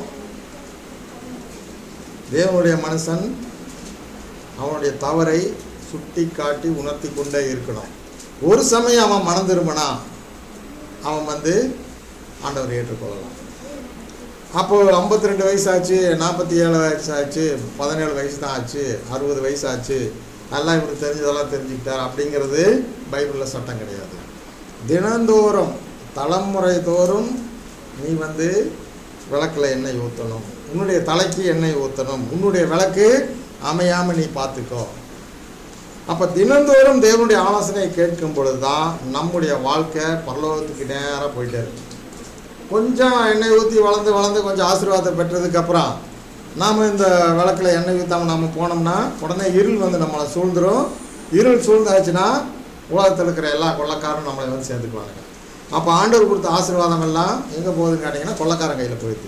தேவனுடைய மனுஷன் அவனுடைய தவறை சுட்டி காட்டி உணர்த்தி கொண்டே இருக்கணும் ஒரு சமயம் அவன் மனம் திரும்பினா அவன் வந்து ஆண்டவரை ஏற்றுக்கொள்ளலாம் அப்போ ஐம்பத்தி ரெண்டு வயசு ஆச்சு நாற்பத்தி ஏழு வயசு ஆச்சு பதினேழு வயசு தான் ஆச்சு அறுபது வயசு ஆச்சு எல்லாம் இவருக்கு தெரிஞ்சதெல்லாம் தெரிஞ்சுக்கிட்டார் அப்படிங்கிறது பைபிளில் சட்டம் கிடையாது தினந்தோறும் தலைமுறை தோறும் நீ வந்து விளக்கில் எண்ணெய் ஊற்றணும் உன்னுடைய தலைக்கு எண்ணெய் ஊற்றணும் உன்னுடைய விளக்கு அமையாமல் நீ பார்த்துக்கோ அப்போ தினந்தோறும் தேவனுடைய ஆலோசனையை கேட்கும் பொழுது தான் நம்முடைய வாழ்க்கை பரலோகத்துக்கு நேராக போயிட்டே இருக்கு கொஞ்சம் எண்ணெய் ஊற்றி வளர்ந்து வளர்ந்து கொஞ்சம் ஆசீர்வாதம் பெற்றதுக்கப்புறம் நாம் இந்த விளக்கில் எண்ணெய் ஊற்றாமல் நம்ம போனோம்னா உடனே இருள் வந்து நம்மளை சூழ்ந்துரும் இருள் சூழ்ந்தாச்சுன்னா உலகத்தில் இருக்கிற எல்லா கொள்ளக்காரரும் நம்மளை வந்து சேர்ந்துக்குவாங்க அப்போ ஆண்டவர் கொடுத்த ஆசீர்வாதம் எல்லாம் எங்கே போகுதுன்னு கேட்டிங்கன்னா கொள்ளக்காரன் கையில் போயிடுது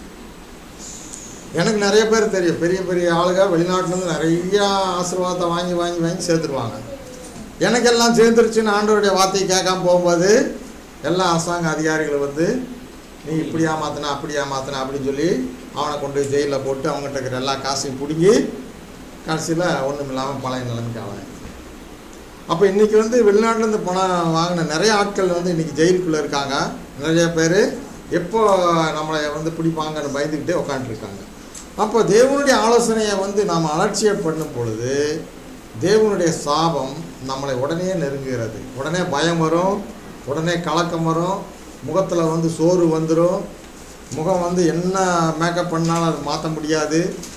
எனக்கு நிறைய பேர் தெரியும் பெரிய பெரிய ஆளுங்க வெளிநாட்டிலேருந்து நிறைய ஆசீர்வாதத்தை வாங்கி வாங்கி வாங்கி சேர்த்துருவாங்க எனக்கெல்லாம் சேர்ந்துருச்சுன்னு ஆண்டவருடைய வார்த்தையை கேட்காம போகும்போது எல்லா அரசாங்க அதிகாரிகள் வந்து நீ இப்படி ஏமாத்தின அப்படி ஏமாத்தின அப்படின்னு சொல்லி அவனை கொண்டு போய் ஜெயிலில் போட்டு அவங்ககிட்ட இருக்கிற எல்லா காசையும் பிடுங்கி கடைசியில் ஒன்றும் இல்லாமல் பழைய நிலைமைக்கு ஆளாங்க அப்போ இன்றைக்கி வந்து வெளிநாட்டிலேருந்து பணம் வாங்கின நிறைய ஆட்கள் வந்து இன்றைக்கி ஜெயிலுக்குள்ளே இருக்காங்க நிறைய பேர் எப்போ நம்மளை வந்து பிடிப்பாங்கன்னு பயந்துக்கிட்டே உட்காந்துருக்காங்க அப்போ தேவனுடைய ஆலோசனையை வந்து நாம் அலட்சியம் பண்ணும் பொழுது தேவனுடைய சாபம் நம்மளை உடனே நெருங்குகிறது உடனே பயம் வரும் உடனே கலக்கம் வரும் முகத்தில் வந்து சோறு வந்துடும் முகம் வந்து என்ன மேக்கப் பண்ணாலும் அது மாற்ற முடியாது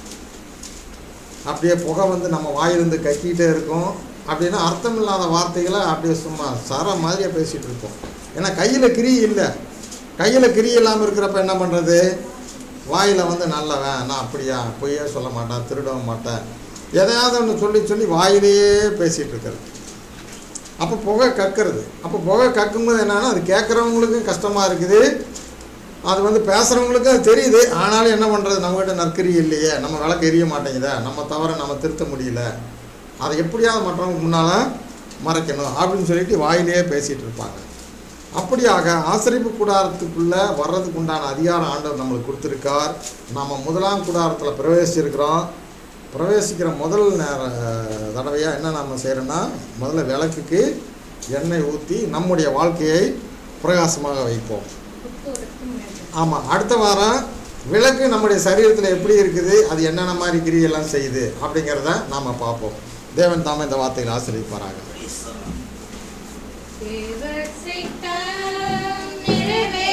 அப்படியே புகை வந்து நம்ம வாயிலிருந்து கக்கிட்டே இருக்கும் அப்படின்னா அர்த்தம் இல்லாத வார்த்தைகளை அப்படியே சும்மா சர மாதிரியே பேசிகிட்டு இருப்போம் ஏன்னா கையில் கிரி இல்லை கையில் கிரி இல்லாமல் இருக்கிறப்ப என்ன பண்ணுறது வாயில் வந்து நல்லவன் நான் அப்படியா பொய்யே சொல்ல மாட்டேன் திருடவும் மாட்டேன் எதையாவது ஒன்று சொல்லி சொல்லி வாயிலேயே பேசிகிட்டு இருக்கிறது அப்போ புகை கக்கிறது அப்போ புகை கக்கும்போது என்னன்னா அது கேட்குறவங்களுக்கும் கஷ்டமாக இருக்குது அது வந்து பேசுகிறவங்களுக்கும் அது தெரியுது ஆனாலும் என்ன பண்ணுறது நம்மகிட்ட நற்கரி இல்லையே நம்ம விளக்கு எரிய மாட்டேங்குதே நம்ம தவிர நம்ம திருத்த முடியல அதை எப்படியாவது மற்றவங்க முன்னால் மறைக்கணும் அப்படின்னு சொல்லிட்டு வாயிலேயே பேசிகிட்டு இருப்பாங்க அப்படியாக ஆசிரிப்பு கூடாரத்துக்குள்ளே வர்றதுக்கு உண்டான அதிகாரம் ஆண்டவர் நம்மளுக்கு கொடுத்துருக்கார் நம்ம முதலாம் கூடாரத்தில் பிரவேசிச்சிருக்கிறோம் பிரவேசிக்கிற முதல் நேர தடவையாக என்ன நம்ம செய்கிறோன்னா முதல்ல விளக்குக்கு எண்ணெய் ஊற்றி நம்முடைய வாழ்க்கையை பிரகாசமாக வைப்போம் புத்தோருக்கு மேல் ஆமாம் அடுத்த வாரம் விளக்கு நம்முடைய சரீரத்தில் எப்படி இருக்குது அது என்னென்ன மாதிரி கிரியெல்லாம் செய்யுது அப்படிங்கிறத நாம் பார்ப்போம் தேவன் தாமே இந்த வார்த்தையில் ஆசிரியப்பாராங்க தேவ சித்தம்